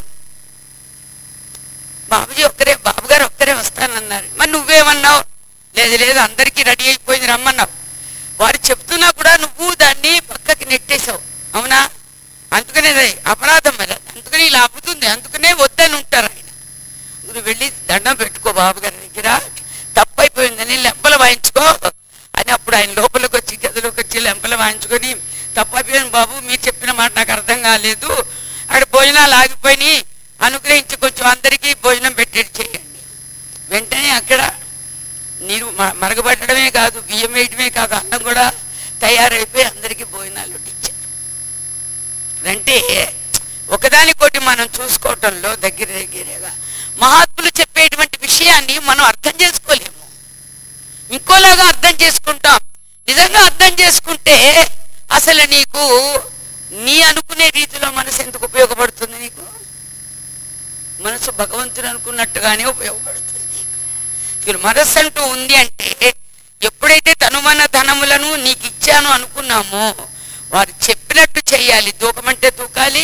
Speaker 2: బాబుజీ ఒక్కరే బాబు గారు ఒక్కరే వస్తానన్నారు మరి నువ్వేమన్నావు లేదు లేదు అందరికీ రెడీ అయిపోయింది రమ్మన్నావు వారు చెప్తున్నా కూడా నువ్వు దాన్ని పక్కకి నెట్టేశావు అవునా అందుకనే అది అపరాధం మరి అది. అందుకని ఇలా అబ్బుతుంది అందుకనే వద్దని ఉంటారు ఆయన నువ్వు వెళ్ళి దండం పెట్టుకో బాబు గారి దగ్గర తప్పైపోయిందని లెంపలు వాయించుకో అని అప్పుడు ఆయన లోపలికి వచ్చి గదిలోకి వచ్చి లెంపలు వాయించుకొని తప్పైపోయింది బాబు మీరు చెప్పిన మాట నాకు అర్థం కాలేదు అక్కడ భోజనాలు ఆగిపోయినాయి అనుగ్రహించి కొంచెం అందరికీ భోజనం పెట్టేది చేయండి వెంటనే అక్కడ నీరు మ- మరగబెట్టడమే కాదు బియ్యం వేయటమే కాదు అన్నం కూడా తయారైపోయి అందరికీ భోజనాలు వడ్డించారు అంటే ఒకదానికోటి మనం చూసుకోవటంలో దగ్గర దగ్గరగా మహాత్ములు చెప్పేటువంటి విషయాన్ని మనం అర్థం చేసుకోలేము ఇంకోలాగా అర్థం చేసుకుంటాం నిజంగా అర్థం చేసుకుంటే అసలు నీకు నీ అనుకునే రీతిలో మనసు ఎందుకు ఉపయోగపడుతుంది నీకు మనసు భగవంతుడు అనుకున్నట్టుగానే ఉపయోగపడుతుంది నీకు ఇప్పుడు మనస్సు అంటూ ఉంది అంటే ఎప్పుడైతే తనుమన ధనములను నీకు ఇచ్చాను అనుకున్నామో వారు చెప్పినట్టు చేయాలి దూకమంటే దూకాలి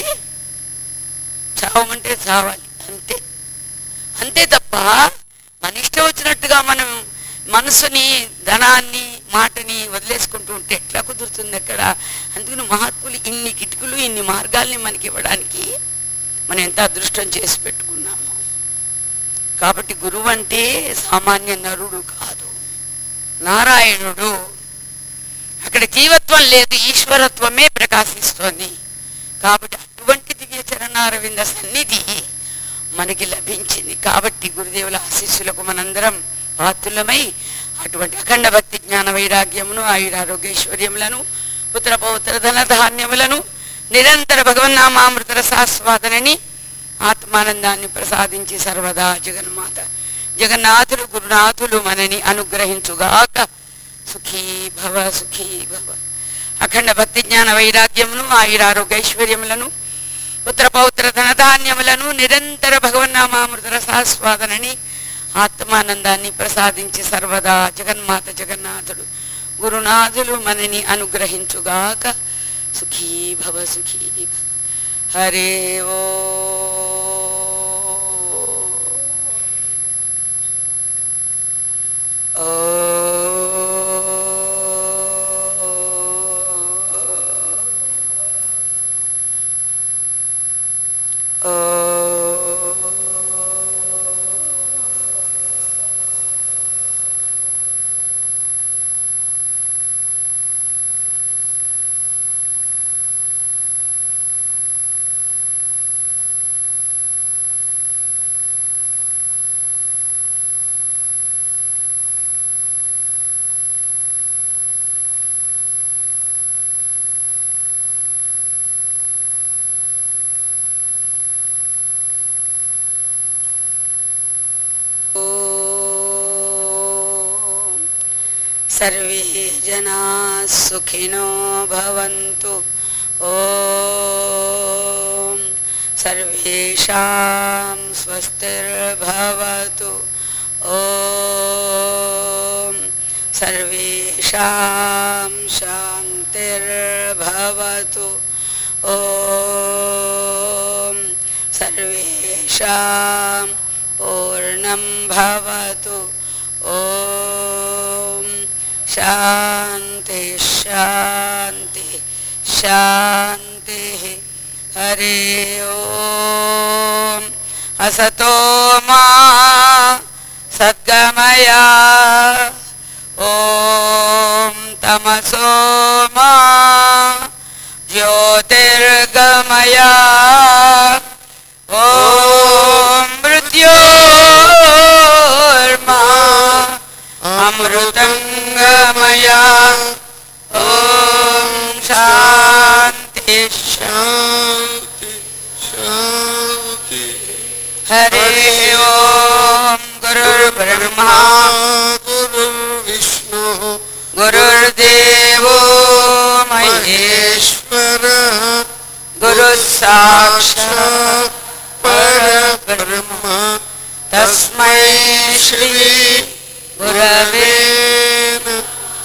Speaker 2: చావమంటే చావాలి అంతే అంతే తప్ప మన ఇష్టం వచ్చినట్టుగా మనం మనసుని ధనాన్ని మాటని వదిలేసుకుంటూ ఉంటే ఎట్లా కుదురుతుంది అక్కడ అందుకని మహాత్ములు ఇన్ని కిటుకులు ఇన్ని మార్గాల్ని మనకి ఇవ్వడానికి మనం ఎంత అదృష్టం చేసి పెట్టుకున్నాము కాబట్టి గురువు అంటే సామాన్య నరుడు కాదు నారాయణుడు అక్కడ జీవత్వం లేదు ఈశ్వరత్వమే ప్రకాశిస్తోంది కాబట్టి అటువంటి దివ్య చరణారవింద సన్నిధి మనకి లభించింది కాబట్టి గురుదేవుల ఆశీస్సులకు మనందరం పాత్రులమై అటువంటి అఖండ భక్తి జ్ఞాన వైరాగ్యమును ఆయురారోగ్యైశ్వర్యములను పుత్ర పౌత్ర ధన ధాన్యములను నిరంతర భగవన్నామామృత రసాస్వాదనని ఆత్మానందాన్ని ప్రసాదించి సర్వదా జగన్మాత జగన్నాథులు గురునాథులు మనని అనుగ్రహించుగాక సుఖీ భవ సుఖీ భవ అఖండ భక్తి జ్ఞాన వైరాగ్యమును ఆయురారోగ్య ఐశ్వర్యములను పుత్ర పౌత్ర ధనధాన్యములను నిరంతర భగవన్నామామృత రసాస్వాదనని ఆత్మానందాన్ని ప్రసాదించి సర్వదా జగన్మాత జగన్నాథుడు గురునాథులు మనని అనుగ్రహించుగాక సుఖీ భవ సుఖీ భవ హరే ఓ ॐ सर्वे जनाः सुखिनो भवन्तु ॐ सर्वेषां स्वस्तिर्भवतु ॐ सर्वेषां शान्तिर्भवतु ॐ सर्वेषां पूर्णं भवतु ॐ शान्ति शान्ति शान्तिः हरे ॐ असतो मा सद्गमया ॐ तमसो मा ज्योतिर्गमया ॐ मृत्योर्मा अमृतङ्गमया ॐ शान्ति
Speaker 3: शान्ति शान्ति
Speaker 2: हरे ॐ गुरुर्ब्रह्मा
Speaker 3: गुरुर्विष्णुः
Speaker 2: गुरुर्देवो महेश्वर
Speaker 3: महेश्वरः
Speaker 2: गुरुः साक्षात्
Speaker 3: परब्रह्म
Speaker 2: तस्मै श्री गुरवे